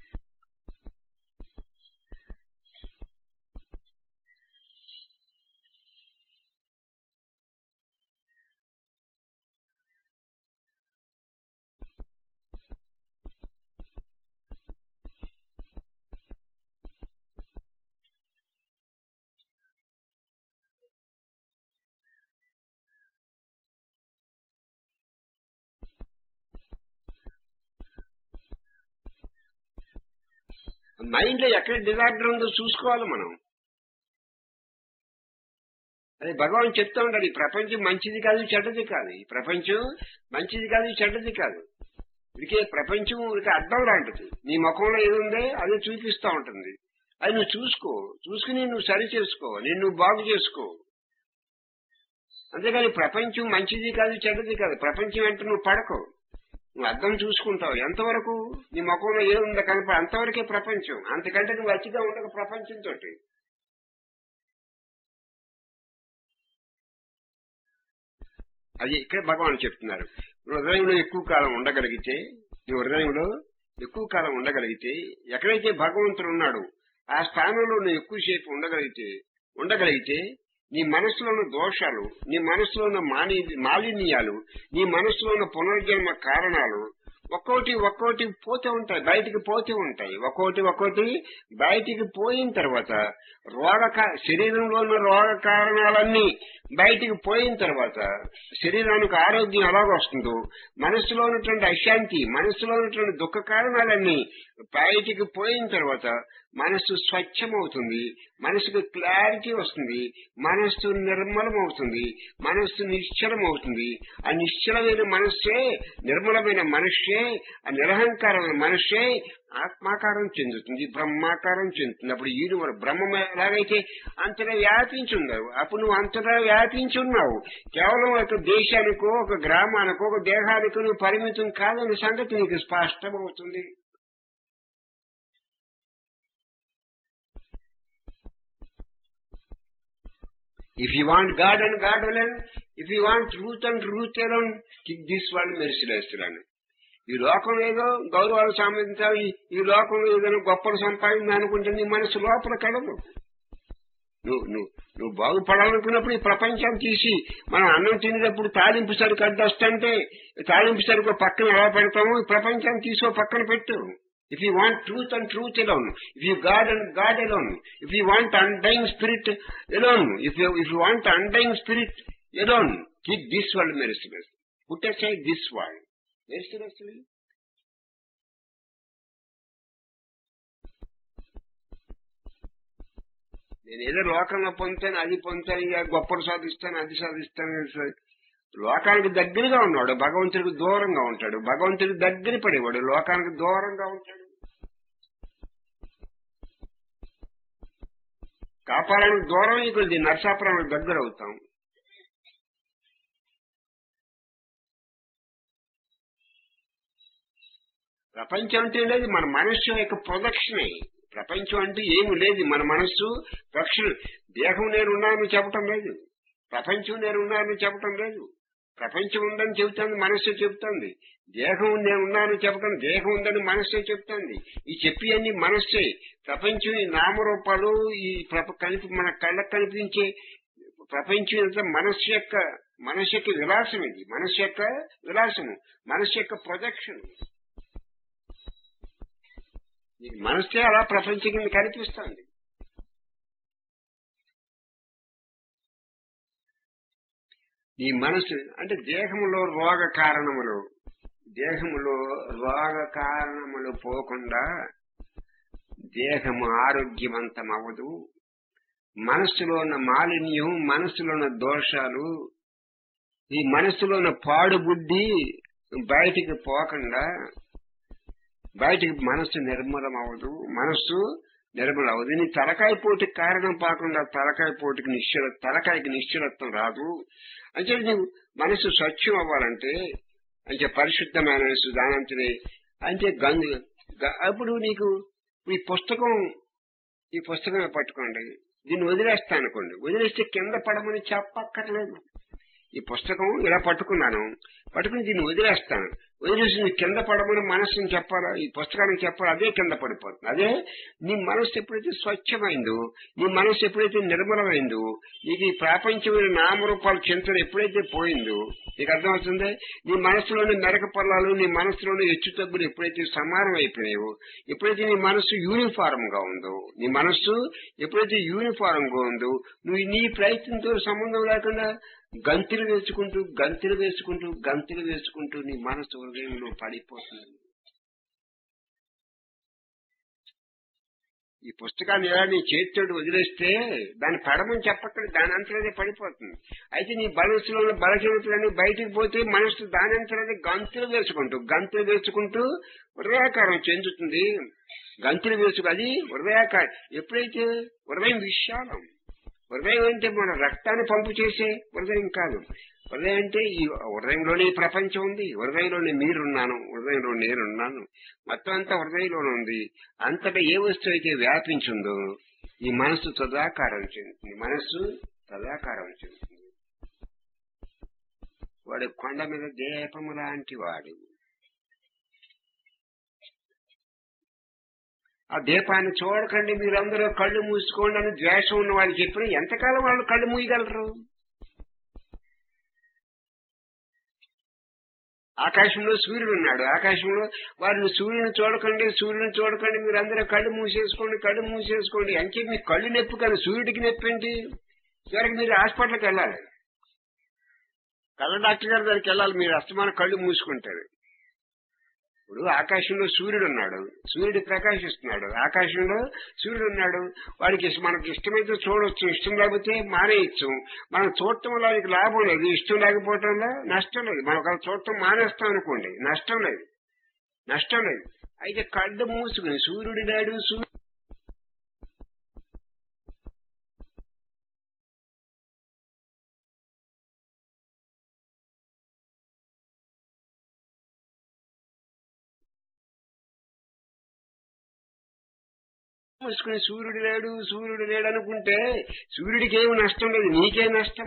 మైండ్ లో ఎక్కడ డిజార్డర్ ఉందో చూసుకోవాలి మనం అదే భగవాన్ చెప్తా ఉంటాడు ఈ ప్రపంచం మంచిది కాదు చెడ్డది కాదు ఈ ప్రపంచం మంచిది కాదు చెడ్డది కాదు ఇదికే ప్రపంచం ఇక అర్థం లాంటిది నీ ముఖంలో ఏది ఉందో అదే చూపిస్తా ఉంటుంది అది నువ్వు చూసుకో చూసుకుని నువ్వు సరి చేసుకో నేను నువ్వు బాగు చేసుకో అంతేగాని ప్రపంచం మంచిది కాదు చెడ్డది కాదు ప్రపంచం అంటే నువ్వు పడకు నువ్వు అర్థం చూసుకుంటావు ఎంతవరకు నీ ముఖంలో ఏముందో కనుక అంతవరకే ప్రపంచం అంతకంటే నువ్వు అతిగా ఉండక ప్రపంచంతో అది ఇక్కడ భగవాన్ చెప్తున్నారు నువ్వు హృదయంలో ఎక్కువ కాలం ఉండగలిగితే నీ హృదయంలో ఎక్కువ కాలం ఉండగలిగితే ఎక్కడైతే భగవంతుడు ఉన్నాడు ఆ స్థానంలో నువ్వు ఎక్కువసేపు ఉండగలిగితే ఉండగలిగితే నీ మనసులో ఉన్న దోషాలు నీ మనసులో ఉన్న మాలి మాలిన్యాలు నీ మనసులో ఉన్న పునర్జన్మ కారణాలు ఒక్కోటి ఒక్కోటి పోతూ ఉంటాయి బయటికి పోతూ ఉంటాయి ఒక్కోటి ఒక్కోటి బయటికి పోయిన తర్వాత రోగ కా- శరీరంలో ఉన్న రోగ కారణాలన్నీ బయటికి పోయిన తర్వాత శరీరానికి ఆరోగ్యం ఎలాగ వస్తుందో మనసులో ఉన్నటువంటి అశాంతి మనసులో ఉన్నటువంటి దుఃఖ కారణాలన్నీ బయటికి పోయిన తర్వాత మనస్సు స్వచ్ఛమవుతుంది మనసుకు క్లారిటీ వస్తుంది మనస్సు నిర్మలమవుతుంది మనస్సు నిశ్చలమవుతుంది ఆ నిశ్చలమైన మనస్సే నిర్మలమైన మనస్సే ఆ నిరహంకారమైన మనస్సే ఆత్మాకారం చెందుతుంది బ్రహ్మాకారం చెందుతుంది అప్పుడు ఈడు మరి బ్రహ్మ ఎలాగైతే అంతటా వ్యాపించి ఉన్నారు అప్పుడు నువ్వు అంతటా వ్యాపించి ఉన్నావు కేవలం ఒక దేశానికో ఒక గ్రామానికో ఒక దేహానికో నువ్వు పరిమితం కాదనే సంగతి నీకు స్పష్టమవుతుంది If you want God and God alone, if you want truth and truth alone, kick this world merciless అని ఈ లోకం ఏదో గౌరవాలు సంపాదించాలి ఈ లోకంలో ఏదైనా గొప్పలు సంపాదించాలి అనుకుంటే నీ మనసు లోపల కలదు నువ్వు నువ్వు నువ్వు బాగుపడాలనుకున్నప్పుడు ఈ ప్రపంచాన్ని తీసి మనం అన్నం తినేటప్పుడు తాలింపు సరుకు అడ్డొస్తుంటే తాలింపు సరుకు పక్కన ఎలా పెడతాము ఈ ప్రపంచాన్ని తీసుకో పక్కన పెట్టు if you want truth and truth alone if you God and God alone if you want undying spirit alone if you if you want undying spirit alone keep this world merciless put aside this world mercilessly నేను ఏదో లోకంలో పొందుతాను అది పొందుతాను ఇక గొప్పలు సాధిస్తాను అది సాధిస్తాను ఇది సాధి- లోకానికి దగ్గరగా ఉన్నాడు భగవంతుడికి దూరంగా ఉంటాడు భగవంతుడికి దగ్గర పడేవాడు లోకానికి దూరంగా ఉంటాడు కాపాడానికి దూరం ఇక్కడ నరసాపురానికి దగ్గర అవుతాం ప్రపంచం అంటే లేదు మన మనస్సు యొక్క ప్రొడక్షనే ప్రపంచం అంటే ఏమి లేదు మన మనస్సు ప్రొడక్షన్ దేహం నేనున్నానని చెప్పటం లేదు ప్రపంచం నేనున్నానని చెప్పటం లేదు ప్రపంచం ఉందని చెబుతుంది మనస్సు చెబుతుంది దేహం నేనున్నానని చెప్పడం దేహం ఉందని మనస్సే చెప్తుంది ఈ చెప్పి అన్ని మనస్సే ప్రపంచం ఈ నామరూపాలు ఈ ప్రప- కనిపి మన కళ్ళకు కనిపించే ప్రపంచం అంతా మనస్సు యొక్క మనస్సు యొక్క విలాసం ఇది మనస్సు యొక్క విలాసము మనస్సు యొక్క ప్రొజెక్షన్ నీకు మనసే అలా ప్రపంచం కింద కనిపిస్తుంది నీ మనసు అంటే దేహములో రోగ కారణములు దేహములో రోగ కారణములు పోకుండా దేహము ఆరోగ్యవంతం అవ్వదు మనస్సులో ఉన్న మాలిన్యం మనస్సులో ఉన్న దోషాలు ఈ మనస్సులో ఉన్న పాడు బుద్ధి బయటికి పోకుండా బయటికి మనస్సు నిర్మలం అవ్వదు మనస్సు నిర్మల అవుతుంది నీ తలకాయ పోటీకి కారణం కాకుండా తలకాయ పోటీకి నిశ్చల తలకాయకి నిశ్చలత్వం రాదు అంటే నువ్వు మనసు స్వచ్ఛం అవ్వాలంటే అంటే పరిశుద్ధమైన మనసు దానంతనే అంటే గంగు గ- అప్పుడు నీకు ఈ పుస్తకం ఈ పుస్తకమే పట్టుకోండి దీన్ని వదిలేస్తా అనుకోండి వదిలేస్తే కింద పడమని చెప్పక్కర్లేదు ఈ పుస్తకం ఇలా పట్టుకున్నాను పట్టుకుని దీన్ని వదిలేస్తాను వదిలేసి నువ్వు కింద పడమని మనసుని చెప్పాలా ఈ పుస్తకానికి చెప్పాలా అదే కింద పడిపోతుంది అదే నీ మనసు ఎప్పుడైతే స్వచ్ఛమైందో నీ మనసు ఎప్పుడైతే నిర్మలమైందో నీకు ఈ ప్రాపంచమైన నామరూపాల చింతన ఎప్పుడైతే పోయిందో నీకు అర్థమవుతుంది నీ మనసులోని మెరక పొలాలు నీ మనసులోని హెచ్చు తగ్గులు ఎప్పుడైతే సమానం అయిపోయాయో ఎప్పుడైతే నీ మనసు యూనిఫారం గా ఉందో నీ మనస్సు ఎప్పుడైతే యూనిఫారం గా ఉందో నువ్వు నీ ప్రయత్నంతో సంబంధం లేకుండా గంతులు వేసుకుంటూ గంతులు వేసుకుంటూ గంతులు వేసుకుంటూ నీ మనసు హృదయంలో పడిపోతుంది ఈ పుస్తకాన్ని ఎలా నీ చేతితోటి వదిలేస్తే దాన్ని పడమని చెప్పక్కడ దాని అంతలోనే పడిపోతుంది అయితే నీ మనసులో బలహీనతలన్నీ బయటికి పోతే మనసు దాని అంతలోనే గంతులు వేసుకుంటూ గంతులు వేసుకుంటూ హృదయాకారం చెందుతుంది గంతులు వేసుకు అది హృదయాకారం ఎప్పుడైతే హృదయం విశాలం హృదయం అంటే మన రక్తాన్ని పంపు చేసే హృదయం కాదు హృదయం అంటే ఈ హృదయంలోనే ఈ ప్రపంచం ఉంది హృదయంలోనే మీరున్నాను హృదయంలో నేనున్నాను మొత్తం అంతా హృదయంలోనే ఉంది అంతటా ఏ వస్తువు అయితే వ్యాపించిందో ఈ మనస్సు సదాకారం చెందుతుంది మనస్సు సదాకారం చెందుతుంది వాడు కొండ మీద దీపము లాంటి వాడు ఆ దీపాన్ని చూడకండి మీరందరూ కళ్ళు మూసుకోండి అని ద్వేషం ఉన్న వాళ్ళు చెప్పిన ఎంతకాలం వాళ్ళు కళ్ళు మూయగలరు ఆకాశంలో సూర్యుడు ఉన్నాడు ఆకాశంలో వారిని సూర్యుని చూడకండి సూర్యుని చూడకండి మీరందరూ కళ్ళు మూసేసుకోండి కళ్ళు మూసేసుకోండి అంటే మీ కళ్ళు నొప్పి కానీ సూర్యుడికి నొప్పి ఏంటి చివరికి మీరు హాస్పిటల్కి వెళ్ళాలి కళ్ళ డాక్టర్ గారి దగ్గరికి వెళ్ళాలి మీరు అస్తమాన కళ్ళు మూసుకుంటారు ఇప్పుడు ఆకాశంలో సూర్యుడు ఉన్నాడు సూర్యుడు ప్రకాశిస్తున్నాడు ఆకాశంలో సూర్యుడు ఉన్నాడు వాడికి ఇష్ట- మనకి ఇష్టమైతే చూడొచ్చు ఇష్టం లేకపోతే మానేయచ్చు మనం చూడటం వల్ల వాడికి లాభం లేదు ఇష్టం లేకపోవటం వల్ల నష్టం లేదు మనం ఒకవేళ చూడటం మానేస్తాం అనుకోండి నష్టం లేదు నష్టం లేదు అయితే కళ్ళు మూసుకుని సూర్యుడి నాడు సూర్యుడు మూసుకుని సూర్యుడు లేడు సూర్యుడు లేడు అనుకుంటే సూర్యుడికి ఏమి నష్టం లేదు నీకే నష్టం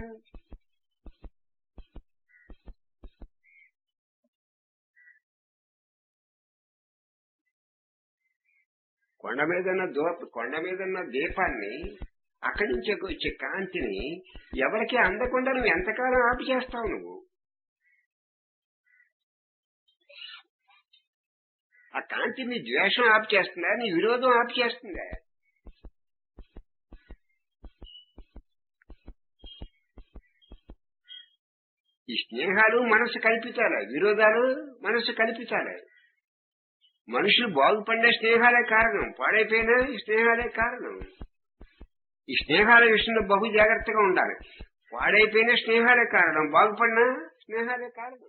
కొండ మీదన్న దోప కొండ మీదన్న దీపాన్ని అక్కడి నుంచి వచ్చే కాంతిని ఎవరికి అందకుండా నువ్వు ఎంతకాలం ఆపి చేస్తావు నువ్వు ఆ కాంతి నీ ద్వేషం ఆపు చేస్తుందా నీ విరోధం ఆపు చేస్తుందా ఈ స్నేహాలు మనసు కల్పితాలే విరోధాలు మనసు కల్పితాలే మనుషులు బాగుపడిన స్నేహాలే కారణం పాడైపోయిన స్నేహాలే కారణం ఈ స్నేహాల విషయంలో బహు జాగ్రత్తగా ఉండాలి పాడైపోయిన స్నేహాలే కారణం బాగుపడిన స్నేహాలే కారణం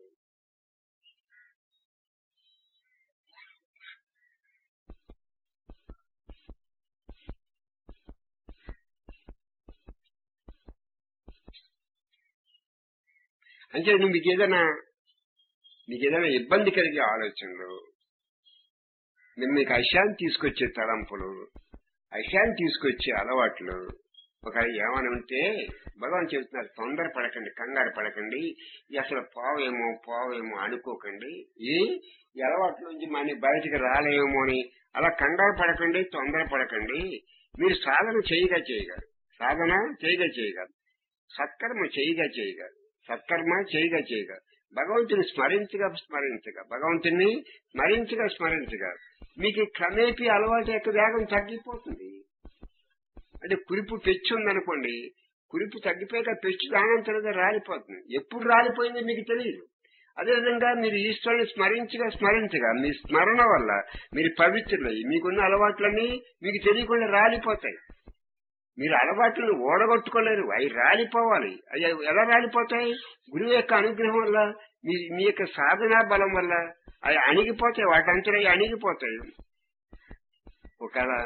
అంటే నువ్వు మీకు ఏదైనా మీకు ఏదైనా ఇబ్బంది కలిగే ఆలోచనలు నేను మీకు అశాంతి తీసుకొచ్చే తలంపులు అశాంతి తీసుకొచ్చే అలవాట్లు ఒక ఏమని ఉంటే భగవాన్ చెబుతున్నారు తొందర పడకండి కంగారు పడకండి ఇది అసలు పోవేమో పోవేమో అనుకోకండి ఈ ఈ అలవాట్ల నుంచి మన బయటికి రాలేమో అని అలా కంగారు పడకండి తొందర పడకండి మీరు సాధన చేయగా చేయగలరు సాధన చేయగా చేయగలరు సత్కర్మ చేయగా చేయగలరు సత్కర్మ చేయగా చేయగా భగవంతుని స్మరించగా స్మరించగా భగవంతుని స్మరించగా స్మరించగా మీకు క్రమేపీ అలవాటు యొక్క వేగం తగ్గిపోతుంది అంటే కురిపు పెచ్చు ఉందనుకోండి కురిపు తగ్గిపోయాక పెచ్చు దానంతరంగా రాలిపోతుంది ఎప్పుడు రాలిపోయిందో మీకు తెలియదు అదేవిధంగా మీరు ఈశ్వరుని స్మరించగా స్మరించగా మీ స్మరణ వల్ల మీరు పవిత్రులయ్యి మీకున్న అలవాట్లన్నీ మీకు తెలియకుండా రాలిపోతాయి మీరు అలవాట్లను ఓడగొట్టుకోలేరు అవి రాలిపోవాలి అవి ఎలా రాలిపోతాయి గురువు యొక్క అనుగ్రహం వల్ల మీ మీ యొక్క సాధనా బలం వల్ల అవి అణిగిపోతాయి వాటంతా అవి అణిగిపోతాయి ఒకవేళ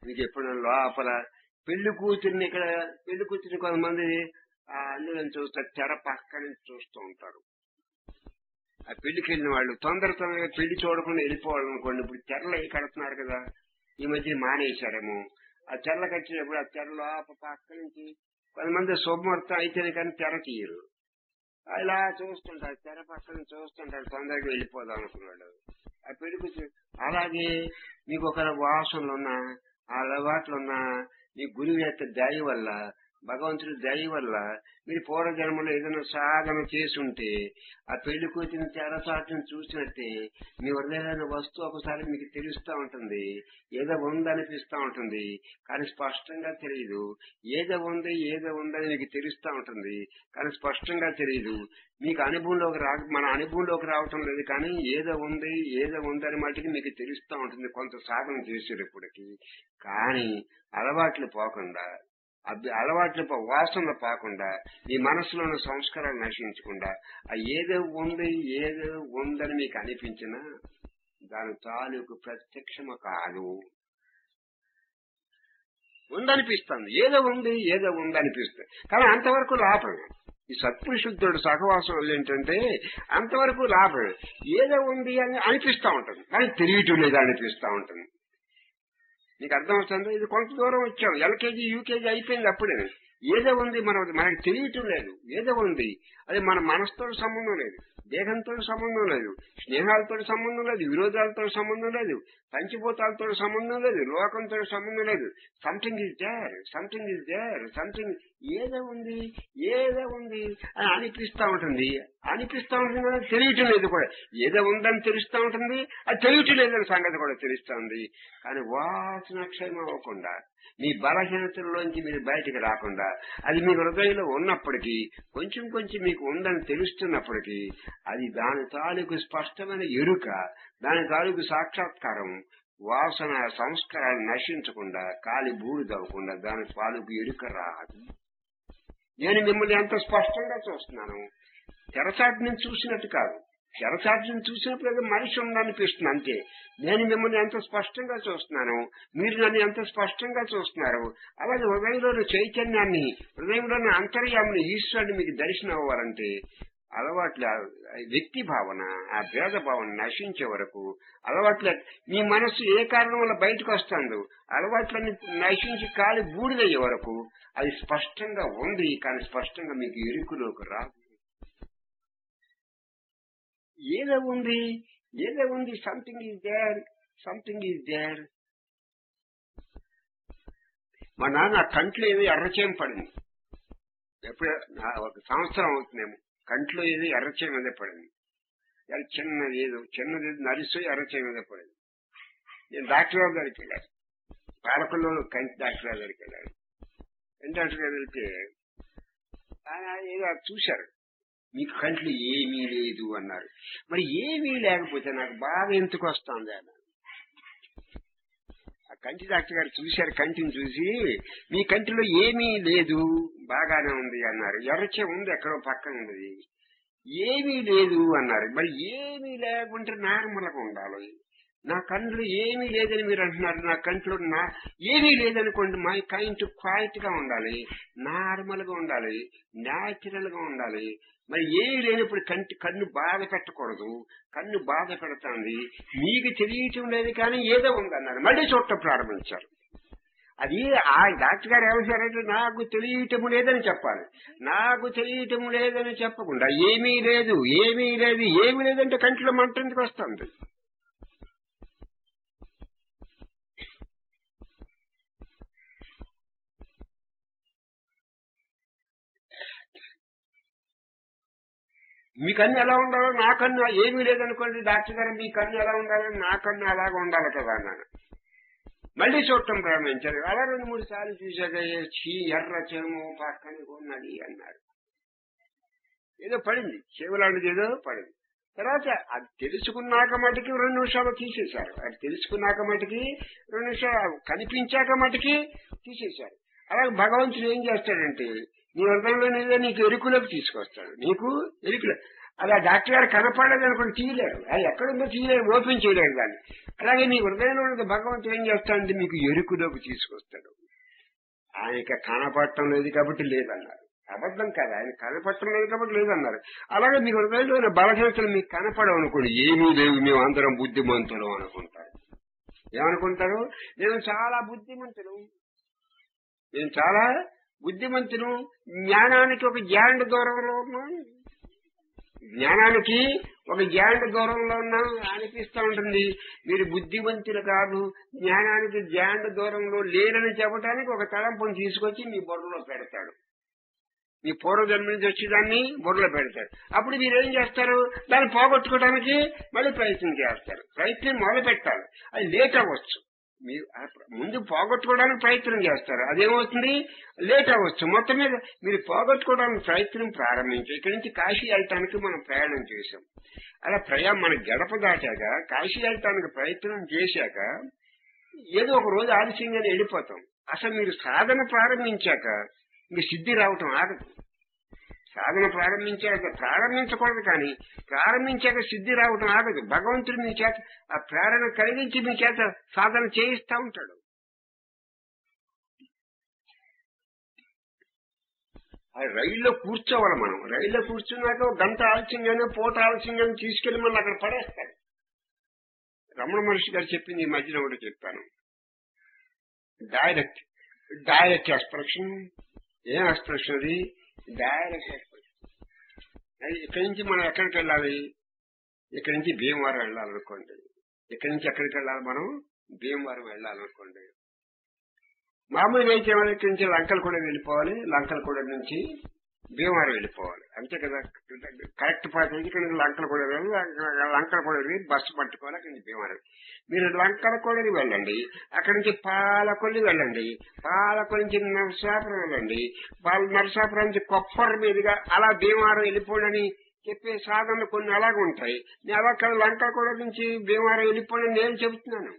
మీకు ఎప్పుడు లోపల పెళ్లి కూతుర్ని ఇక్కడ పెళ్లి కూతుర్ని కొంతమంది ఆ అందులో చూస్తారు తెర పక్క నుంచి చూస్తూ ఉంటారు ఆ పెళ్లికి వెళ్ళిన వాళ్ళు తొందర తొందరగా పెళ్లి చూడకుండా వెళ్ళిపోవాలనుకోండి ఇప్పుడు తెరలు అవి కడుతున్నారు కదా ఈ మధ్య మానేశారేమో ఆ తెరలకు వచ్చినప్పుడు ఆ తెరలో ఆ పక్క నుంచి కొంతమంది శుభముహూర్తం అయితేనే కానీ తెర తీయరు ఇలా చూస్తుంటారు తెర పక్కన చూస్తుంటారు తొందరగా వెళ్ళిపోదాం అనుకున్నాడు ఆ పెళ్లి కూర్చొని అలాగే మీకు ఒక వాసనలు ఉన్నా ఆ అలవాట్లున్నా మీ గురువు యొక్క దయ వల్ల భగవంతుడి దయ వల్ల మీరు పూర్వజన్మలో ఏదైనా సాధన చేసి ఉంటే ఆ పెళ్లి కూతురిని తెరచాటును చూసినట్టే మీ హృదయమైన వస్తువు ఒకసారి మీకు తెలుస్తూ ఉంటుంది ఏదో ఉందనిపిస్తూ ఉంటుంది కానీ స్పష్టంగా తెలియదు ఏదో ఉంది ఏదో ఉందని మీకు తెలుస్తూ ఉంటుంది కానీ స్పష్టంగా తెలియదు మీకు అనుభవంలోకి రా మన అనుభవంలోకి రావటం లేదు కానీ ఏదో ఉంది ఏదో ఉందని మటుకు మీకు తెలుస్తూ ఉంటుంది కొంత సాధన చేసేటప్పటికి కానీ అలవాట్లు పోకుండా అబ్బి అలవాట్లు పో- వాసనలు పోకుండా మీ మనసులో ఉన్న సంస్కారాలు నశించకుండా ఆ ఏదో ఉంది ఏదో ఉందని మీకు అనిపించినా దాని తాలూకు ప్రత్యక్షము కాదు ఉందనిపిస్తుంది ఏదో ఉంది ఏదో ఉందనిపిస్తుంది కానీ అంతవరకు లాభం ఈ సత్పురుషుద్ధుడు సహవాసం వల్ల ఏంటంటే అంతవరకు లాభం ఏదో ఉంది అని అనిపిస్తా ఉంటుంది కానీ తెలియటం లేదు అనిపిస్తా ఉంటుంది నీకు అర్థం అవుతుంది ఇది కొంత దూరం వచ్చాం ఎల్కేజీ యూకేజీ అయిపోయింది అప్పుడే ఏదో ఉంది మనం మనకి తెలియటం లేదు ఏదో ఉంది అది మన మనసుతో సంబంధం లేదు దేహంతో సంబంధం లేదు స్నేహాలతో సంబంధం లేదు విరోధాలతో సంబంధం లేదు పంచిభూతాలతో సంబంధం లేదు లోకంతో సంబంధం లేదు something is there something is there something ఏదో ఉంది ఏదో ఉంది అని అనిపిస్తా ఉంటుంది అనిపిస్తా ఉంటుంది కానీ తెలియటం లేదు కూడా ఏదో ఉందని తెలుస్తా ఉంటుంది అది తెలియటం లేదని సంగతి కూడా తెలుస్తుంది కానీ వాసన క్షయం అవ్వకుండా మీ బలహీనతల్లోంచి మీరు బయటికి రాకుండా అది మీ హృదయంలో ఉన్నప్పటికీ కొంచెం కొంచెం మీకు ఉందని తెలుస్తున్నప్పటికీ అది దాని తాలూకు స్పష్టమైన ఎరుక దాని తాలూకు సాక్షాత్కారం వాసన సంస్కారాలు నశించకుండా కాలి బూడిదవ్వకుండా దాని తాలూకు ఎరుక రాదు నేను మిమ్మల్ని ఎంత స్పష్టంగా చూస్తున్నాను తెరచాటు నుంచి చూసినట్టు కాదు తెరచాటు నుంచి చూసినప్పుడు ఏదో మనిషి ఉందనిపిస్తుంది అంతే నేను మిమ్మల్ని ఎంత స్పష్టంగా చూస్తున్నాను మీరు నన్ను ఎంత స్పష్టంగా చూస్తున్నారు అలాగే హృదయంలోని చైతన్యాన్ని హృదయంలోని అంతర్యాన్ని ఈశ్వరుని మీకు దర్శనం అవ్వాలంటే అలవాట్ల ఆ వ్యక్తి భావన ఆ భేద భావన నశించే వరకు అలవాట్ల మీ మనస్సు ఏ కారణం వల్ల బయటకు వస్తుందో అలవాట్లన్నీ నశించి కాలి బూడిదయ్యే వరకు అది స్పష్టంగా ఉంది కానీ స్పష్టంగా మీకు ఇరుకులోకి రాదు ఏదో ఉంది ఏదో ఉంది something is there something is there మా నాన్న కంట్లో ఏదో ఎర్రచేయం పడింది ఎప్పుడు నా- ఒక సంవత్సరం అవుతుందేమో కంట్లో ఏదో ఎర్రచేయం మీద పడింది అది చిన్నది ఏదో చిన్నది ఏదో నరిసి ఎర్రచేయం మీద పడింది నేను డాక్టర్ గారి దగ్గరికి వెళ్ళాను పాలకుల్లో కంటి డాక్టర్ గారి దగ్గరికి వెళ్ళాను కంటి డాక్టర్ గారు వెళ్తే ఆయన ఏదో అది చూశారు మీకు కంట్లో ఏమీ లేదు అన్నారు మరి ఏమీ లేకపోతే నాకు బాగా ఎందుకు వస్తుంది అన్నారు ఆ కంటి డాక్టర్ గారు చూశారు కంటిని చూసి మీ కంటిలో ఏమీ లేదు బాగానే ఉంది అన్నారు ఎర్రచే ఉంది ఎక్కడో పక్కన ఉంది ఏమీ లేదు అన్నారు మరి ఏమీ లేకుంటే నార్మల్గా ఉండాలి నా కంట్లో ఏమీ లేదని మీరు అంటున్నారు నా కంట్లో నా ఏమీ లేదనుకోండి మై కైంట్ క్వైట్ గా ఉండాలి నార్మల్ గా ఉండాలి న్యాచురల్ గా ఉండాలి మరి ఏమీ లేనప్పుడు కంటి కన్ను బాధ పెట్టకూడదు కన్ను బాధ పెడుతుంది మీకు తెలియటం లేదు కానీ ఏదో ఉందన్నారు మళ్ళీ చూడటం ప్రారంభించారు అది ఆ డాక్టర్ గారు ఏమంటారంటే నాకు తెలియటము లేదని చెప్పాలి నాకు తెలియటము లేదని చెప్పకుండా ఏమీ లేదు ఏమీ లేదు ఏమీ లేదంటే కంటిలో మంట ఎందుకు వస్తుంది మీ కన్ను ఎలా ఉండాలో నా కన్ను ఏమీ లేదనుకోండి డాక్టర్ గారు మీ కన్ను ఎలా ఉండాలో నా కన్ను అలాగే ఉండాలి కదా అన్నాను మళ్ళీ చూడటం ప్రారంభించారు అలా రెండు మూడు సార్లు చూశాక ఏ చీ ఎర్ర చెము పక్కన ఉన్నది అన్నారు ఏదో పడింది చెవులాంటిది ఏదో పడింది తర్వాత అది తెలుసుకున్నాక మటుకి రెండు నిమిషాలు తీసేశారు అది తెలుసుకున్నాక మటుకి రెండు నిమిషాలు కనిపించాక మటుకి తీసేశారు అలాగే భగవంతుడు ఏం చేస్తాడంటే నీ హృదయంలో నీదే నీకు ఎరుకులోకి తీసుకొస్తాడు నీకు ఎరుకులో అది ఆ డాక్టర్ గారు కనపడలేదు అనుకుని తీయలేరు అది ఎక్కడుందో తీయలేరు ఓపెన్ చేయలేరు దాన్ని అలాగే మీ హృదయంలో ఉన్నది భగవంతుడు ఏం చేస్తాడంటే మీకు ఎరుకులోకి తీసుకొస్తాడు ఆయనకి కనపడటం లేదు కాబట్టి లేదన్నారు అబద్ధం కాదు ఆయన కనపడటం లేదు కాబట్టి లేదన్నారు అలాగే మీ హృదయంలో ఉన్న బలహీనతలు మీకు కనపడవు అనుకోండి ఏమీ లేవు మేము అందరం బుద్ధిమంతులు అనుకుంటారు ఏమనుకుంటారు నేను చాలా బుద్ధిమంతులు నేను చాలా బుద్ధిమంతులు జ్ఞానానికి ఒక జాండ దూరంలో ఉన్నాను జ్ఞానానికి ఒక జాండ దూరంలో ఉన్నా అనిపిస్తూ ఉంటుంది మీరు బుద్ధిమంతులు కాదు జ్ఞానానికి జాండ దూరంలో లేరని చెప్పడానికి ఒక తలంపును తీసుకొచ్చి మీ బుర్రలో పెడతాడు మీ పూర్వజన్మ నుంచి వచ్చి దాన్ని బుర్రలో పెడతాడు అప్పుడు మీరు ఏం చేస్తారు దాన్ని పోగొట్టుకోవడానికి మళ్ళీ ప్రయత్నం చేస్తారు ప్రయత్నం మొదలు పెట్టాలి అది లేట్ అవ్వచ్చు మీరు ఆ ముందు పోగొట్టుకోవడానికి ప్రయత్నం చేస్తారు అదేమవుతుంది లేట్ అవ్వచ్చు మొత్తం మీద మీరు పోగొట్టుకోవడానికి ప్రయత్నం ప్రారంభించి ఇక్కడి నుంచి కాశీ వెళ్ళటానికి మనం ప్రయాణం చేశాం అలా ప్రయాణం మన గడప దాటాక కాశీ వెళ్ళటానికి ప్రయత్నం చేశాక ఏదో ఒక రోజు ఆలస్యంగానే వెళ్ళిపోతాం అసలు మీరు సాధన ప్రారంభించాక ఇంక సిద్ధి రావటం ఆగదు సాధన ప్రారంభించాక ప్రారంభించకూడదు కానీ ప్రారంభించాక సిద్ధి రావటం ఆగదు భగవంతుడు మీ చేత ఆ ప్రేరణ కలిగించి మీ చేత సాధన చేయిస్తా ఉంటాడు ఆ రైల్లో కూర్చోవాలి మనం రైల్లో కూర్చున్నాక ఒక గంట ఆలస్యంగానే పూట ఆలస్యంగానే తీసుకెళ్లి మనం అక్కడ పడేస్తాడు రమణ మహర్షి గారు చెప్పింది ఈ మధ్యన ఒకటి చెప్పాను డైరెక్ట్ డైరెక్ట్ ఎక్స్ప్రెషన్ ఏం ఎక్స్ప్రెషన్ అది డైరెక్ట్ ఎక్స్ప్రెషన్ అది ఇక్కడి నుంచి మనం ఎక్కడికి వెళ్ళాలి ఇక్కడి నుంచి భీమవరం వెళ్ళాలనుకోండి ఇక్కడి నుంచి ఎక్కడికి వెళ్ళాలి మనం భీమవరం వెళ్ళాలనుకోండి మామూలుగా అయితే మనం ఇక్కడి నుంచి లంకలు కూడా వెళ్ళిపోవాలి లంకలు కూడా నుంచి భీమవరం వెళ్ళిపోవాలి అంతే కదా కరెక్ట్ పాత నుంచి ఇక్కడ నుంచి లంకలు కూడా వెళ్ళి లంకలు కూడా వెళ్ళి బస్సు పట్టుకోవాలి అక్కడి నుంచి భీమవరం మీరు లంకల కొడలి వెళ్ళండి అక్కడి నుంచి పాలకొల్లి వెళ్ళండి పాలకొల్లి నుంచి నరసాపురం వెళ్ళండి పాల నరసాపురం నుంచి కొప్పర్ మీదుగా అలా భీమవరం వెళ్ళిపోండి చెప్పే సాధనలు కొన్ని అలాగే ఉంటాయి నేను అలా అక్కడ లంకల కొడ నుంచి భీమవరం వెళ్ళిపోండి నేను చెబుతున్నాను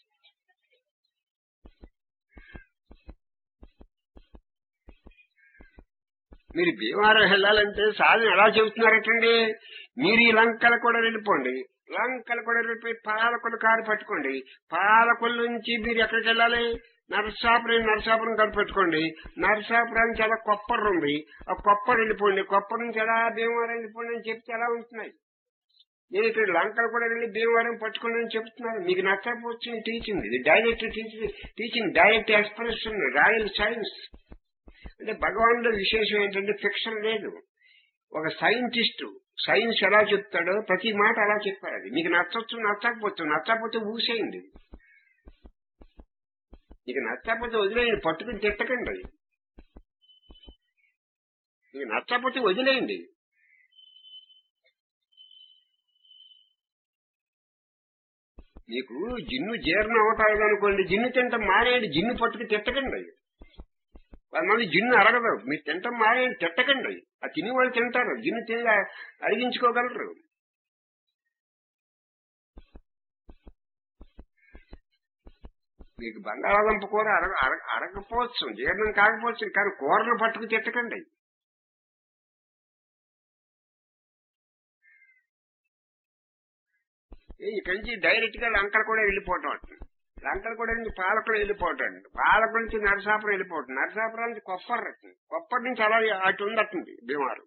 మీరు భీమవరం వెళ్ళాలంటే సాధన ఎలా చెబుతున్నారటండి మీరు ఈ లంకల కూడా వెళ్ళిపోండి లంకలు కూడా వెళ్ళిపోయి పాలకొల్లు కారు పట్టుకోండి పాలకొల్లు నుంచి మీరు ఎక్కడికి వెళ్ళాలి నరసాపురం నరసాపురం కారు పెట్టుకోండి నరసాపురానికి చాలా కొప్పర్ ఉంది ఆ కొప్పర్ వెళ్ళిపోండి కొప్పర్ నుంచి ఎలా భీమవరం వెళ్ళిపోండి అని చెప్తే ఎలా ఉంటున్నాయి నేను ఇక్కడ లంకలు కూడా వెళ్ళి భీమవరం పట్టుకోండి అని చెప్తున్నాను మీకు నచ్చకపోవచ్చు టీచింగ్ ఇది direct teaching teaching direct expression royal science అంటే భగవానుడు విశేషం ఏంటంటే ఫిక్షన్ లేదు ఒక సైంటిస్ట్ సైన్స్ ఎలా చెప్తాడో ప్రతి మాట అలా చెప్పారు అది మీకు నచ్చచ్చు నచ్చకపోవచ్చు నచ్చకపోతే ఊసేయండి మీకు నచ్చకపోతే వదిలేయండి పట్టుకుని తిట్టకండి అది మీకు నచ్చకపోతే వదిలేయండి మీకు జిన్ను జీర్ణం అవటాలి అనుకోండి జిన్ను తింటాం మానేయండి జిన్ను పట్టుకు తిట్టకండి కొంతమంది జిన్ను అరగదు మీరు తింటాం మానేయండి తిట్టకండి ఆ తిని వాళ్ళు తింటారు జిన్ను తిని అరిగించుకోగలరు మీకు బంగాళాదుంప కూర అరగ అరగ- అరగకపోవచ్చు జీర్ణం కాకపోవచ్చు కానీ కూరను పట్టుకు తిట్టకండి ఏ ఇక్కడి నుంచి డైరెక్ట్ గా లంకలు కూడా వెళ్ళిపోవటం అట్లా లంకలు కూడా నుంచి పాలకులు వెళ్ళిపోవటం పాలకుల నుంచి నరసాపురం వెళ్ళిపోవటం నరసాపురం నుంచి కొప్పర్ అట్టుంది కొప్పటి నుంచి అలా అటు ఉందట్టుంది భీమారు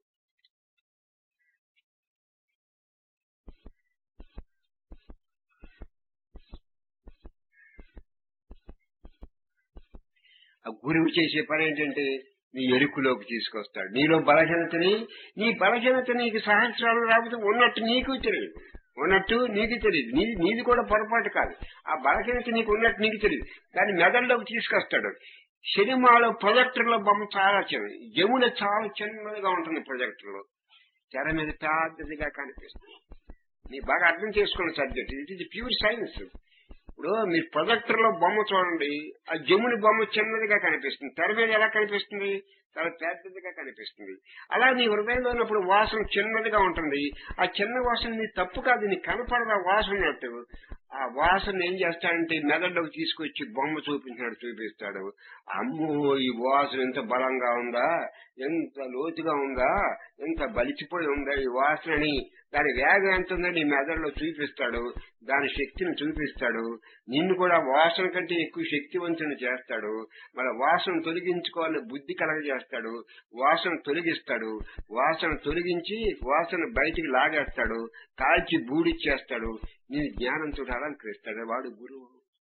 ఆ గురువు చేసే పని ఏంటంటే నీ ఎరుకులోకి తీసుకొస్తాడు నీలో బలహీనతని నీ బలహీనత నీకు సహస్రాలు రాకపోతే ఉన్నట్టు నీకు తెలియదు ఉన్నట్టు నీకు తెలియదు నీది నీది కూడా పొరపాటు కాదు ఆ బలహీనత నీకు ఉన్నట్టు నీకు తెలియదు దాన్ని మెదడులోకి తీసుకొస్తాడు సినిమాలో ప్రొజెక్టర్లో బొమ్మ చాలా చిన్న జమున చాలా చిన్నదిగా ఉంటుంది ప్రొజెక్టర్లో తెర మీద పెద్దదిగా కనిపిస్తుంది మీరు బాగా అర్థం చేసుకున్న సబ్జెక్ట్ ఇట్ ఇది ప్యూర్ సైన్స్ ఇప్పుడు మీరు ప్రొజెక్టర్ లో బొమ్మ చూడండి ఆ జముని బొమ్మ చిన్నదిగా కనిపిస్తుంది తెర మీద ఎలా కనిపిస్తుంది చాలా పెద్దదిగా కనిపిస్తుంది అలా నీ హృదయంలో ఉన్నప్పుడు వాసన చిన్నదిగా ఉంటుంది ఆ చిన్న వాసన నీ తప్పు కాదు నీ కనపడదు ఆ వాసన ఉన్నట్టు ఆ వాసన ఏం చేస్తాడంటే మెదడులోకి తీసుకొచ్చి బొమ్మ చూపించినట్టు చూపిస్తాడు అమ్మో ఈ వాసన ఎంత బలంగా ఉందా ఎంత లోతుగా ఉందా ఎంత బలిచిపోయి ఉందా ఈ వాసనని దాని వేగం ఎంత ఉందని నీ మెదడులో చూపిస్తాడు దాని శక్తిని చూపిస్తాడు నిన్ను కూడా వాసన కంటే ఎక్కువ శక్తివంతుని చేస్తాడు మన వాసన తొలగించుకోవాలని బుద్ధి కలగజేస్తాడు వాసన తొలగిస్తాడు వాసన తొలగించి వాసన బయటికి లాగేస్తాడు కాల్చి బూడిచ్చేస్తాడు నీ జ్ఞానంతో అలంకరిస్తాడు వాడు గురువు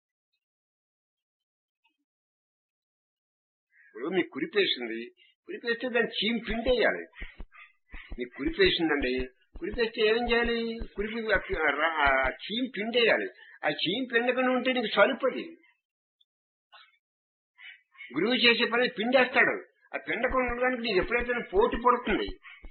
ఇప్పుడు మీకు కురిపేసింది కురిపేస్తే దాన్ని చీమ్ పిండేయాలి మీకు కురిపేసిందండి కురిపేస్తే ఏం చేయాలి కురిపి ఆ చీమ్ పిండేయాలి ఆ చీమ్ పిండకుండా ఉంటే నీకు సరిపది గురువు చేసే పని పిండేస్తాడు ఆ పిండకుండా ఉండడానికి నీకు ఎప్పుడైతే పోటీ పడుతుంది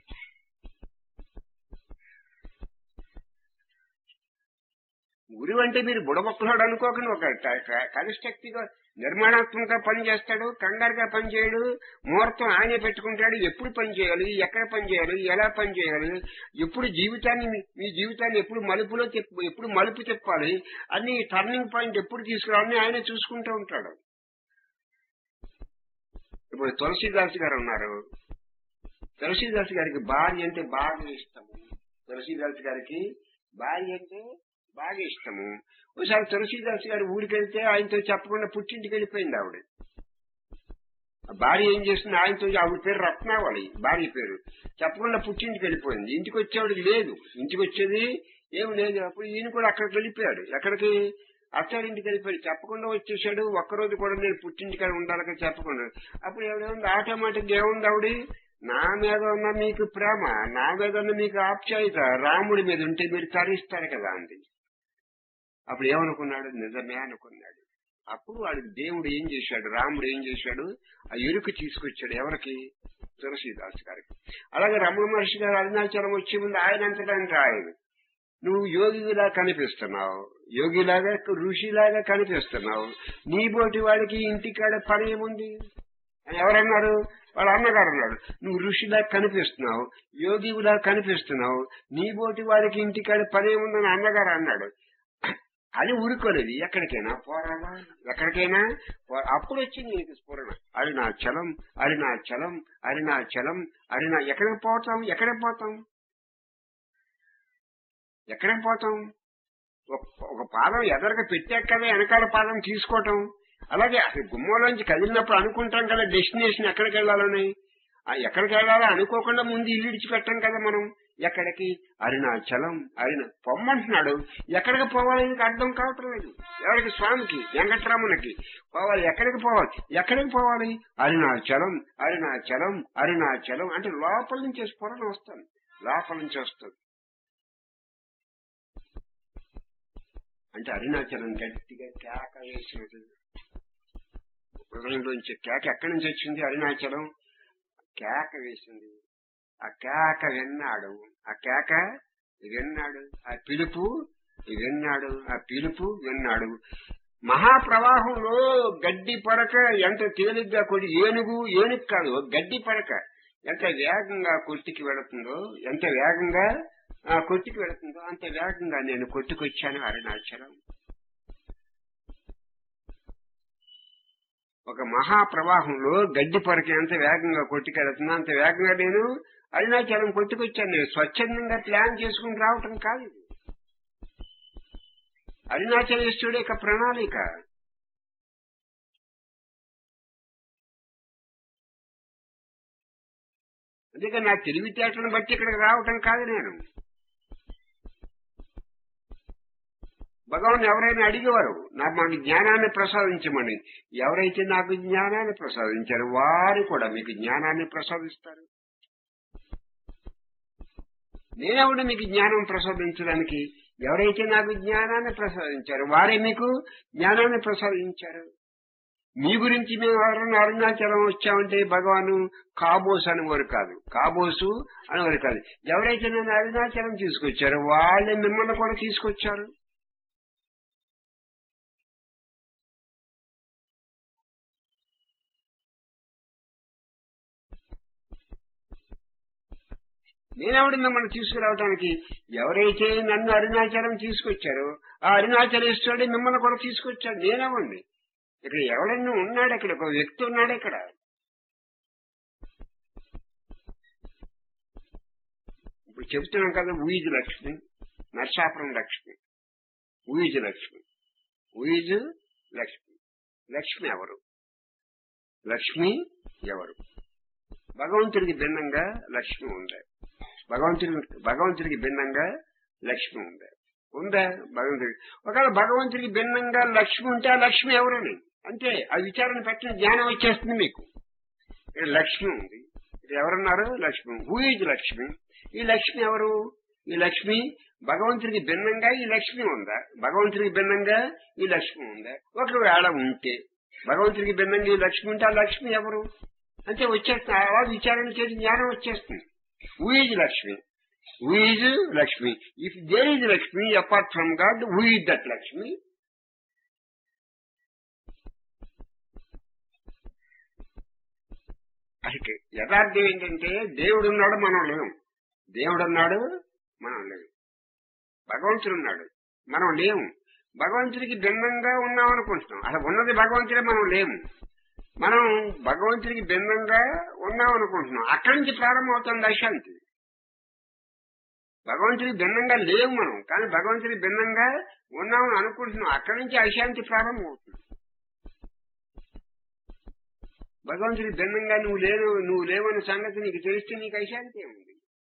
గురువు అంటే మీరు బుడబొక్కలాడు అనుకోకుండా ఒక కన్స్ట్రక్టివ్ గా నిర్మాణాత్మకంగా పని చేస్తాడు కంగారుగా పని చేయడు ముహూర్తం ఆయనే పెట్టుకుంటాడు ఎప్పుడు పని చేయాలి ఎక్కడ పని చేయాలి ఎలా పని చేయాలి ఎప్పుడు జీవితాన్ని మీ జీవితాన్ని ఎప్పుడు మలుపులో ఎప్పుడు మలుపు తిప్పాలి అన్ని టర్నింగ్ పాయింట్ ఎప్పుడు తీసుకురావాలని ఆయనే చూసుకుంటూ ఉంటాడు ఇప్పుడు తులసీదాస్ గారు ఉన్నారు తులసీదాస్ గారికి భార్య అంటే బాగా ఇష్టము తులసీదాస్ గారికి భార్య అంటే బాగా ఇష్టము ఒకసారి తులసీదాస్ గారు ఊరికి వెళ్తే ఆయనతో చెప్పకుండా పుట్టింటికి వెళ్ళిపోయింది ఆవిడ భార్య ఏం చేస్తుంది ఆయనతో ఆవిడ పేరు రత్నావళి భార్య పేరు చెప్పకుండా పుట్టింటికి వెళ్ళిపోయింది ఇంటికి వచ్చేవాడికి లేదు ఇంటికి వచ్చేది ఏమి లేదు అప్పుడు ఈయన కూడా అక్కడికి వెళ్ళిపోయాడు ఎక్కడికి అత్తారింటికి వెళ్ళిపోయాడు చెప్పకుండా వచ్చేసాడు ఒక్కరోజు కూడా నేను పుట్టింటికాడ ఉండాలని చెప్పకుండా అప్పుడు ఎవడేముంది ఆటోమేటిక్ ఏముంది ఆవిడ నా మీద ఉన్న మీకు ప్రేమ నా మీద ఉన్న మీకు ఆప్యాయత రాముడి మీద ఉంటే మీరు తరిస్తారు కదా అంది అప్పుడు ఏమనుకున్నాడు నిజమే అనుకున్నాడు అప్పుడు వాడికి దేవుడు ఏం చేశాడు రాముడు ఏం చేశాడు ఆ ఎరుకు తీసుకొచ్చాడు ఎవరికి తులసీదాస్ గారికి అలాగే రమణ మహర్షి గారు అరుణాచలం వచ్చే ముందు ఆయన అంతటానికి ఆయన నువ్వు యోగిలా కనిపిస్తున్నావు యోగిలాగా ఋషిలాగా కనిపిస్తున్నావు నీ బోటి వాడికి ఇంటికాడ పని ఏముంది అని ఎవరన్నారు వాళ్ళ అన్నగారు అన్నాడు నువ్వు ఋషిలా కనిపిస్తున్నావు యోగిలా కనిపిస్తున్నావు నీ బోటి వాడికి ఇంటికాడ పని ఏముందని అన్నగారు అన్నాడు అని ఊరుకోలేదు ఎక్కడికైనా పోరాడా ఎక్కడికైనా అప్పుడు వచ్చింది నీకు స్ఫురణ అది నా చలం అది నా చలం అది నా చలం అది నా ఎక్కడికి పోతాం ఎక్కడికి పోతాం ఎక్కడికి పోతాం ఒక పాదం ఎదరగా పెట్టాక కదా వెనకాల పాదం తీసుకోవటం అలాగే అసలు గుమ్మలోంచి కదిలినప్పుడు అనుకుంటాం కదా డెస్టినేషన్ ఎక్కడికి వెళ్ళాలని ఎక్కడికి వెళ్ళాలో అనుకోకుండా ముందు ఇల్లు ఇడిచిపెట్టాం కదా మనం ఎక్కడికి అరుణాచలం అరుణ పొమ్మంటున్నాడు ఎక్కడికి పోవాలి అర్థం కావటం లేదు ఎవరికి స్వామికి వెంకటరామునికి పోవాలి ఎక్కడికి పోవాలి ఎక్కడికి పోవాలి అరుణాచలం అరుణాచలం అరుణాచలం అంటే లోపల నుంచి స్ఫురణ వస్తాను లోపల నుంచి వస్తుంది అంటే అరుణాచలం గట్టిగా కేక వేసినట్టు హృదయంలోంచి కేక ఎక్కడి నుంచి వచ్చింది అరుణాచలం కేక వేసింది ఆ కేక విన్నాడు ఆ కేక విన్నాడు ఆ పిలుపు విన్నాడు ఆ పిలుపు విన్నాడు మహాప్రవాహంలో గడ్డి పడక ఎంత తేలిగ్గా కొడి ఏనుగు ఏనుగు కాదు గడ్డి పడక ఎంత వేగంగా కొట్టికి వెళుతుందో ఎంత వేగంగా కొట్టికి వెళుతుందో అంత వేగంగా నేను కొట్టుకొచ్చాను అరుణాచలం ఒక మహాప్రవాహంలో గడ్డి పరక ఎంత వేగంగా కొట్టుకెళ్తుందో అంత వేగంగా నేను అరుణాచలం కొట్టుకొచ్చాను నేను స్వచ్ఛందంగా ప్లాన్ చేసుకుని రావటం కాదు అరుణాచలేశ్వరుడు యొక్క ప్రణాళిక అందుకని నా తెలివితేటలను బట్టి ఇక్కడికి రావటం కాదు నేను భగవాన్ ఎవరైనా అడిగేవారు నాకు మాకు జ్ఞానాన్ని ప్రసాదించమని ఎవరైతే నాకు జ్ఞానాన్ని ప్రసాదించారు వారు కూడా మీకు జ్ఞానాన్ని ప్రసాదిస్తారు నేనెవడు మీకు జ్ఞానం ప్రసాదించడానికి ఎవరైతే నాకు జ్ఞానాన్ని ప్రసాదించారు వారే మీకు జ్ఞానాన్ని ప్రసాదించారు మీ గురించి మేము ఎవరైనా అరుణాచలం వచ్చామంటే భగవాను కాబోస్ అనేవారు కాదు కాబోసు అనేవారు కాదు ఎవరైతే నేను అరుణాచలం తీసుకొచ్చారో వాళ్ళే మిమ్మల్ని కూడా తీసుకొచ్చారు నేనెవడు మిమ్మల్ని తీసుకురావడానికి ఎవరైతే నన్ను అరుణాచలం తీసుకొచ్చారో ఆ అరుణాచలేశ్వరుడు మిమ్మల్ని కూడా తీసుకొచ్చాడు నేనెవండి ఇక్కడ ఎవడన్నా ఉన్నాడు ఇక్కడ ఒక వ్యక్తి ఉన్నాడు ఇక్కడ ఇప్పుడు చెప్తున్నాం కదా ఊయిజు లక్ష్మి నర్సాపురం లక్ష్మి ఊయిజు లక్ష్మి ఊయిజు లక్ష్మి లక్ష్మి ఎవరు లక్ష్మి ఎవరు భగవంతుడికి భిన్నంగా లక్ష్మి ఉంది భగవంతుడి భగవంతుడికి భిన్నంగా లక్ష్మి ఉంది ఉందా భగవంతుడికి ఒకవేళ భగవంతుడికి భిన్నంగా లక్ష్మి ఉంటే ఆ లక్ష్మి ఎవరని అంతే ఆ విచారణ పెట్టిన జ్ఞానం వచ్చేస్తుంది మీకు ఇక్కడ లక్ష్మి ఉంది ఇక్కడ ఎవరున్నారు లక్ష్మి హూ ఈజ్ లక్ష్మి ఈ లక్ష్మి ఎవరు ఈ లక్ష్మి భగవంతుడికి భిన్నంగా ఈ లక్ష్మి ఉందా భగవంతుడికి భిన్నంగా ఈ లక్ష్మి ఉందా ఒకవేళ ఉంటే భగవంతుడికి భిన్నంగా ఈ లక్ష్మి ఉంటే ఆ లక్ష్మి ఎవరు అంటే వచ్చేస్తుంది అలా విచారణ చేసి జ్ఞానం వచ్చేస్తుంది who is Lakshmi who is Lakshmi if there is Lakshmi apart from God who is that Lakshmi అసలు యథార్థం ఏంటంటే దేవుడు ఉన్నాడు మనం లేవు దేవుడు ఉన్నాడు మనం లేవు భగవంతుడు ఉన్నాడు మనం లేము భగవంతుడికి భిన్నంగా ఉన్నాం అనుకుంటున్నాం అసలు ఉన్నది భగవంతుడే మనం లేము మనం భగవంతుడికి భిన్నంగా ఉన్నాం అనుకుంటున్నాం అక్కడి నుంచి ప్రారంభమవుతుంది అశాంతి భగవంతుడికి భిన్నంగా లేవు మనం కానీ భగవంతుడికి భిన్నంగా ఉన్నామని అనుకుంటున్నాం అక్కడి నుంచి అశాంతి ప్రారంభమవుతుంది భగవంతుడికి భిన్నంగా నువ్వు లేవు నువ్వు లేవన్న సంగతి నీకు తెలిస్తే నీకు అశాంతి ఏముంది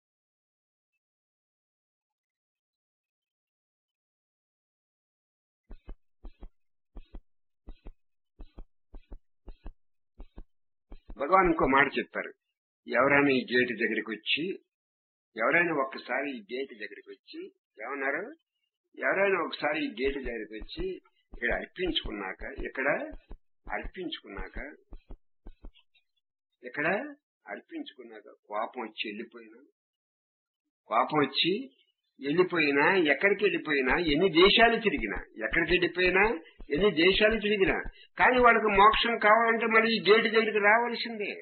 భగవాన్ ఇంకో మాట చెప్పారు ఎవరైనా ఈ గేటు దగ్గరికి వచ్చి ఎవరైనా ఒక్కసారి ఈ గేటు దగ్గరికి వచ్చి ఏమన్నారు ఎవరైనా ఒకసారి ఈ గేటు దగ్గరికి వచ్చి ఇక్కడ అర్పించుకున్నాక ఇక్కడ అర్పించుకున్నాక ఇక్కడ అర్పించుకున్నాక కోపం వచ్చి వెళ్ళిపోయినా కోపం వచ్చి వెళ్ళిపోయినా ఎక్కడికి వెళ్ళిపోయినా ఎన్ని దేశాలు తిరిగినా ఎక్కడికి వెళ్ళిపోయినా ఎన్ని దేశాలు తిరిగినా కానీ వాళ్ళకి మోక్షం కావాలంటే మళ్ళీ ఈ గేటు దగ్గరికి రావాల్సిందే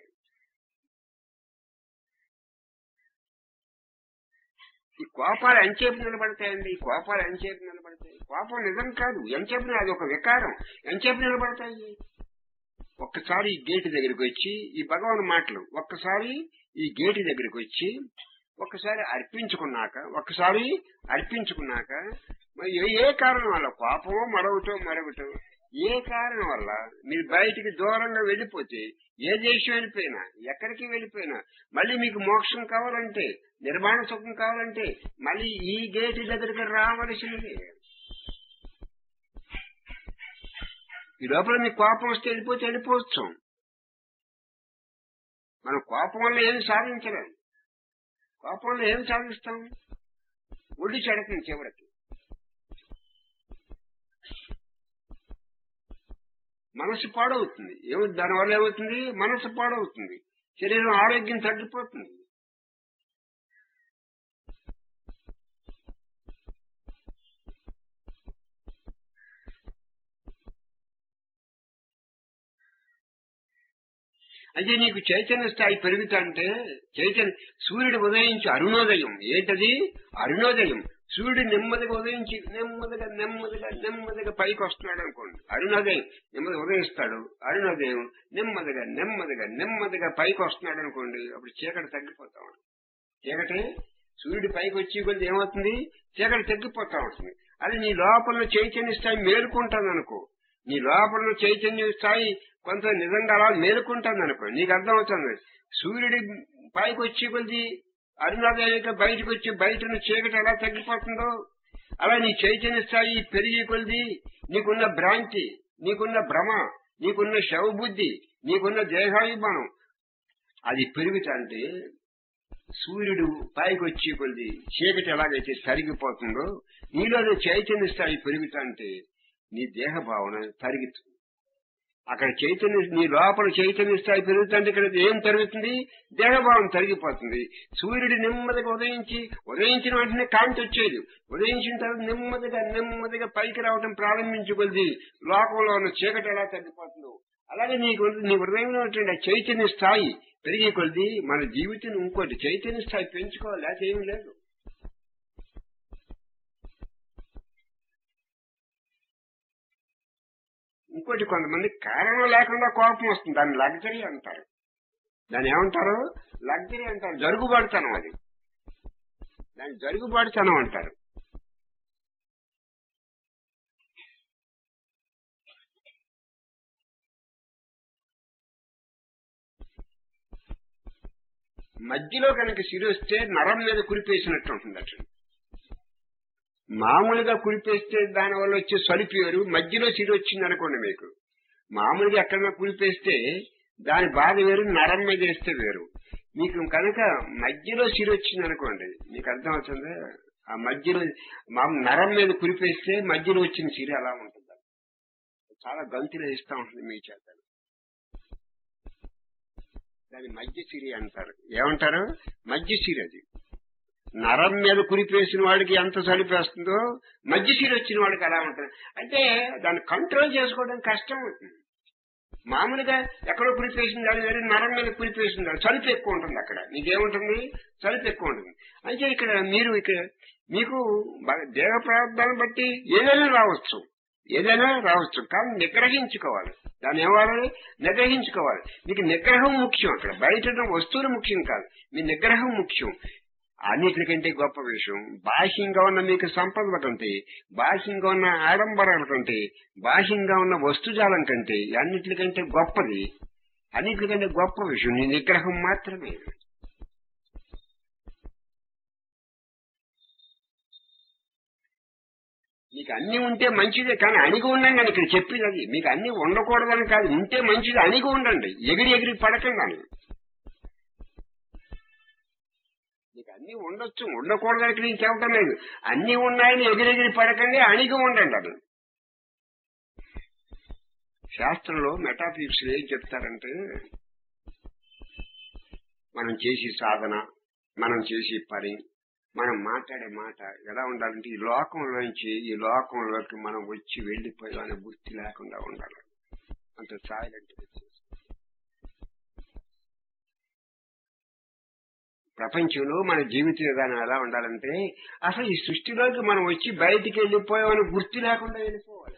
ఈ కోపాలు ఎంచేపు నిలబడతాయండి ఈ కోపాలు ఎంచేపు నిలబడతాయి కోపం నిజం కాదు ఎంచేపు అది ఒక వికారం ఎంచేపు నిలబడతాయి ఒక్కసారి ఈ గేటు దగ్గరికి వచ్చి ఈ భగవాన్ మాటలు ఒక్కసారి ఈ గేటు దగ్గరికి వచ్చి ఒక్కసారి అర్పించుకున్నాక ఒక్కసారి అర్పించుకున్నాక మరి ఏ- ఏ కారణం వల్ల కోపమో మరొకటో మరొకటో ఏ కారణం వల్ల మీరు బయటికి దూరంగా వెళ్ళిపోతే ఏ దేశం వెళ్ళిపోయినా ఎక్కడికి వెళ్ళిపోయినా మళ్ళీ మీకు మోక్షం కావాలంటే నిర్మాణ సుఖం కావాలంటే మళ్ళీ ఈ గేటు దగ్గరికి రావలసింది ఈ లోపల మీకు కోపం వస్తే వెళ్ళిపోతే వెళ్ళిపోవచ్చు మనం కోపం వల్ల ఏమి సాధించలేం కోపం వల్ల ఏమి సాధిస్తాం ఒడ్డు చెడకం చివరికి మనసు పాడవుతుంది ఏమి దానివల్ల ఏమవుతుంది మనసు పాడవుతుంది శరీరం ఆరోగ్యం తగ్గిపోతుంది అంటే నీకు చైతన్య స్థాయి పెరుగుతుంటే చైతన్య సూర్యుడు ఉదయించి అరుణోదయం ఏంటది అరుణోదయం సూర్యుడు నెమ్మదిగా ఉదయించి నెమ్మదిగా నెమ్మదిగా నెమ్మదిగా పైకి వస్తున్నాడు అనుకోండి అరుణోదయం నెమ్మది ఉదయిస్తాడు అరుణోదయం నెమ్మదిగా నెమ్మదిగా నెమ్మదిగా పైకి వస్తున్నాడు అనుకోండి అప్పుడు చీకటి తగ్గిపోతా ఉంటుంది చీకటి సూర్యుడు పైకి వచ్చి కొద్ది ఏమవుతుంది చీకటి తగ్గిపోతా ఉంటుంది అది నీ లోపల చైతన్య స్థాయి మేలుకుంటుంది అనుకో నీ లోపల చైతన్య స్థాయి కొంత నిజంగా అలా మేలుకుంటుంది అనుకో నీకు అర్థమవుతుంది సూర్యుడి పైకి వచ్చి కొద్ది అరుణోదయానికి బయటకు వచ్చి బయట చీకటి ఎలా తగ్గిపోతుందో అలా నీ చైతన్య స్థాయి పెరిగి కొలిది నీకున్న భ్రాంతి నీకున్న భ్రమ నీకున్న శవబుద్ధి నీకున్న దేహాభిమానం అది పెరుగుతుంటే సూర్యుడు పైకి వచ్చి కొద్ది చీకటి ఎలాగైతే తరిగిపోతుందో నీలోని చైతన్య స్థాయి పెరుగుతుంటే నీ దేహ భావన తరుగుతుంది అక్కడ చైతన్య నీ లోపల చైతన్య స్థాయి పెరుగుతుంటే ఇక్కడ ఏం తరుగుతుంది దేహభావం తరిగిపోతుంది సూర్యుడు నెమ్మదిగా ఉదయించి ఉదయించిన వెంటనే కాంతి వచ్చేది ఉదయించిన తర్వాత నెమ్మదిగా నెమ్మదిగా పైకి రావడం ప్రారంభించుకొద్ది లోకంలో ఉన్న చీకటి ఎలా తగ్గిపోతుందో అలాగే నీకు నీ హృదయంలో ఉన్నటువంటి ఆ చైతన్య స్థాయి పెరిగే కొద్ది మన జీవితం ఇంకోటి చైతన్య స్థాయి పెంచుకోవాలి లేకపోతే ఏమీ లేదు ఇంకోటి కొంతమంది కారణం లేకుండా కోపం వస్తుంది దాన్ని లగ్జరీ అంటారు దాన్ని ఏమంటారు లగ్జరీ అంటారు జరుగుబాటుతనం అది దాన్ని జరుగుబాటుతనం అంటారు మధ్యలో కనుక సిరి వస్తే నరం మీద కురిపేసినట్టు ఉంటుంది అట్లా మామూలుగా కురిపేస్తే దాని వల్ల వచ్చే సలిపి వేరు మధ్యలో సిరి వచ్చింది అనుకోండి మీకు మామూలుగా ఎక్కడైనా కురిపేస్తే దాని బాధ వేరు నరం మీద వేస్తే వేరు మీకు కనుక మధ్యలో సిరి వచ్చింది అనుకోండి మీకు అర్థం అవుతుంది ఆ మధ్యలో మా నరం మీద కురిపేస్తే మధ్యలో వచ్చిన సిరి అలా ఉంటుంది చాలా గంతులు వేస్తూ ఉంటుంది మీ చేత దాని మధ్య సిరి అంటారు ఏమంటారు మధ్య సిరి అది నరం మీద కురిపేసిన వాడికి ఎంత చలిపేస్తుందో మధ్య సిరి వచ్చిన వాడికి అలా ఉంటుంది అంటే దాన్ని కంట్రోల్ చేసుకోవడం కష్టం అవుతుంది మామూలుగా ఎక్కడో కురిపేసిన దాని వేరే నరం మీద కురిపేసిన దాని చలిపి ఎక్కువ ఉంటుంది అక్కడ నీకేముంటుంది చలిపి ఎక్కువ ఉంటుంది అంటే ఇక్కడ మీరు ఇక్కడ మీకు బాగా దేహ ప్రార్థాన్ని బట్టి ఏదైనా రావచ్చు ఏదైనా రావచ్చు కానీ నిగ్రహించుకోవాలి దాన్ని ఏమాలి నిగ్రహించుకోవాలి మీకు నిగ్రహం ముఖ్యం అక్కడ బయట ఉన్న వస్తువులు ముఖ్యం కాదు మీ నిగ్రహం ముఖ్యం అన్నిటికంటే గొప్ప విషయం బాహ్యంగా ఉన్న మీకు సంపదల కంటే బాహ్యంగా ఉన్న ఆడంబరాల కంటే బాహ్యంగా ఉన్న వస్తుజాలం కంటే అన్నిటికంటే గొప్పది అన్నిటికంటే గొప్ప విషయం నీ నిగ్రహం మాత్రమే మీకు అన్ని ఉంటే మంచిదే కానీ అణిగి ఉండండి అని ఇక్కడ చెప్పింది అది మీకు అన్ని ఉండకూడదని కాదు ఉంటే మంచిది అణిగి ఉండండి ఎగిరి ఎగిరి పడకండి అని మీకు అన్ని ఉండొచ్చు ఉండకూడదని ఇక్కడ నేను చెప్పడం లేదు అన్ని ఉన్నాయని ఎగిరెగిరి పడకండి అణిగి ఉండండి అది శాస్త్రంలో మెటాఫిజిక్స్ ఏం చెప్తారంటే మనం చేసే సాధన మనం చేసే పని మనం మాట్లాడే మాట ఎలా ఉండాలంటే ఈ లోకంలోంచి ఈ లోకంలోకి మనం వచ్చి వెళ్లిపోయామనే గుర్తు లేకుండా ఉండాలి అంత సైలెంట్ ప్రపంచంలో మన జీవిత విధానం ఎలా ఉండాలంటే అసలు ఈ సృష్టిలోకి మనం వచ్చి బయటికి వెళ్ళిపోయామని గుర్తు లేకుండా వెళ్ళిపోవాలి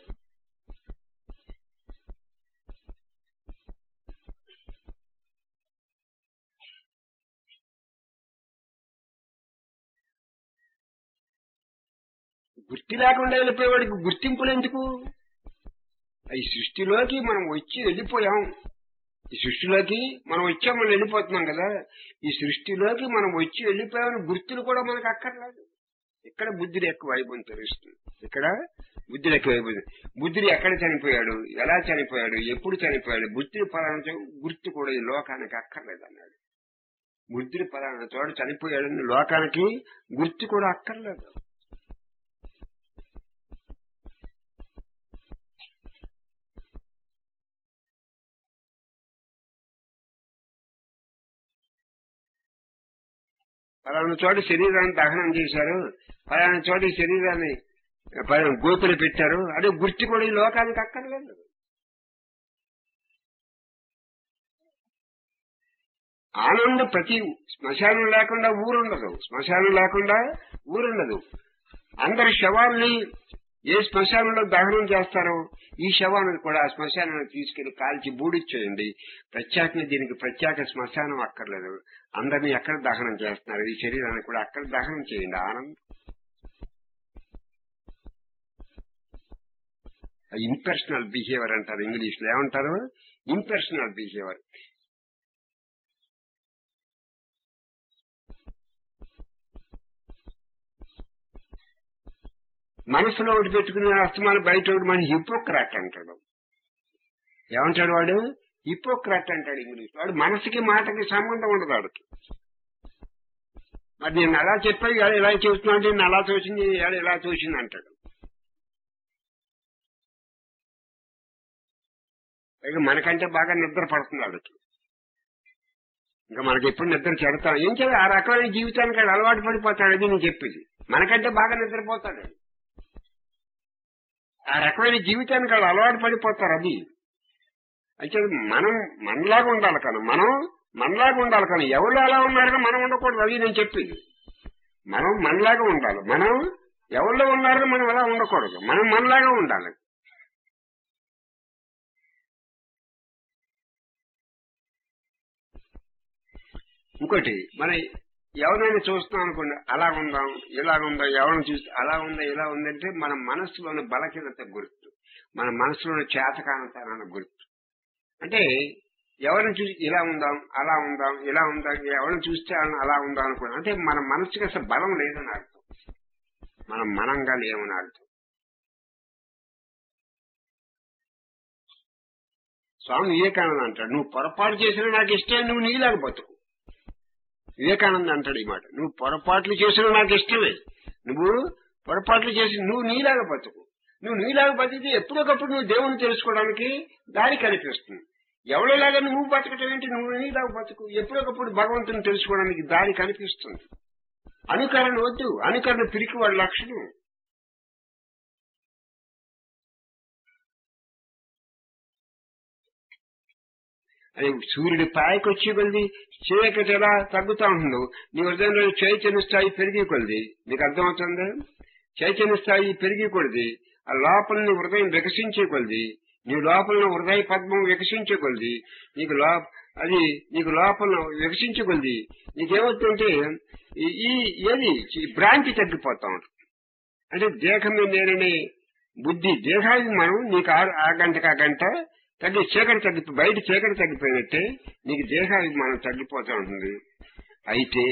గుర్తు లేకుండా వెళ్ళిపోయేవాడికి గుర్తింపులు ఎందుకు ఈ సృష్టిలోకి మనం వచ్చి వెళ్ళిపోయాం ఈ సృష్టిలోకి మనం వచ్చాం మనం వెళ్ళిపోతున్నాం కదా ఈ సృష్టిలోకి మనం వచ్చి వెళ్ళిపోయామని గుర్తులు కూడా మనకు అక్కర్లేదు ఇక్కడ బుద్ధుడు ఎక్కువ వైభవం తెలుస్తుంది ఇక్కడ బుద్ధుడు ఎక్కువ వైభవం బుద్ధుడు ఎక్కడ చనిపోయాడు ఎలా చనిపోయాడు ఎప్పుడు చనిపోయాడు బుద్ధుడి పలానా గుర్తు కూడా ఈ లోకానికి అక్కర్లేదు అన్నాడు బుద్ధుడి పలానా చోట చనిపోయాడని లోకానికి గుర్తు కూడా అక్కర్లేదు పలానా చోట శరీరాన్ని దహనం చేశారు పలానా చోట ఈ శరీరాన్ని పలానా గోతులు పెట్టారు అదే గుర్తు కూడా ఈ లోకానికి అక్కర్లేదు ఆనందం ప్రతి శ్మశానం లేకుండా ఊరుండదు శ్మశానం లేకుండా ఊరుండదు అందరి శవాల్ని ఏ శ్మశానంలో దహనం చేస్తారో ఈ శవాన్ని కూడా ఆ శ్మశానాన్ని తీసుకెళ్లి కాల్చి బూడిచ్చేయండి ప్రత్యేకంగా దీనికి ప్రత్యేక శ్మశానం అక్కర్లేదు అందరినీ ఎక్కడ దహనం చేస్తున్నారు ఈ శరీరాన్ని కూడా అక్కడ దహనం చేయండి ఆనందం ఇంపర్సనల్ బిహేవియర్ అంటారు ఇంగ్లీష్ లో ఏమంటారు ఇంపర్సనల్ బిహేవియర్ మనసులో ఒకటి పెట్టుకుని అస్తమాన బయట ఒకటి మన హిపోక్రాట్ అంటాడు ఏమంటాడు వాడు హిపోక్రాట్ అంటాడు ఇంగ్లీష్ వాడు మనసుకి మాటకి సంబంధం ఉండదు వాడికి మరి నేను అలా చెప్పాను ఇవాళ ఇలా చెబుతున్నా అంటే నేను అలా తోచింది ఇవాళ ఇలా తోచింది అంటాడు ఇక మనకంటే బాగా నిద్ర పడుతుంది వాడికి ఇంకా మనకి ఎప్పుడు నిద్ర చెడతాం ఏం చేయాలి ఆ రకమైన జీవితానికి వాడు అలవాటు పడిపోతాడు అది నేను చెప్పేది మనకంటే బాగా నిద్రపోతాడు ఆ రకమైన జీవితానికి వాళ్ళు అలవాటు పడిపోతారు అది అయితే మనం మనలాగా ఉండాలి కానీ మనం మనలాగా ఉండాలి కానీ ఎవరు అలా ఉన్నారని మనం ఉండకూడదు అది నేను చెప్పింది మనం మనలాగా ఉండాలి మనం ఎవరిలో ఉన్నారని మనం అలా ఉండకూడదు మనం మనలాగా ఉండాలి ఇంకోటి మన ఎవరైనా చూస్తున్నాం అనుకోండి అలా ఉందాం ఇలా ఉందాం ఎవరిని చూస్తే అలా ఉందా ఇలా ఉందంటే మన మనసులోని బలహీనత గుర్తు మన మనసులోని చేతకానంతనాన్ని గుర్తు అంటే ఎవరిని చూసి ఇలా ఉందాం అలా ఉందాం ఇలా ఉందాం ఎవరిని చూస్తే అలా ఉందాం అనుకున్నాం అంటే మన మనసుకి అసలు బలం లేదని అర్థం మనం మనంగా లేవని అర్థం స్వామి వివేకానంద అంటాడు నువ్వు పొరపాటు చేసినా నాకు ఇష్టం నువ్వు నీలాగా బతుకు వివేకానంద అంటాడు ఈ మాట నువ్వు పొరపాట్లు చేసినా నాకు ఇష్టమే నువ్వు పొరపాట్లు చేసి నువ్వు నీలాగా బతుకు నువ్వు నీలాగా బతికితే ఎప్పుడొకప్పుడు నువ్వు దేవుని తెలుసుకోవడానికి దారి కనిపిస్తుంది ఎవరిలాగా నువ్వు బతకటం ఏంటి నువ్వు నీలాగా బతుకు ఎప్పుడొకప్పుడు భగవంతుని తెలుసుకోవడానికి దారి కనిపిస్తుంది అనుకరణ వద్దు అనుకరణ పిరికి వాడి లక్షణం అది సూర్యుడి పాయకు వచ్చే కొద్ది చీకటి ఎలా తగ్గుతా ఉంటుందో నీ హృదయంలో చైతన్య స్థాయి పెరిగి కొలిది నీకు అర్థమవుతుంది చైతన్య స్థాయి పెరిగి కొలిది ఆ లోపల నీ హృదయం వికసించే కొలిది నీ లోపల హృదయ పద్మం వికసించే కొలిది నీకు లో అది నీకు లోపల వికసించే కొలిది నీకేమవుతుందంటే ఈ ఏది భ్రాంతి తగ్గిపోతా ఉంటుంది అంటే దేహమే నేననే బుద్ధి దేహాభిమానం నీకు ఆ గంటకు ఆ గంట తగ్గి చీకటి తగ్గి బయట చీకటి తగ్గిపోయినట్టే నీకు దేహాభిమానం తగ్గిపోతూ ఉంటుంది అయితే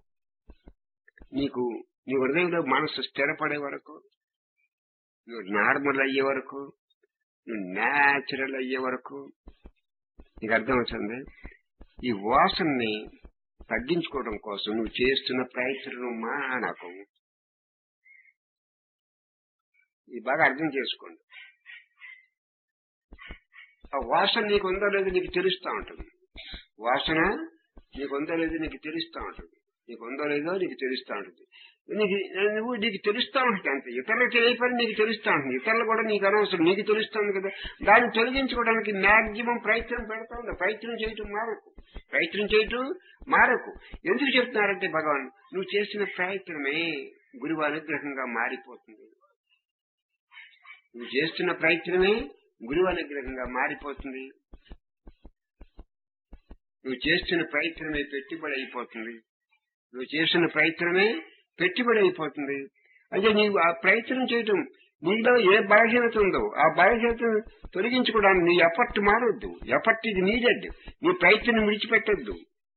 నీకు నీ హృదయంలో మనసు స్థిరపడే వరకు నువ్వు నార్మల్ అయ్యే వరకు నువ్వు న్యాచురల్ అయ్యే వరకు నీకు అర్థమవుతుంది ఈ వాసనని తగ్గించుకోవడం కోసం నువ్వు చేస్తున్న ప్రయత్నం మానకు ఇది బాగా అర్థం చేసుకోండి ఆ వాసన నీకు ఉందో లేదో నీకు తెలుస్తా ఉంటుంది వాసన నీకు ఉందో లేదో నీకు తెలుస్తా ఉంటుంది నీకు ఉందో లేదో నీకు తెలుస్తా ఉంటుంది నీకు నువ్వు నీకు తెలుస్తా ఉంటుంది అంతే ఇతరులకు తెలియపని నీకు తెలుస్తా ఉంటుంది ఇతరులు కూడా నీకు అనవసరం నీకు తెలుస్తుంది కదా దాన్ని తొలగించుకోవడానికి మాక్సిమం ప్రయత్నం పెడతా ఉంది ప్రయత్నం చేయటం మారకు ప్రయత్నం చేయటం మారకు ఎందుకు చెప్తున్నారంటే భగవాన్ నువ్వు చేసిన ప్రయత్నమే గురువు అనుగ్రహంగా మారిపోతుంది నువ్వు చేస్తున్న ప్రయత్నమే గురువు అనుగ్రహంగా మారిపోతుంది నువ్వు చేస్తున్న ప్రయత్నమే పెట్టుబడి అయిపోతుంది నువ్వు చేస్తున్న ప్రయత్నమే పెట్టుబడి అయిపోతుంది అంటే నీవు ఆ ప్రయత్నం చేయటం నీలో ఏ బలహీనత ఉందో ఆ బలహీనత తొలగించుకోవడానికి నీ ఎఫర్ట్ మారొద్దు ఎఫర్ట్ ఇది నీడెడ్ నీ ప్రయత్నం విడిచిపెట్టొద్దు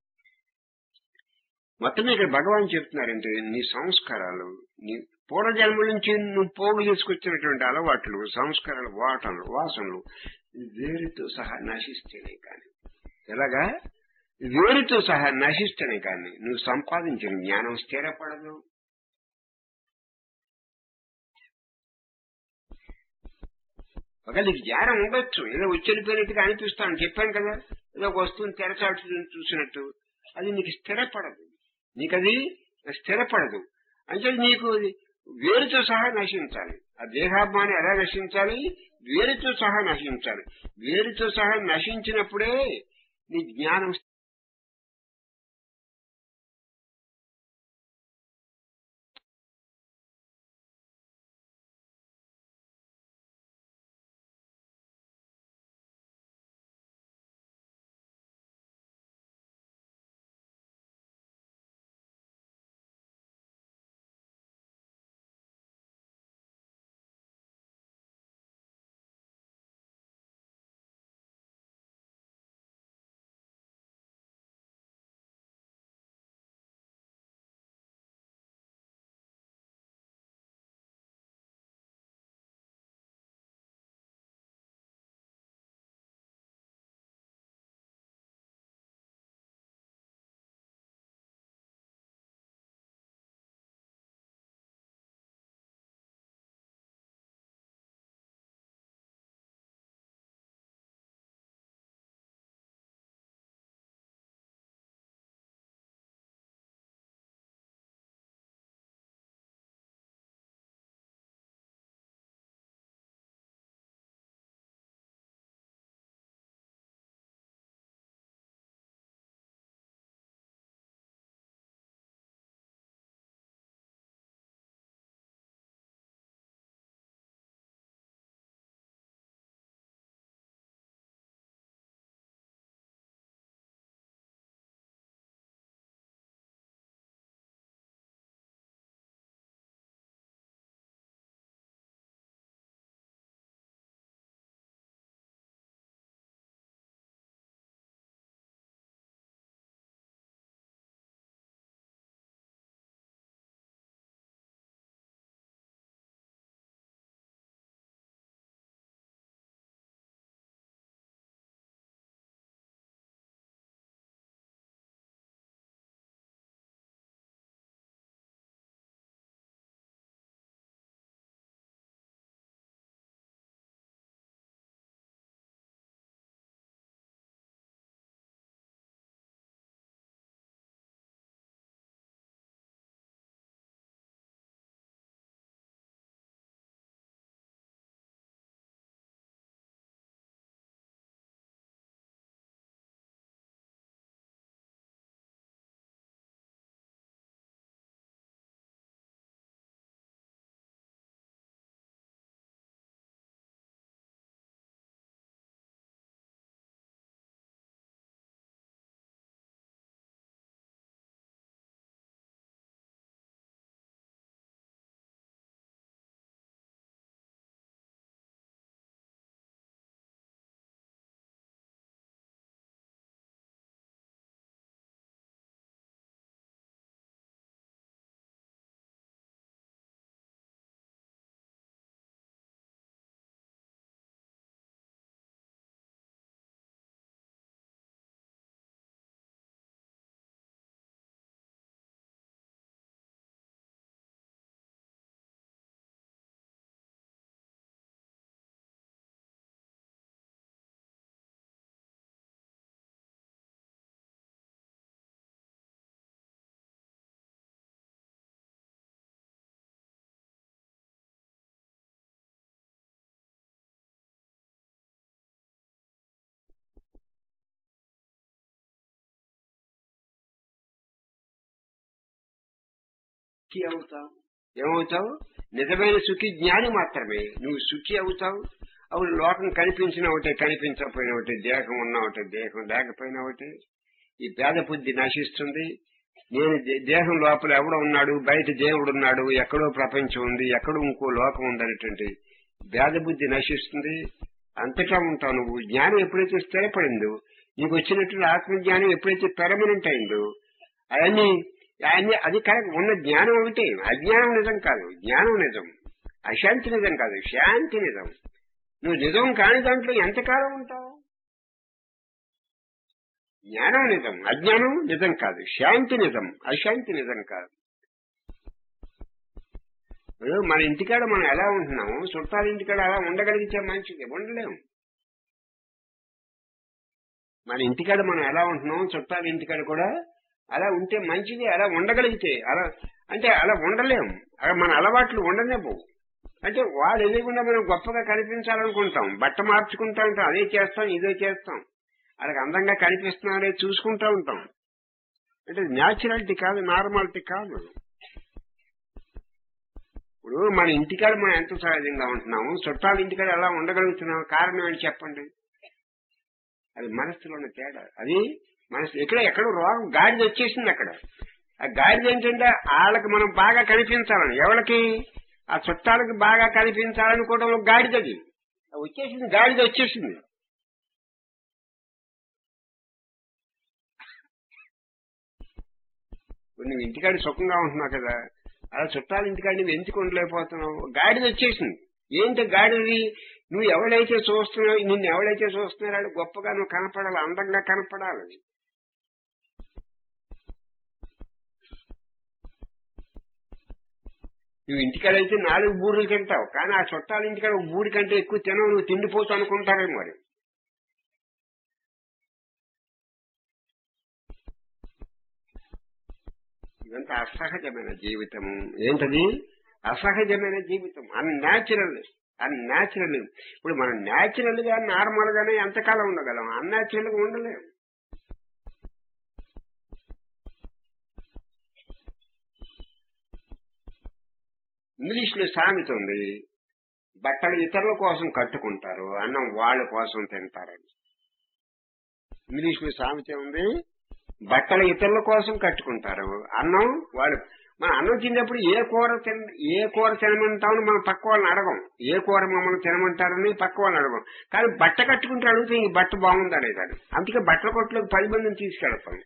మొత్తం ఇక్కడ భగవాన్ చెప్తున్నారంటే నీ సంస్కారాలు నీ పూర్వజన్మ నుంచి నువ్వు పోగు చేసుకొచ్చినటువంటి అలవాట్లు సంస్కారాలు వాటలు వాసనలు వేరుతో సహా నశిస్తేనే కాని ఎలాగా వేరుతో సహా నశిస్తేనే కాని నువ్వు సంపాదించిన జ్ఞానం స్థిరపడదు ఒకవేళ నీకు జ్ఞానం ఉండొచ్చు ఏదో వచ్చెళ్ళిపోయినట్టుగా అనిపిస్తాను చెప్పాను కదా ఏదో ఒక వస్తువుని తెరచాటు చూసినట్టు అది నీకు స్థిరపడదు నీకు అది స్థిరపడదు అంటే నీకు వేరుతో సహా నశించాలి ఆ దేహాభిమానం ఎలా నశించాలి వేరుతో సహా నశించాలి వేరుతో సహా నశించినప్పుడే నీ జ్ఞానం సుఖి అవుతావు ఏమవుతావు నిజమైన సుఖి జ్ఞాని మాత్రమే నువ్వు సుఖి అవుతావు అప్పుడు లోకం కనిపించిన ఒకటే కనిపించకపోయిన ఒకటి దేహం ఉన్న ఒకటి దేహం లేకపోయినా ఒకటి ఈ పేద బుద్ధి నశిస్తుంది నేను దే- దేహం లోపల ఎవడో ఉన్నాడు బయట దేవుడు ఉన్నాడు ఎక్కడో ప్రపంచం ఉంది ఎక్కడో ఇంకో లోకం ఉందనేటువంటి భేద బుద్ధి నశిస్తుంది అంతటా ఉంటావు నువ్వు జ్ఞానం ఎప్పుడైతే స్థిరపడిందో నీకు వచ్చినటువంటి ఆత్మజ్ఞానం ఎప్పుడైతే పెర్మనెంట్ అయిందో అవన్నీ అవన్నీ అది కరెక్ట్ ఉన్న జ్ఞానం ఒకటే అజ్ఞానం నిజం కాదు జ్ఞానం నిజం అశాంతి నిజం కాదు శాంతి నిజం నువ్వు నిజం కాని దాంట్లో ఎంతకాలం ఉంటావు జ్ఞానం నిజం అజ్ఞానం నిజం కాదు శాంతి నిజం అశాంతి నిజం కాదు ఇప్పుడు మన ఇంటికాడ మనం ఎలా ఉంటున్నాము చుట్టాల ఇంటికాడ అలా ఉండగలిగితే మంచిది ఉండలేము మన ఇంటికాడ మనం ఎలా ఉంటున్నాం చుట్టాల ఇంటికాడ కూడా అలా ఉంటే మంచిది అలా ఉండగలిగితే అలా అంటే అలా ఉండలేము అలా మన అలవాట్లు ఉండనేపోవు అంటే వాడు ఎదుగుండా మనం గొప్పగా కనిపించాలనుకుంటాం బట్ట మార్చుకుంటా ఉంటాం అదే చేస్తాం ఇదే చేస్తాం వాళ్ళకి అందంగా కనిపిస్తున్నాం అనేది చూసుకుంటా ఉంటాం అంటే న్యాచురాలిటీ కాదు నార్మాలిటీ కాదు ఇప్పుడు మన ఇంటికాడ మనం ఎంత సహజంగా ఉంటున్నాము చుట్టాల ఇంటికాడ ఎలా ఉండగలుగుతున్నాం కారణం ఏంటి చెప్పండి అది మనస్సులో ఉన్న తేడా అది మనసు ఇక్కడ ఎక్కడ రోగం గాడిద వచ్చేసింది అక్కడ ఆ గాడిద ఏంటంటే వాళ్ళకి మనం బాగా కనిపించాలని ఎవరికి ఆ చుట్టాలకి బాగా కనిపించాలనుకోవడం ఒక గాడిదది అది వచ్చేసింది గాడిద వచ్చేసింది ఇప్పుడు నువ్వు ఇంటికాడ సుఖంగా ఉంటున్నావు కదా అలా చుట్టాల ఇంటికాడ నువ్వు ఎందుకు ఉండలేకపోతున్నావు గాడిద వచ్చేసింది ఏంటి గాడిది నువ్వు ఎవడైతే చూస్తున్నావు నిన్ను ఎవడైతే చూస్తున్నారో గొప్పగా నువ్వు కనపడాలి అందంగా కనపడాలి నువ్వు ఇంటికాడైతే నాలుగు బూరెలు తింటావు కానీ ఆ చుట్టాల ఇంటికాడ ఒక బూడి కంటే ఎక్కువ తినవు నువ్వు తిండిపోతూ అనుకుంటావే మరి ఇదంతా అసహజమైన జీవితము ఏంటది అసహజమైన జీవితం అన్యాచురల్ అన్యాచురల్ ఇప్పుడు మనం న్యాచురల్ గా నార్మల్ గానే ఎంతకాలం ఉండగలం అన్యాచురల్ గా ఉండలేం ఇంగ్లీష్ లో సామెత ఉంది బట్టలు ఇతరుల కోసం కట్టుకుంటారు అన్నం వాళ్ళ కోసం తింటారని ఇంగ్లీష్ లో సామెత ఉంది బట్టలు ఇతరుల కోసం కట్టుకుంటారు అన్నం వాళ్ళు మన అన్నం తిన్నప్పుడు ఏ కూర తిన ఏ కూర తినమంటామని మనం పక్క వాళ్ళని అడగం ఏ కూర మమ్మల్ని తినమంటారని పక్క వాళ్ళని అడగం కానీ బట్ట కట్టుకుంటే అడిగితే ఈ బట్ట బాగుంది అనేదాన్ని అందుకే బట్టల కొట్లోకి పది మందిని తీసుకెళ్తాం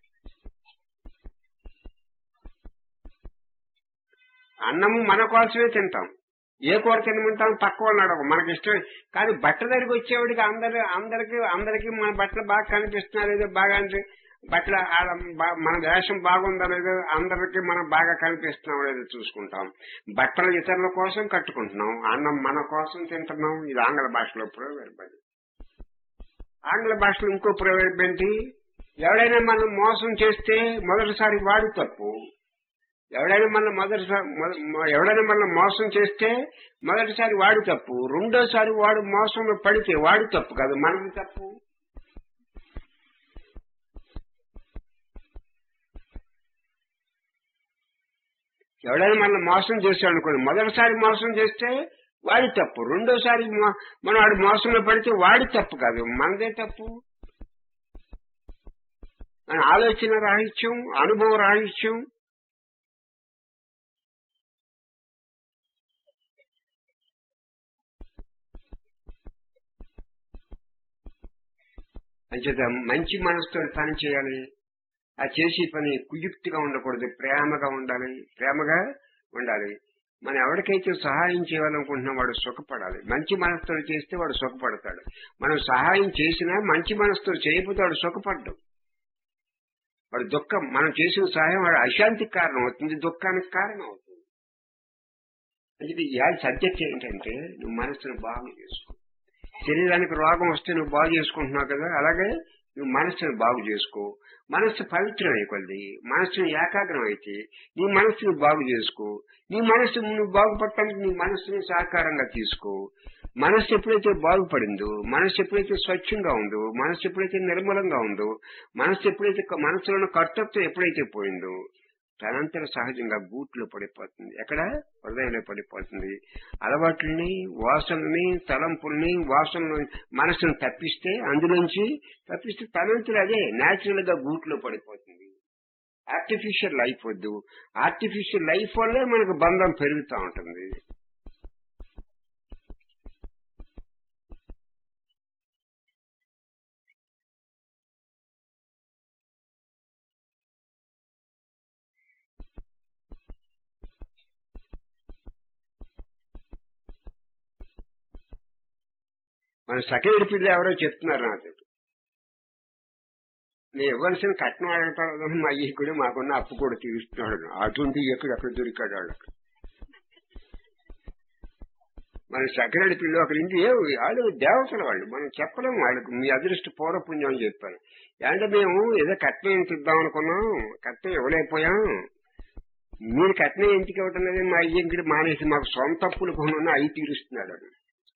అన్నము మన కోసమే తింటాం ఏ కూర తినమంటాం పక్క వాళ్ళని అడగం మనకి ఇష్టం కానీ బట్ట దగ్గరికి వచ్చేవాడికి అందరి అందరికి అందరికి మన బట్టలు బాగా కనిపిస్తున్నారు ఏదో బాగా అంటే బట్టల ఆడ బా- మన వేషం బాగుందా లేదో అందరికి మనం బాగా కనిపిస్తున్నాం లేదో చూసుకుంటాం బట్టలు ఇతరుల కోసం కట్టుకుంటున్నాం అన్నం మన కోసం తింటున్నాం ఇది ఆంగ్ల భాషలో ప్రయోగం ఆంగ్ల భాషలో ఇంకో ప్రయోగం ఏంటి ఎవడైనా మనం మోసం చేస్తే మొదటిసారి వాడు తప్పు ఎవడైనా మన మొదటిసారి మొద- మొ- ఎవడైనా మన మోసం చేస్తే మొదటిసారి వాడు తప్పు రెండోసారి వాడు మోసంలో పడితే వాడు తప్పు కాదు మనది తప్పు ఎవడైనా మనల్ని మోసం చేశాడు అనుకోండి మొదటిసారి మోసం చేస్తే వాడి తప్పు రెండోసారి మో- మనం వాడు మోసంలో పడితే వాడి తప్పు కాదు మనదే తప్పు మన ఆలోచన రాహిత్యం అనుభవ రాహిత్యం అంచేత మంచి మనసుతో పని చేయాలి ఆ చేసే పని కుయుక్తిగా ఉండకూడదు ప్రేమగా ఉండాలి ప్రేమగా ఉండాలి మనం ఎవరికైతే సహాయం చేయాలనుకుంటున్నా వాడు సుఖపడాలి మంచి మనసుతో చేస్తే వాడు సుఖపడతాడు మనం సహాయం చేసినా మంచి మనసుతో చేయకపోతే వాడు సుఖపడ్డం వాడు దుఃఖం మనం చేసిన సహాయం వాడు అశాంతికి కారణం అవుతుంది దుఃఖానికి కారణం అవుతుంది అంటే ఇవాళ సబ్జెక్ట్ ఏంటంటే నువ్వు మనసును బాగు చేసుకో శరీరానికి రోగం వస్తే నువ్వు బాగు చేసుకుంటున్నావు కదా అలాగే నువ్వు మనస్సును బాగు చేసుకో మనస్సు పవిత్రం అయిపోద్ది మనస్సును ఏకాగ్రం అయితే నీ మనస్సును బాగు చేసుకో నీ మనస్సు నువ్వు బాగుపడటానికి నీ మనస్సుని సహకారంగా తీసుకో మనస్సు ఎప్పుడైతే బాగుపడిందో మనస్సు ఎప్పుడైతే స్వచ్ఛంగా ఉందో మనస్సు ఎప్పుడైతే నిర్మలంగా ఉందో మనస్సు ఎప్పుడైతే మనస్సులో ఉన్న కర్తృత్వం ఎప్పుడైతే పోయిందో తనంతర సహజంగా గూట్లో పడిపోతుంది ఎక్కడ హృదయంలో పడిపోతుంది అలవాట్లని వాసనని తలంపుల్ని వాసనలు మనసును తప్పిస్తే అందులోంచి తప్పిస్తే తనంతరం అదే న్యాచురల్ గా గూట్లో పడిపోతుంది ఆర్టిఫిషియల్ లైఫ్ వద్దు ఆర్టిఫిషియల్ లైఫ్ వల్లే మనకు బంధం పెరుగుతూ ఉంటుంది మన సెకండ్ పిల్లలు ఎవరో చెప్తున్నారు నాకు నేను ఇవ్వాల్సిన కట్నం అడగటాడు మా అయ్యి కూడా మాకున్న అప్పు కూడా తీరుస్తున్నాడు అటువంటి ఎక్కడ ఎక్కడ దొరికాడు వాళ్ళకి మన సెకండ్ పిల్లలు అక్కడ ఇంటి ఏ వాళ్ళు దేవతలు వాళ్ళు మనం చెప్పలేము వాళ్ళకి మీ అదృష్ట పూర్వపుణ్యం అని చెప్పాను అంటే మేము ఏదో కట్నం ఎంత ఇద్దాం అనుకున్నాం కట్నం ఇవ్వలేకపోయాం మీరు కట్నం ఎందుకు ఇవ్వటం లేదు మా అయ్యి ఇంకటి మానేసి మాకు సొంత అప్పులు కొనున్నా అవి తీరుస్తున్నాడు అని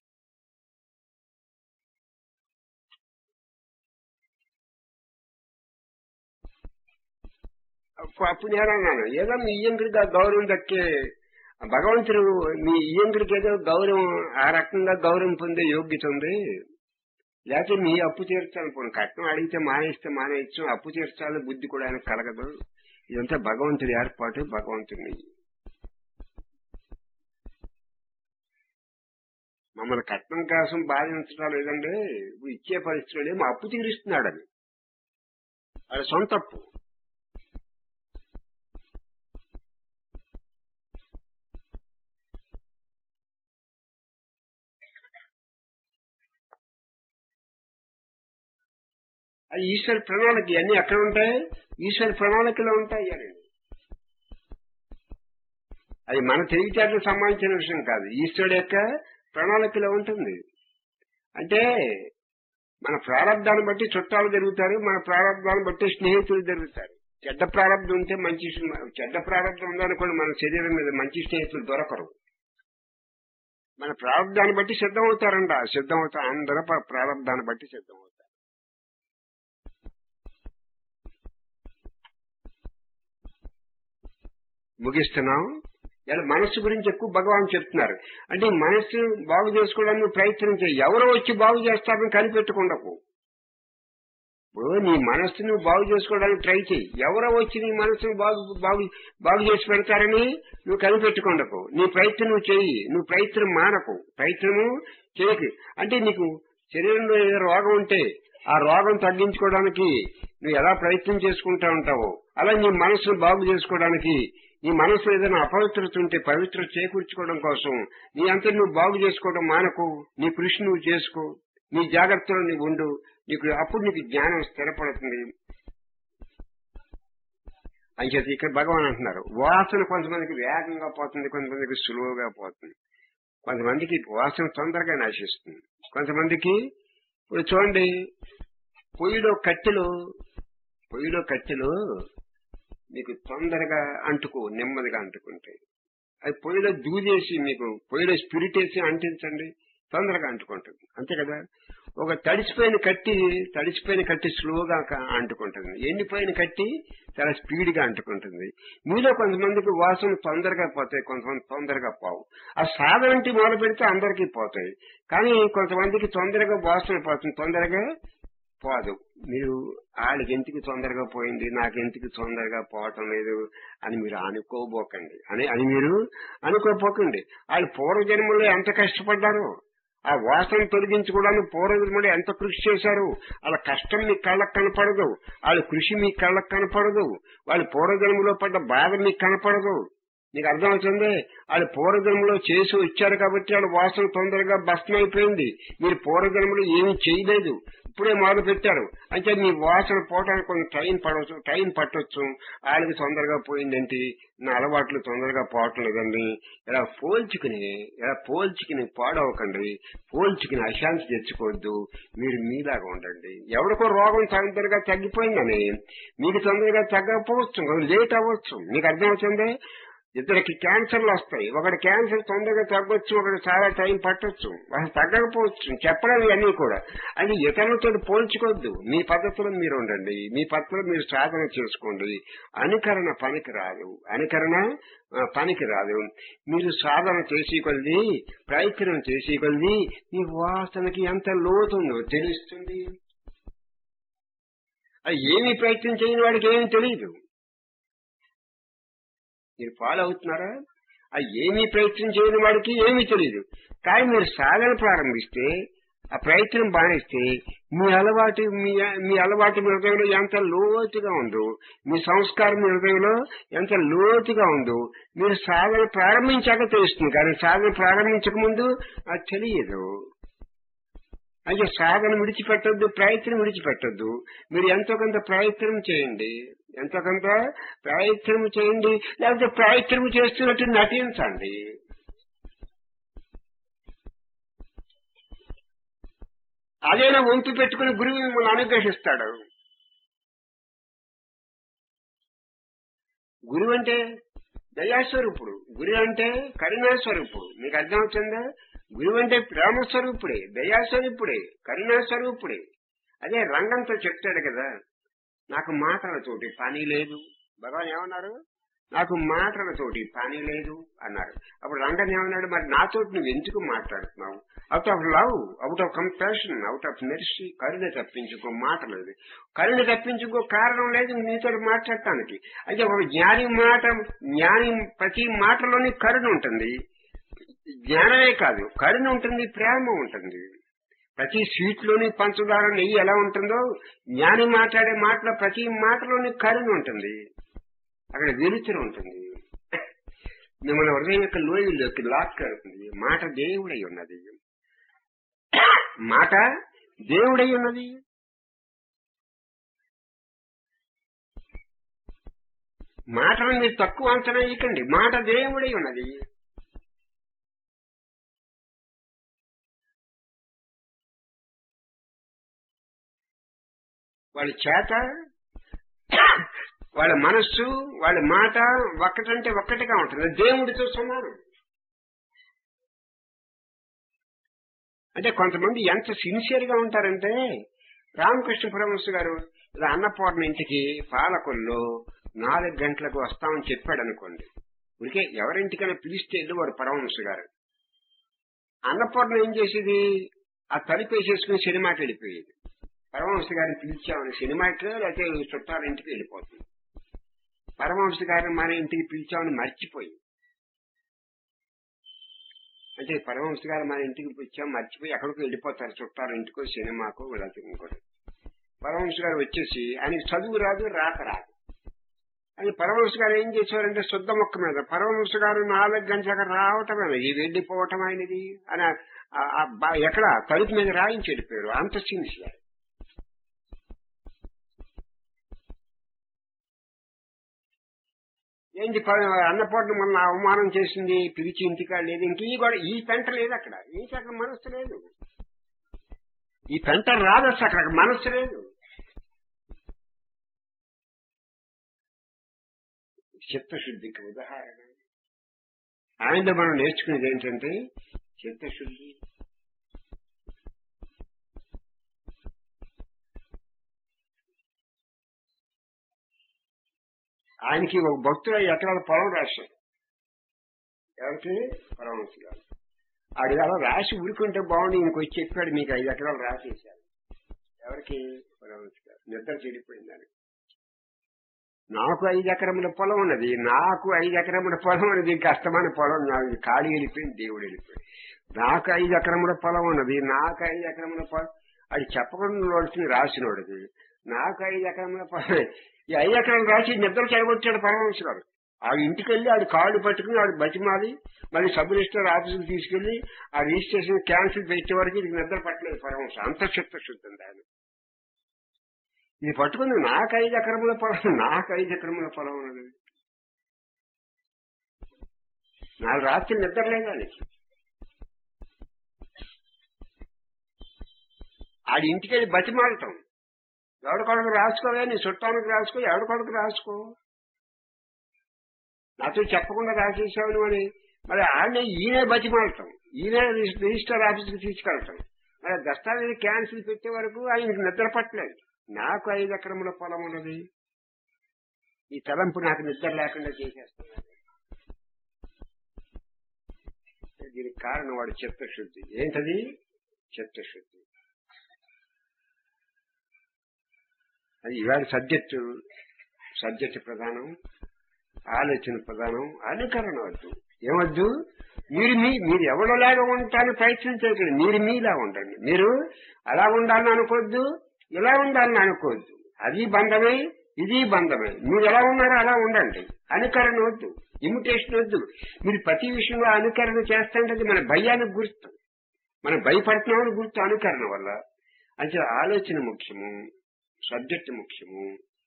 అప్పుడు నేను అన్నాను ఏదో మీ ఇయ్యంకుడికి గౌరవం దక్కే భగవంతుడు మీ ఇయ్యంకుడికి ఏదో గౌరవం ఆ రకంగా గౌరవం పొందే యోగ్యత ఉంది లేకపోతే మీ అప్పు తీర్చాలనుకోండి కట్నం అడిగితే మానేస్తే మానేయచ్చు అప్పు తీర్చాలని బుద్ధి కూడా ఆయనకు కలగదు ఇదంతా భగవంతుడి ఏర్పాటు భగవంతుడిని మమ్మల్ని కట్నం కోసం బాధించడం లేదండి ఇచ్చే పరిస్థితులు మా అప్పు తీరుస్తున్నాడు అది అది సొంత అప్పు అది ఈశ్వర ప్రణాళిక ఇవన్నీ ఎక్కడ ఉంటాయి ఈశ్వర ప్రణాళికలో ఉంటాయి అని అది మన తెలివితేటలకు సంబంధించిన విషయం కాదు ఈశ్వరుడు యొక్క ప్రణాళికలో ఉంటుంది అంటే మన ప్రారంధాన్ని బట్టి చుట్టాలు జరుగుతారు మన ప్రారంధాన్ని బట్టి స్నేహితులు జరుగుతారు చెడ్డ ప్రారంభం ఉంటే మంచి చెడ్డ ప్రారంభం ఉందనుకోండి మన శరీరం మీద మంచి స్నేహితులు దొరకరు మన ప్రారంధాన్ని బట్టి సిద్ధం అవుతారంట సిద్ధం అవుతారు అందరూ ప్రారంధాన్ని బట్టి సిద్ధం అవుతారు ముగిస్తున్నాం ఇలా మనస్సు గురించి ఎక్కువ భగవాన్ చెప్తున్నారు అంటే ఈ మనస్సు బాగు చేసుకోవడానికి ప్రయత్నం చేయి ఎవరో వచ్చి బాగు చేస్తారని కనిపెట్టుకుండకు ఇప్పుడు నీ మనస్సును బాగు చేసుకోవడానికి ట్రై చేయి ఎవరో వచ్చి నీ మనస్సును బాగు బాగు బాగు చేసి పెడతారని నువ్వు కనిపెట్టుకుండకు నీ ప్రయత్నం నువ్వు చెయ్యి నువ్వు ప్రయత్నం మానకు ప్రయత్నము చేయకు అంటే నీకు శరీరంలో ఏదో రోగం ఉంటే ఆ రోగం తగ్గించుకోవడానికి నువ్వు ఎలా ప్రయత్నం చేసుకుంటా ఉంటావో అలా నీ మనసును బాగు చేసుకోవడానికి నీ మనసు ఏదైనా అపవిత్రత ఉంటే పవిత్రత చేకూర్చుకోవడం కోసం నీ అంతా నువ్వు బాగు చేసుకోవడం మానకు నీ కృషి నువ్వు చేసుకో నీ జాగ్రత్తలో నీవు ఉండు నీకు అప్పుడు నీకు జ్ఞానం స్థిరపడుతుంది అని చెప్పి ఇక్కడ భగవాన్ అంటున్నారు వాసన కొంతమందికి వేగంగా పోతుంది కొంతమందికి సులువుగా పోతుంది కొంతమందికి వాసన తొందరగా నశిస్తుంది కొంతమందికి ఇప్పుడు చూడండి పొయ్యిలో కట్టెలు పొయ్యిలో కట్టెలు మీకు తొందరగా అంటుకో నెమ్మదిగా అంటుకుంటాయి అది పొయ్యిలో దూదేసి మీకు పొయ్యిలో స్పిరిట్ వేసి అంటించండి తొందరగా అంటుకుంటుంది అంతే కదా ఒక తడిసిపోయిన కట్టి తడిసిపోయిన కట్టి స్లోగా అంటుకుంటుంది ఎండిపోయిన కట్టి చాలా స్పీడ్ గా అంటుకుంటుంది మీలో కొంతమందికి వాసన తొందరగా పోతాయి కొంతమంది తొందరగా పోవు ఆ సాధన మొదలు పెడితే అందరికీ పోతాయి కానీ కొంతమందికి తొందరగా వాసన పోతుంది తొందరగా పోదు మీరు వాళ్ళకి ఎందుకు తొందరగా పోయింది నాకు ఎందుకు తొందరగా పోవటం లేదు అని మీరు అనుకోబోకండి అని అని మీరు అనుకోపోకండి వాళ్ళు పూర్వజన్మలో ఎంత కష్టపడ్డారు ఆ వాసన తొలగించుకోవడానికి పూర్వజన్మలో ఎంత కృషి చేశారు వాళ్ళ కష్టం మీ కళ్ళకు కనపడదు వాళ్ళ కృషి మీ కళ్ళకు కనపడదు వాళ్ళు పూర్వజన్మలో పడ్డ బాధ మీకు కనపడదు నీకు అర్థమవుతుంది వాళ్ళు పూర్వజన్మలో చేసి వచ్చారు కాబట్టి వాళ్ళ వాసన తొందరగా భస్మం అయిపోయింది మీరు పూర్వజన్మలో ఏమీ చేయలేదు ఇప్పుడే మొదలు పెట్టారు అంటే మీ వాసన పోవడానికి కొంచెం టైం పడవచ్చు టైం పట్టొచ్చు వాళ్ళకి తొందరగా పోయిందంటే నా అలవాట్లు తొందరగా పోవటం లేదండి ఇలా పోల్చుకుని ఇలా పోల్చుకుని పాడవకండి పోల్చుకుని అశాంతి తెచ్చుకోవద్దు మీరు మీలాగా ఉండండి ఎవరికో రోగం తొందరగా తగ్గిపోయిందని మీకు తొందరగా తగ్గకపోవచ్చు లేట్ అవ్వచ్చు మీకు అర్థమవుతుంది ఇద్దరికి క్యాన్సర్లు వస్తాయి ఒకటి క్యాన్సర్ తొందరగా తగ్గొచ్చు ఒకటి చాలా టైం పట్టొచ్చు అసలు తగ్గకపోవచ్చు చెప్పడం ఇవన్నీ కూడా అది ఇతరులతో పోల్చుకోవద్దు మీ పద్ధతిలో మీరు ఉండండి మీ పద్ధతిలో మీరు సాధన చేసుకోండి అనుకరణ పనికి రాదు అనుకరణ ఆ, పనికి రాదు మీరు సాధన చేసి కొద్ది ప్రయత్నం చేసి కొద్ది మీ వాసనకి ఎంత లోతుందో తెలుస్తుంది అది ఏమి ప్రయత్నం చేయని వాడికి ఏమి తెలియదు మీరు ఫాలో అవుతున్నారా అది ఏమీ ప్రయత్నం చేయని వాడికి ఏమీ తెలియదు కానీ మీరు సాధన ప్రారంభిస్తే ఆ ప్రయత్నం బానిస్తే మీ అలవాటు మీ మీ అలవాటు మీ హృదయంలో ఎంత లోతుగా ఉందో మీ సంస్కారం మీ హృదయంలో ఎంత లోతుగా ఉందో మీరు సాధన ప్రారంభించాక తెలుస్తుంది కానీ సాధన ప్రారంభించక ముందు అది తెలియదు అయితే సాధన విడిచిపెట్టద్దు ప్రయత్నం విడిచిపెట్టద్దు మీరు ఎంతో కొంత ప్రయత్నం చేయండి ఎంతో కొంత ప్రయత్నం చేయండి లేకపోతే ప్రయత్నం చేస్తున్నట్టు నటించండి అదేనా వంపు పెట్టుకుని గురువు మిమ్మల్ని అనుగ్రహిస్తాడు గురువు అంటే దయాస్వరూపుడు గురువు అంటే కరుణాస్వరూపుడు మీకు అర్థమవుతుందా గురువు అంటే ప్రేమస్వరూపుడే దయాస్వరూపుడే కరుణాస్వరూపుడే అదే రంగంతో చెప్తాడు కదా నాకు మాటలతోటి పని లేదు భగవాన్ ఏమన్నారు నాకు మాటలతోటి పని లేదు అన్నారు అప్పుడు రంగన్ ఏమన్నాడు మరి నాతోటి నువ్వు ఎందుకు మాట్లాడుతున్నావు out of love out of compassion out of mercy కరుణ తప్పించుకో మాట లేదు కరుణ తప్పించుకో కారణం లేదు నీతో మాట్లాడటానికి అయితే ఒక జ్ఞాని మాట జ్ఞాని ప్రతి మాటలోని కరుణ ఉంటుంది జ్ఞానమే కాదు కరుణ ఉంటుంది ప్రేమ ఉంటుంది ప్రతి స్వీట్ లోని పంచదార నెయ్యి ఎలా ఉంటుందో జ్ఞాని మాట్లాడే మాటలో ప్రతి మాటలోని కరుణ ఉంటుంది అక్కడ వెలుతురు ఉంటుంది మిమ్మల్ని హృదయం యొక్క లోయల్లోకి లాక్కెడుతుంది మాట దేవుడై ఉన్నది మాట దేవుడై ఉన్నది మాటను మీరు తక్కువ అంచనా ఇవ్వకండి మాట దేవుడై ఉన్నది వాళ్ళ చేత వాళ్ళ మనస్సు వాళ్ళ మాట ఒక్కటంటే ఒక్కటిగా ఉంటుంది దేవుడితో సమానం అంటే కొంతమంది ఎంత సిన్సియర్ గా ఉంటారంటే రామకృష్ణ పరమహంస గారు ఇలా అన్నపూర్ణ ఇంటికి పాలకొల్లో నాలుగు గంటలకు వస్తామని చెప్పాడు అనుకోండి ఉరికే ఎవరింటికైనా పిలిస్తే వెళ్ళి వారు పరమహంస గారు అన్నపూర్ణ ఏం చేసేది ఆ తలుపు వేసేసుకుని సినిమాకి వెళ్ళిపోయేది పరమహంస గారిని పిలిచామని సినిమాకి లేకపోతే చుట్టాల ఇంటికి వెళ్ళిపోతుంది పరమహంస గారిని మన ఇంటికి పిలిచామని మర్చిపోయి అంటే పరమహంస గారు మన ఇంటికి పిలిచాం మర్చిపోయి ఎక్కడికి వెళ్ళిపోతారు చుట్టాల ఇంటికో సినిమాకో లేకపోతే ఇంకోటి పరమహంస గారు వచ్చేసి ఆయనకి చదువు రాదు రాక రాదు అని పరమహంస గారు ఏం చేసేవారంటే శుద్ధ మొక్క మీద పరమహంస గారు నాలుగు గంటలకు రావటం ఇది వెళ్ళిపోవటం ఆయనది అని ఆ- ఆ బా- ఎక్కడ తలుపు మీద రాయించి వెళ్ళిపోయారు అంత సిన్సియర్ ఏంటి ప- అన్నపూర్ణ మొన్న అవమానం చేసింది పిలిచి ఇంటికా లేదు ఇంక ఈ కూడా ఈ పెంట లేదు అక్కడ ఏంటి అక్కడ మనస్సు లేదు ఈ పెంట రాదు అసలు అక్కడ మనస్సు లేదు చిత్తశుద్ధికి ఉదాహరణ ఆయనలో మనం నేర్చుకునేది ఏంటంటే చిత్తశుద్ధి ఆయనకి ఒక భక్తుడు ఐదు ఎకరాల పొలం రాశాడు ఎవరికి పరమహంస గారు ఆడు అలా రాసి ఊరుకుంటే బాగుండి ఇంకొచ్చి వచ్చి చెప్పాడు మీకు ఐదు ఎకరాలు రాసేశారు ఎవరికి పరమహంస గారు నిద్ర చెడిపోయిందని నాకు ఐదు ఎకరముల పొలం ఉన్నది నాకు ఐదు ఎకరముల పొలం ఉన్నది కష్టమైన పొలం నాకు ఖాళీ వెళ్ళిపోయింది దేవుడు వెళ్ళిపోయింది నాకు ఐదు ఎకరముల పొలం ఉన్నది నాకు ఐదు ఎకరముల పొలం అది చెప్పకుండా నోడికి రాసినోడిది నాకు ఐదు ఎకరముల పొలం ఈ ఐదు ఎకరాలు రాసి నిద్ర చెడగొట్టాడు పరమహంస గారు ఆ ఇంటికి వెళ్ళి ఆడు కాళ్ళు పట్టుకుని ఆడు బతిమాలి మళ్ళీ సబ్ రిజిస్టర్ ఆఫీసుకు తీసుకెళ్లి ఆ రిజిస్ట్రేషన్ క్యాన్సిల్ పెట్టే వరకు ఇది నిద్ర పట్టలేదు పరమహంస అంత చిత్తశుద్ధి ఉంది ఆయన ఇది పట్టుకుని నాకు ఐదు ఎకరముల పొలం నాకు ఐదు ఎకరముల పొలం ఉన్నది నాలుగు రాత్రి నిద్ర లేదు ఆయనకి ఆడి ఇంటికి వెళ్ళి బతిమాలటం ఎవడి కొడుకు రాసుకోవే నీ చుట్టానికి రాసుకో ఎవడి కొడుకు రాసుకో నాతో చెప్పకుండా రాసేసావు నువ్వు అని మరి ఆడనే ఈయనే బతిమాలటం ఈయనే రిజి- రిజిస్టర్ ఆఫీస్కి తీసుకెళ్ళటం మరి దస్తావేజ్ క్యాన్సిల్ పెట్టే వరకు ఆయనకి నిద్ర పట్టలేదు నాకు ఐదు ఎకరముల పొలం ఉన్నది ఈ తలంపు నాకు నిద్ర లేకుండా చేసేస్తున్నాను దీనికి కారణం వాడు చిత్తశుద్ధి ఏంటది చిత్తశుద్ధి అది ఇవాళ సబ్జెక్టు సబ్జెక్ట్ ప్రధానం ఆలోచన ప్రధానం అనుకరణ వద్దు ఏమొద్దు మీరు మీ మీరు ఎవరిలాగా ఉండటానికి ప్రయత్నం చేయకండి మీరు మీలా ఉండండి మీరు అలా ఉండాలని అనుకోవద్దు ఇలా ఉండాలని అనుకోవద్దు అది బంధమే ఇది బంధమే మీరు ఎలా ఉన్నారో అలా ఉండండి అనుకరణ వద్దు ఇమిటేషన్ వద్దు మీరు ప్రతి విషయంలో అనుకరణ చేస్తుంటే అది మన భయానికి గుర్తు మనం భయపడుతున్నామని గుర్తు అనుకరణ వల్ల అంటే ఆలోచన ముఖ్యము సబ్జెక్ట్ ముఖ్యము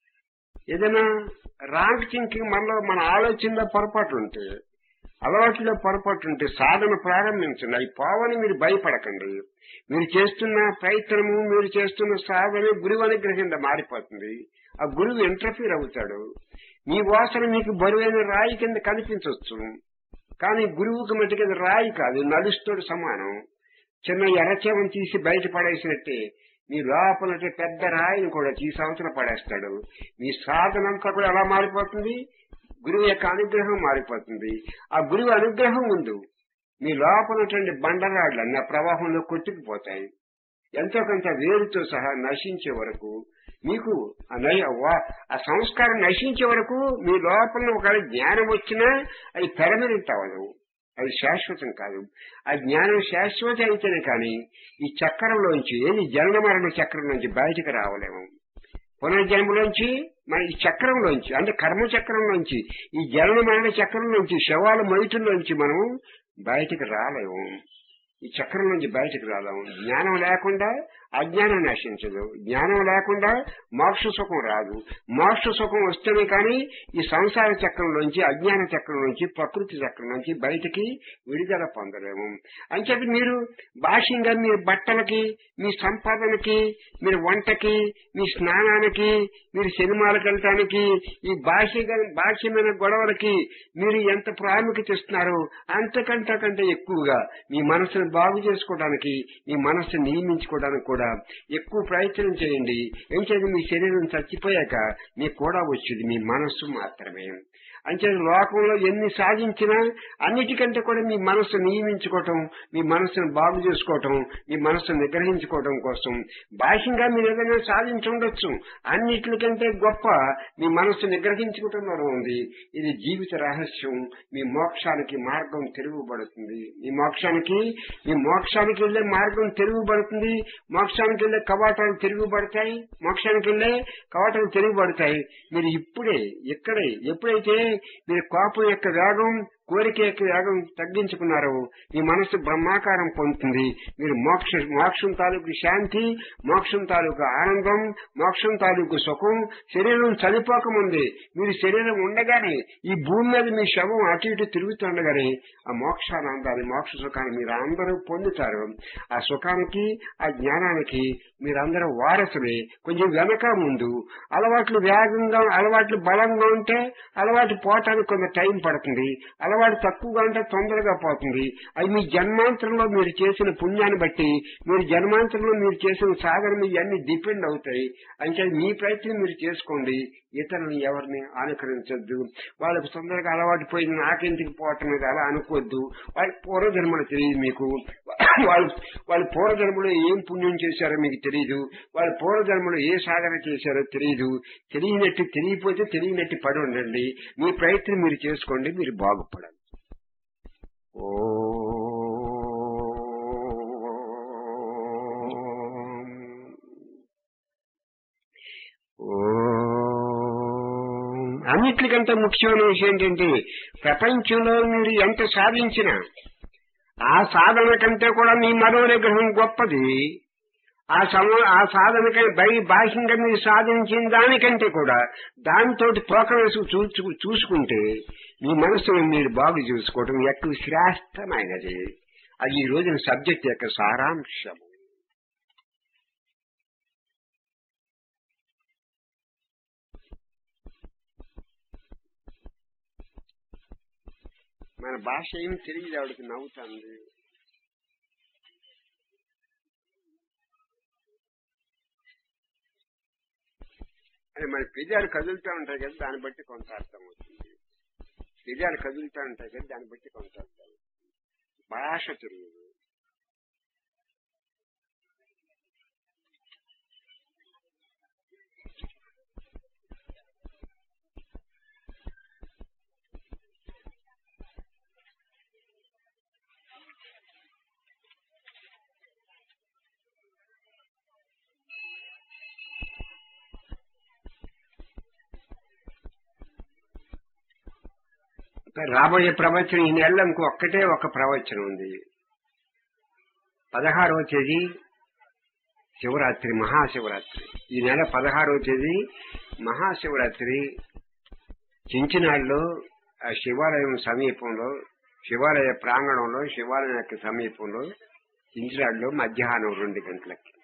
ఏదైనా రాంగ్ థింకింగ్ మనలో మన ఆలోచనలో పొరపాటు ఉంటే అలవాట్లో పొరపాటు ఉంటే సాధన ప్రారంభించండి అవి పోవని మీరు భయపడకండి మీరు చేస్తున్న ప్రయత్నము మీరు చేస్తున్న సాధన గురువు అనుగ్రహంగా మారిపోతుంది ఆ గురువు ఇంటర్ఫీర్ అవుతాడు మీ వాసన మీకు బరువైన రాయి కింద కనిపించవచ్చు కానీ గురువుకి మటుకు అది రాయి కాదు నడుస్తాడు సమానం చిన్న ఎర్రచేమని తీసి బయట పడేసినట్టే మీ లోపల పెద్ద రాయిని కూడా తీసి అవతల పడేస్తాడు మీ సాధన అంతా కూడా ఎలా మారిపోతుంది గురువు యొక్క అనుగ్రహం మారిపోతుంది ఆ గురువు అనుగ్రహం ముందు మీ లోపలటువంటి బండరాళ్ళు అన్న ప్రవాహంలో కొట్టుకుపోతాయి ఎంతో కొంత వేరుతో సహా నశించే వరకు మీకు ఆ నయ- వా- ఆ సంస్కారం నశించే వరకు మీ లోపల ఒకవేళ జ్ఞానం వచ్చినా అది పెరమనెంట్ అవ్వదు అది శాశ్వతం కాదు ఆ జ్ఞానం శాశ్వత అయితేనే కానీ ఈ చక్రంలోంచి ఏది జనన మరణ చక్రం నుంచి బయటకు రావలేము పునర్జన్మలోంచి మన ఈ చక్రంలోంచి అంటే కర్మ చక్రంలోంచి ఈ జనన మరణ చక్రంలోంచి శవాల మొయిటుల్లోంచి మనం బయటకు రాలేము ఈ చక్రం నుంచి బయటకు రాలేము జ్ఞానం లేకుండా అజ్ఞానం నశించదు జ్ఞానం లేకుండా మోక్ష సుఖం రాదు మోక్ష సుఖం వస్తేనే కానీ ఈ సంసార చక్రంలోంచి అజ్ఞాన చక్రంలోంచి ప్రకృతి చక్రం నుంచి బయటికి విడుదల పొందలేము అంచేది మీరు భాష్యంగా మీ బట్టలకి మీ సంపాదనకి మీరు వంటకి మీ స్నానానికి మీరు సినిమాలకు వెళ్ళటానికి ఈ భాష్యగా భాష్యమైన గొడవలకి మీరు ఎంత ప్రాముఖ్యత ఇస్తున్నారు అంతకంటే కంటే ఎక్కువగా మీ మనసును బాగు చేసుకోవడానికి మీ మనస్సు నియమించుకోవడానికి కూడా ఎక్కువ ప్రయత్నం చేయండి ఏం చేయండి మీ శరీరం చచ్చిపోయాక మీకు కూడా వచ్చేది మీ మనస్సు మాత్రమే అంతే లోకంలో ఎన్ని సాధించినా అన్నిటికంటే కూడా మీ మనస్సు నియమించుకోవటం మీ మనస్సును బాగు చేసుకోవటం మీ మనస్సును నిగ్రహించుకోవటం కోసం బాహ్యంగా మీరు ఏదైనా సాధించుండొచ్చు అన్నిటికంటే గొప్ప మీ మనస్సు నిగ్రహించుకోవటంలో ఉంది ఇది జీవిత రహస్యం మీ మోక్షానికి మార్గం తెరుగుబడుతుంది మీ మోక్షానికి మీ మోక్షానికి వెళ్లే మార్గం తెరుగుబడుతుంది మోక్షానికి వెళ్లే కవాటాలు తిరుగుబడతాయి మోక్షానికి వెళ్లే కవాటాలు తిరుగుబడతాయి మీరు ఇప్పుడే ఇక్కడే ఎప్పుడైతే మీరు కోపం యొక్క వేగం కోరిక యొక్క వేగం తగ్గించుకున్నారో మీ మనసు బ్రహ్మాకారం పొందుతుంది మీరు మోక్ష మోక్షం తాలూకు శాంతి మోక్షం తాలూకు ఆనందం మోక్షం తాలూకు సుఖం శరీరం చనిపోకముందే మీరు శరీరం ఉండగానే ఈ భూమి మీద మీ శవం అటు ఇటు తిరుగుతుండగానే ఆ మోక్షానందాన్ని మోక్ష సుఖాన్ని మీరు అందరూ పొందుతారు ఆ సుఖానికి ఆ జ్ఞానానికి మీరందరూ వారసులే కొంచెం వెనక ముందు అలవాట్లు వేగంగా అలవాట్లు బలంగా ఉంటే అలవాటు పోవటానికి కొంత టైం పడుతుంది అలవాటు తక్కువగా ఉంటే తొందరగా పోతుంది అది మీ జన్మాంతరంలో మీరు చేసిన పుణ్యాన్ని బట్టి మీరు జన్మాంతరంలో మీరు చేసిన సాధన ఇవన్నీ డిపెండ్ అవుతాయి అంటే మీ ప్రయత్నం మీరు చేసుకోండి ఇతరులను ఎవరిని అనుకరించొద్దు వాళ్ళకు తొందరగా అలవాటు పోయింది నాకెందుకు పోవటం మీద అలా అనుకోవద్దు వాళ్ళ పూర్వజన్మలు తెలియదు మీకు వాళ్ళు వాళ్ళ పూర్వజన్మలో ఏం పుణ్యం చేశారో మీకు తెలియదు వాళ్ళ పూర్వజన్మలో ఏ సాధన చేశారో తెలియదు తెలియనట్టు తెలియపోతే తెలియనట్టు పడి ఉండండి మీ ప్రయత్నం మీరు చేసుకోండి మీరు బాగుపడాలి ఓ అన్నిటికంటే ముఖ్యమైన విషయం ఏంటంటే ప్రపంచంలో మీరు ఎంత సాధించినా ఆ సాధన కంటే కూడా మీ మనోనిగ్రహం గొప్పది ఆ సమ ఆ సాధన బై బాహ్యంగా మీరు సాధించిన దానికంటే కూడా దానితో ప్రోకరేసు చూసు చూసుకుంటే మీ మనసును మీరు బాగు చూసుకోవటం ఎక్కువ శ్రేష్టమైనది అది ఈ రోజున సబ్జెక్ట్ యొక్క సారాంశము మన భాష ఏం తెలియదు ఆవిడకి నవ్వుతుంది అని మన పెదాలు కదులుతూ ఉంటాయి కదా దాన్ని బట్టి కొంత అర్థం అవుతుంది పెదాలు కదులుతూ ఉంటాయి కదా దాన్ని బట్టి కొంత అర్థం అవుతుంది భాష తెలియదు రాబోయే ప్రవచనం ఈ నెలలో ఇంకో ఒక్కటే ఒక ప్రవచనం ఉంది పదహారవ తేదీ శివరాత్రి మహాశివరాత్రి ఈ నెల పదహారవ తేదీ మహాశివరాత్రి చించినాడులో ఆ శివాలయం సమీపంలో శివాలయ ప్రాంగణంలో శివాలయం యొక్క సమీపంలో చించినాడులో మధ్యాహ్నం రెండు గంటలకి